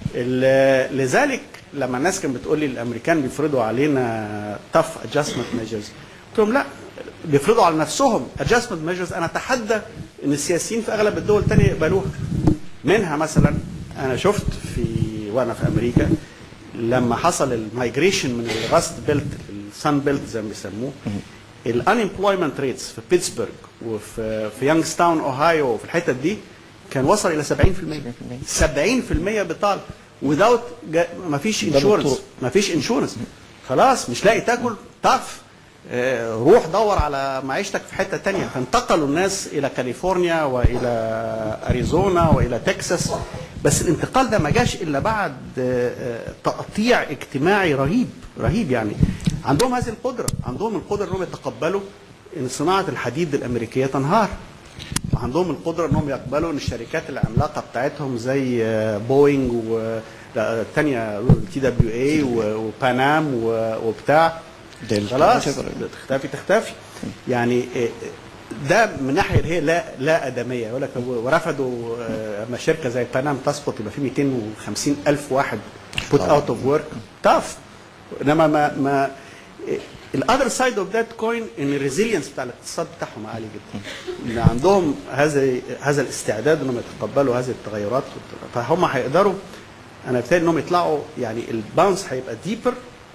ال- لذلك لما الناس كانت بتقول لي الامريكان بيفرضوا علينا tough adjustment measures قلت لهم لا بيفرضوا على نفسهم adjustment measures انا اتحدى ان السياسيين في اغلب الدول الثانيه يقبلوها منها مثلا انا شفت في وانا في امريكا لما حصل المايجريشن من الراست بيلت السان بيلت زي ما بيسموه الانemployment ريتس في بيتسبرغ وفي في يانجز تاون اوهايو وفي الحتت دي كان وصل الى 70% 70% بطال without ما فيش انشورنس بالطرق. ما فيش انشورنس خلاص مش لاقي تاكل طف آه، روح دور على معيشتك في حته تانية فانتقلوا الناس الى كاليفورنيا والى اريزونا والى تكساس بس الانتقال ده ما جاش الا بعد آه، آه، تقطيع اجتماعي رهيب رهيب يعني عندهم هذه القدره عندهم القدره انهم يتقبلوا ان صناعه الحديد الامريكيه تنهار عندهم القدره انهم يقبلوا ان الشركات العملاقه بتاعتهم زي آه، بوينج والثانيه تي دبليو اي وبانام و- وبتاع ديل. خلاص تختفي تختفي يعني آه، ده من ناحيه اللي هي لا لا ادميه يقول لك ورفضوا آه، اما شركه زي بانام تسقط يبقى في 250 الف واحد put out of work tough انما ما ما الاذر سايد اوف ذات كوين ان الريزيلينس بتاع الاقتصاد بتاعهم عالي جدا ان عندهم هذا هذا الاستعداد انهم يتقبلوا هذه التغيرات فهم هيقدروا انا بتهيألي انهم يطلعوا يعني الباونس هيبقى ديبر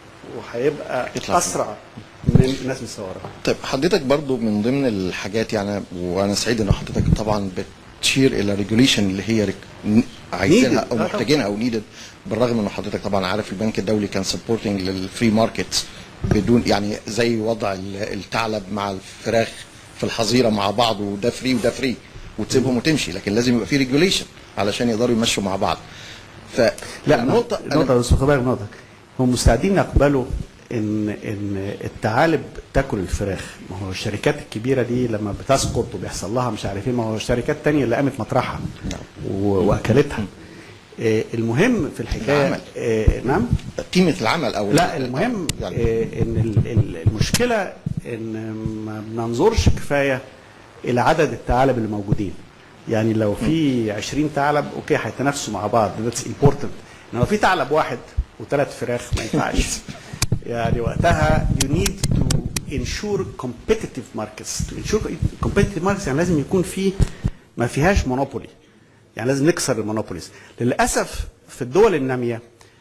وهيبقى يطلع اسرع من الناس مصوره طيب حضرتك برضو من ضمن الحاجات يعني وانا سعيد ان حضرتك طبعا بتشير الى ريجوليشن اللي هي ريك- ن- عايزينها Needed. او آه طبعا. محتاجينها او نيدد بالرغم ان حضرتك طبعا عارف البنك الدولي كان سبورتنج للفري ماركت بدون يعني زي وضع ال- الثعلب مع الفراخ في الحظيره مع بعض وده فري وده فري وتسيبهم وتمشي لكن لازم يبقى في ريجوليشن علشان يقدروا يمشوا مع بعض ف لا النقطه النقطة بس خد بالك من نقطة هم مستعدين يقبلوا ان ان الثعالب تاكل الفراخ ما هو الشركات الكبيرة دي لما بتسقط وبيحصل لها مش عارف ايه ما هو الشركات تانية اللي قامت مطرحها و- واكلتها آه، المهم في الحكاية العمل. آه، نعم قيمه العمل او لا المهم يعني آه، ان ال- ال- المشكله ان ما بننظرش كفايه الى عدد الثعالب اللي موجودين يعني لو في 20 ثعلب اوكي هيتنافسوا مع بعض ذاتس امبورتنت انما لو في ثعلب واحد وثلاث فراخ ما ينفعش يعني وقتها you need to ensure competitive markets to ensure competitive markets يعني لازم يكون في ما فيهاش مونوبولي يعني لازم نكسر المونوبوليز للاسف في الدول الناميه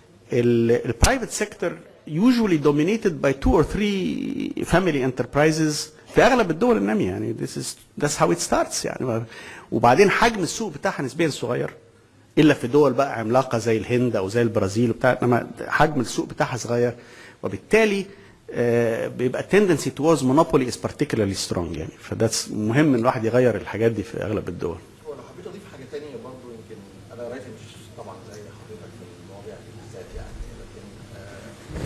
البرايفت سيكتور usually dominated by two or three family enterprises في اغلب الدول الناميه يعني this is that's how it starts يعني وبعدين حجم السوق بتاعها نسبيا صغير الا في دول بقى عملاقه زي الهند او زي البرازيل وبتاع انما حجم السوق بتاعها صغير وبالتالي آه، بيبقى tendency towards monopoly is particularly strong يعني فده مهم ان الواحد يغير الحاجات دي في اغلب الدول هو لو حبيت اضيف حاجه ثانيه برضو يمكن انا قرايتي مش طبعا زي حضرتك في المواضيع دي بالذات يعني لكن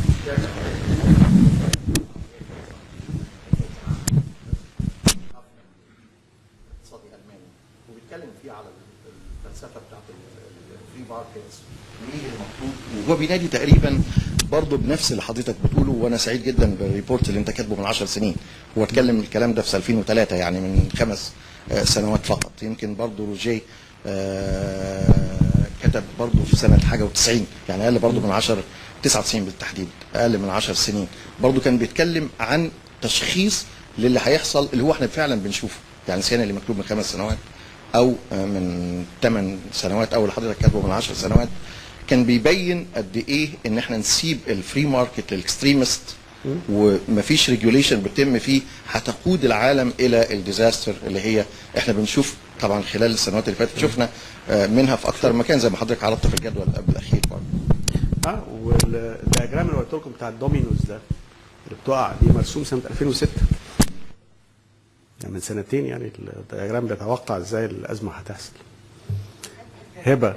اقتصادي الماني وبيتكلم فيه على الفلسفه بتاعت الفري ماركتس وايه المطلوب وهو بينادي تقريبا برضه بنفس اللي حضرتك بتقوله وانا سعيد جدا بالريبورت اللي انت كاتبه من 10 سنين هو اتكلم الكلام ده في 2003 يعني من خمس آه، سنوات فقط يمكن برضه روجيه آه، كتب برضه في سنه حاجه و90 يعني اقل برضه من 10 99 بالتحديد اقل من 10 سنين برضه كان بيتكلم عن تشخيص للي هيحصل اللي هو احنا فعلا بنشوفه يعني السنه اللي مكتوب من خمس سنوات او آه، من ثمان سنوات او اللي حضرتك كاتبه من 10 سنوات كان بيبين قد ايه ان احنا نسيب الفري ماركت للاكستريمست ومفيش ريجوليشن بتتم فيه هتقود العالم الى الديزاستر اللي هي احنا بنشوف طبعا خلال السنوات اللي فاتت شفنا آه، منها في اكتر مكان زي ما حضرتك عرضت في الجدول قبل الاخير برضه اه والدياجرام اللي قلت لكم بتاع الدومينوز ده اللي بتقع دي مرسوم سنه 2006 يعني من سنتين يعني الدياجرام بيتوقع ازاي الازمه هتحصل هبه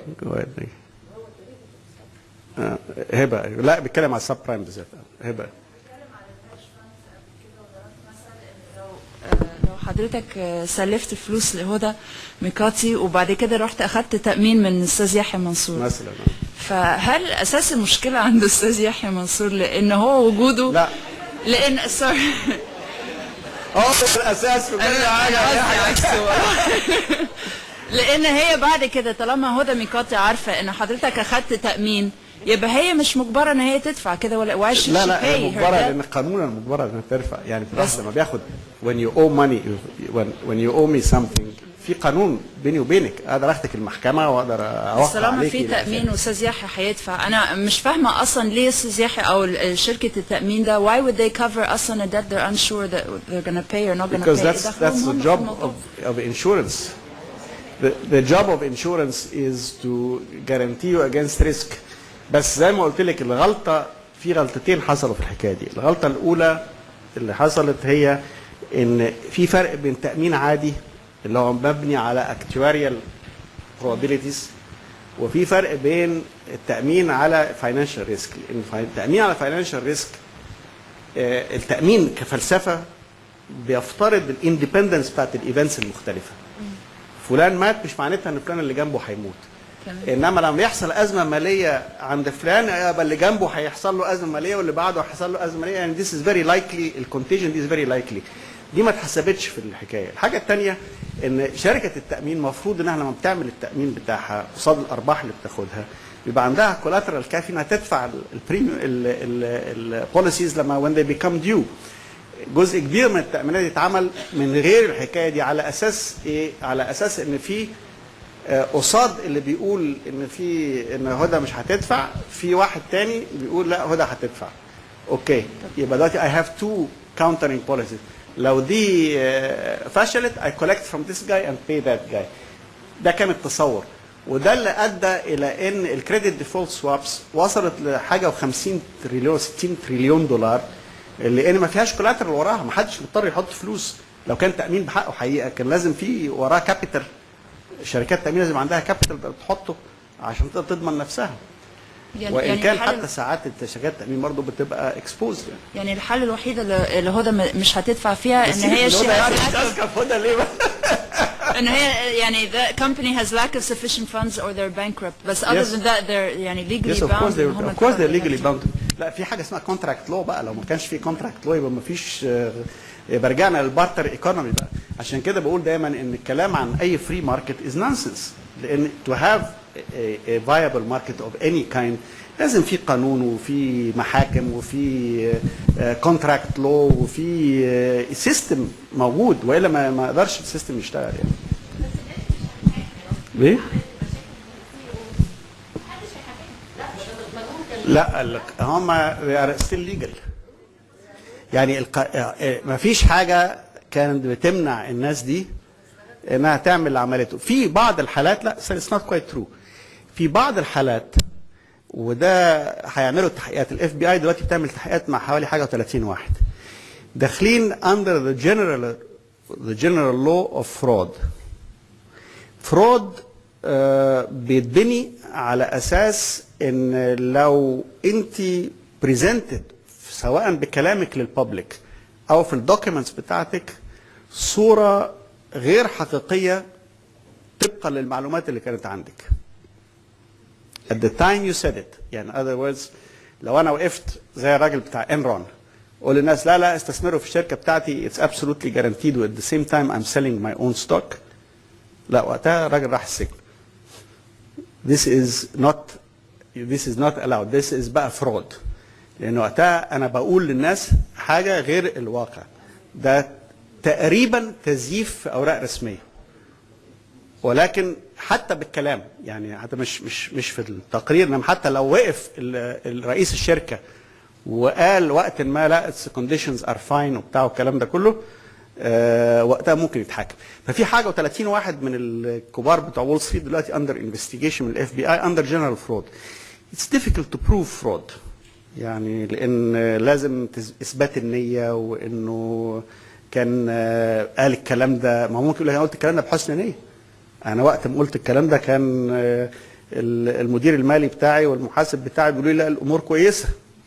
آه، هبه لا بيتكلم على السب برايم بالذات هبه حضرتك آه، سلفت فلوس لهدى ميقاتي وبعد كده رحت اخدت تامين من الاستاذ يحيى منصور مثلا فهل اساس المشكله عند الاستاذ يحيى منصور لان هو وجوده لا لان سوري هو الاساس في كل أنا حاجه قصدي عكسه. لان هي بعد كده طالما هدى ميقاتي عارفه ان حضرتك اخدت تامين يبقى هي مش مجبره ان هي تدفع كده ولا وعش لا لا هي مجبره لان قانونا مجبره انها ترفع يعني في الواحد لما بياخد when you owe money when, when you owe me something في قانون بيني وبينك اقدر اخدك المحكمه واقدر بس اوقع طالما عليك في تامين واستاذ يحيى هيدفع انا مش فاهمه اصلا ليه استاذ يحيى او ال- شركه التامين ده why would they cover اصلا a debt they're unsure that they're gonna pay or not gonna because pay that's دخلهم that's the هم في job الموضوع. of, of insurance the, the job of insurance is to guarantee you against risk بس زي ما قلت لك الغلطه في غلطتين حصلوا في الحكايه دي الغلطه الاولى اللي حصلت هي ان في فرق بين تامين عادي اللي هو مبني على actuarial probabilities وفي فرق بين التامين على financial risk لان التامين على financial risk آه، التامين كفلسفه بيفترض الاندبندنس بتاعت الايفنتس المختلفه فلان مات مش معناتها ان فلان اللي جنبه هيموت انما لما يحصل ازمه ماليه عند فلان يبقى اللي جنبه هيحصل له ازمه ماليه واللي بعده هيحصل له ازمه ماليه يعني this is very likely الكونتيجن دي is very likely دي ما اتحسبتش في الحكايه الحاجه الثانيه ان شركه التامين المفروض انها لما بتعمل التامين بتاعها قصاد الارباح اللي بتاخدها بيبقى عندها كولاترال كافي انها تدفع البريميوم البوليسيز لما when they become due جزء كبير من التامينات يتعمل من غير الحكايه دي على اساس ايه على اساس ان في آه، قصاد اللي بيقول ان في ان هدى مش هتدفع في واحد تاني بيقول لا هدى هتدفع اوكي يبقى دلوقتي اي هاف تو كاونترنج بوليسيز لو دي آه، فشلت اي كولكت فروم ذيس جاي اند باي ذات جاي ده كان التصور وده اللي ادى الى ان الكريدت ديفولت سوابس وصلت لحاجه و50 تريليون 60 تريليون دولار لان ما فيهاش كولاترال وراها ما حدش مضطر يحط فلوس لو كان تامين بحقه حقيقه كان لازم في وراه كابيتال شركات التامين لازم عندها كابيتال تحطه عشان تقدر تضمن نفسها يعني وان يعني كان الحل- حتى ساعات شركات التامين برضه بتبقى اكسبوز يعني يعني الحل الوحيد اللي اللي هدى م- مش هتدفع فيها ان هي she has lack of- هدى ليه بقى؟ ان هي يعني the company has lack of sufficient funds or they're bankrupt بس other Yes. than that they're يعني legally Yes, of bound course إن they هم of course they're يدفعوا. legally bound. لا في حاجه اسمها كونتراكت لو بقى لو ما كانش في كونتراكت لو يبقى ما فيش آه، يبقى رجعنا للبارتر ايكونومي بقى عشان كده بقول دايما ان الكلام عن اي فري ماركت از نونسنس لان to have a, a viable market of any kind لازم في قانون وفي محاكم وفي كونتراكت لو وفي سيستم موجود والا ما ما يقدرش السيستم يشتغل يعني ليه؟ لا ال- هم ستيل ليجل يعني الق... ما فيش حاجه كانت بتمنع الناس دي انها تعمل اللي عملته في بعض الحالات لا اتس نوت كويت ترو في بعض الحالات وده هيعملوا تحقيقات الاف بي اي دلوقتي بتعمل تحقيقات مع حوالي حاجه و30 واحد داخلين under the general the general law of fraud فرود آه، بيتبني على اساس ان لو انت بريزنتد سواء بكلامك للببليك او في الدوكيومنتس بتاعتك صوره غير حقيقيه طبقا للمعلومات اللي كانت عندك at the time you said it يعني other words لو انا وقفت زي الراجل بتاع انرون قول للناس لا لا استثمروا في الشركه بتاعتي it's absolutely guaranteed و at the same time I'm selling my own stock لا وقتها الراجل راح السجن this is not this is not allowed this is بقى fraud لان وقتها انا بقول للناس حاجه غير الواقع ده تقريبا تزييف في اوراق رسميه ولكن حتى بالكلام يعني حتى مش مش مش في التقرير انما حتى لو وقف ال- الرئيس الشركه وقال وقت ما لا الكونديشنز ار فاين وبتاع والكلام ده كله آه وقتها ممكن يتحاكم ففي حاجه و30 واحد من الكبار بتوع وول ستريت دلوقتي اندر انفستيجيشن من الاف بي اي اندر جنرال فرود اتس difficult تو بروف فرود يعني لان لازم تز- اثبات النيه وانه كان آه، قال الكلام ده ما هو ممكن يقول لك انا قلت الكلام ده بحسن نيه انا وقت ما قلت الكلام ده كان آه، ال- المدير المالي بتاعي والمحاسب بتاعي بيقولوا لي لا الامور كويسه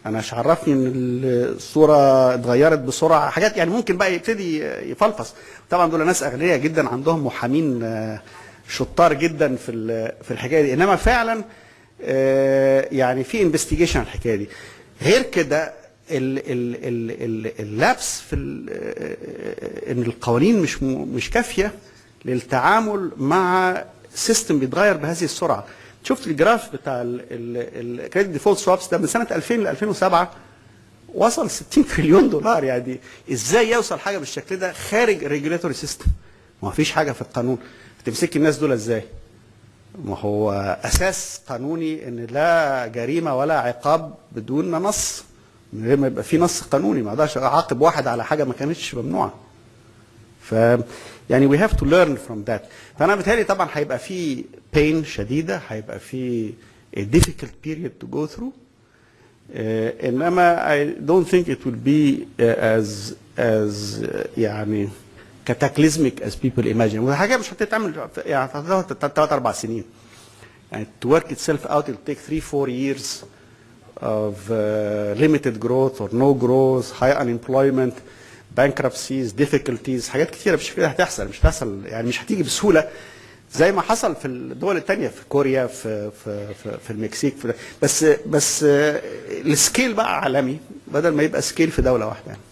انا مش عرفني ان الصوره اتغيرت بسرعه حاجات يعني ممكن بقى يبتدي يفلفص طبعا دول ناس اغنياء جدا عندهم محامين آه، شطار جدا في ال- في الحكايه دي انما فعلا آه، يعني في انفستيجيشن على الحكايه دي غير كده ال- ال- ال- ال- اللبس في ال- آه، ان القوانين مش م- مش كافيه للتعامل مع سيستم بيتغير بهذه السرعه شفت الجراف بتاع الكريدت ديفولت سوابس ده من سنه 2000 ل 2007 وصل 60 تريليون دولار يعني ازاي يوصل حاجه بالشكل ده خارج الريجوليتوري سيستم ما فيش حاجه في القانون هتمسكي الناس دول ازاي ما هو اساس قانوني ان لا جريمه ولا عقاب بدون نص من غير ما يبقى في نص قانوني ما اقدرش اعاقب واحد على حاجه ما كانتش ممنوعه ف يعني we have to learn from that فانا بتهيألي طبعا هيبقى في pain شديده هيبقى في a difficult period to go through آه، انما I don't think it will be uh, as as uh, يعني cataclysmic as people imagine وحاجه مش هتتعمل في- يعني هتاخد ثلاث اربع سنين يعني to work itself out it'll take three four years of uh, limited growth or no growth high unemployment bankruptcies difficulties حاجات كتيره مش كده هتحصل مش هتحصل يعني مش هتيجي بسهوله زي ما حصل في الدول التانية في كوريا في في في, في المكسيك في بس بس آه، السكيل بقى عالمي بدل ما يبقى سكيل في دوله واحده يعني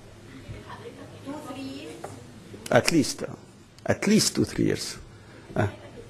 at least uh, at least two three years آه.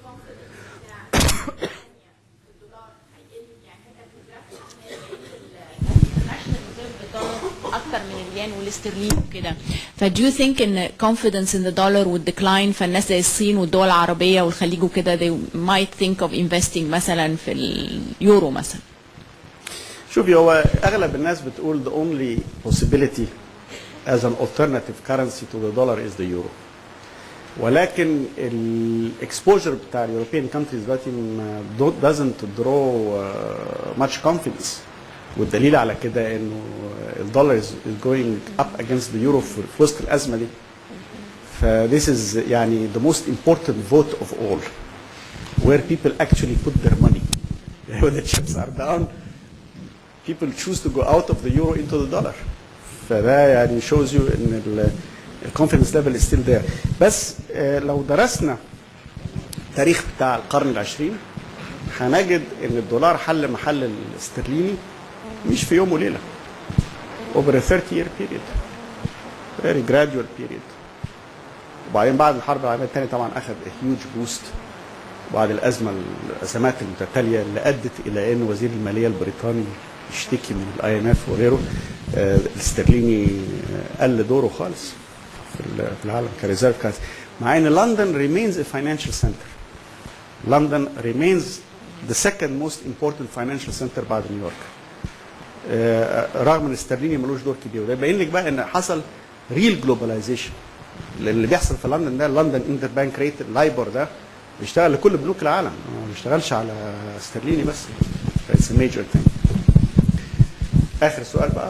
اكتر من الين والاسترليني وكده فدو يو ثينك ان confidence in the dollar would decline فالناس زي الصين والدول العربيه والخليج وكده they might think of investing مثلا في اليورو مثلا شوفي هو اغلب الناس بتقول the only possibility as an alternative currency to the dollar is the euro ولكن الاكسبوجر بتاع اليوروبيان كونتريز دلوقتي ما don't- doesn't draw uh, much confidence والدليل على كده انه الدولار is is going up against the euro في في وسط الازمه دي ف this is يعني the most important vote of all where people actually put their money when the chips are down people choose to go out of the euro into the dollar فده يعني shows you ان ال الكونفدنس ليفل is still there بس آه، لو درسنا التاريخ بتاع القرن العشرين هنجد ان الدولار حل محل الاسترليني مش في يوم وليله over a 30 year period very gradual period وبعدين بعد الحرب العالميه الثانيه طبعا اخذ a huge boost وبعد الازمه الازمات المتتاليه اللي ادت الى ان وزير الماليه البريطاني يشتكي من الاي ام اف وغيره آه، الاسترليني آه، قل دوره خالص في ال- في العالم كريزيرف كارنسي مع ان لندن remains a financial center لندن remains the second most important financial center بعد نيويورك آه، رغم ان الاسترليني ملوش دور كبير وده يبين لك بقى ان حصل ريل جلوباليزيشن اللي بيحصل في لندن ده لندن انتر بانك ريت اللايبر ده بيشتغل لكل بنوك العالم ما بيشتغلش على استرليني بس اتس ميجر ثينج اخر سؤال بقى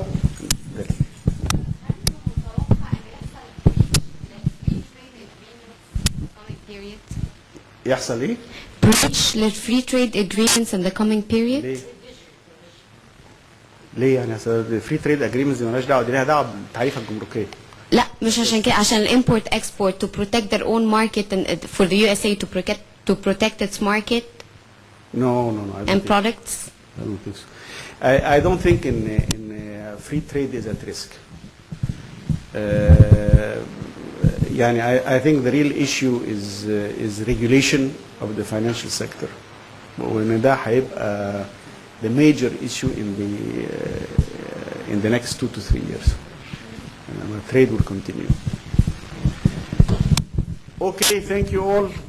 يحصل ايه؟ breach للفري تريد agreements in the coming period ليه؟ ليه يعني الفري تريد اجريمنتس دي مالهاش دعوه دي ليها دعوه بالتعريفه الجمركيه لا مش عشان كده عشان الامبورت اكسبورت to protect their own market and for the USA to protect to protect its market No, no, no. I don't and think- products I don't think so. I, I don't think in, in uh, free trade is at risk. Uh, يعني I, I think the real issue is uh, is regulation of the financial sector. وإن ده هيبقى the major issue in the uh, in the next two to three years. And uh, trade will continue. Okay, thank you all.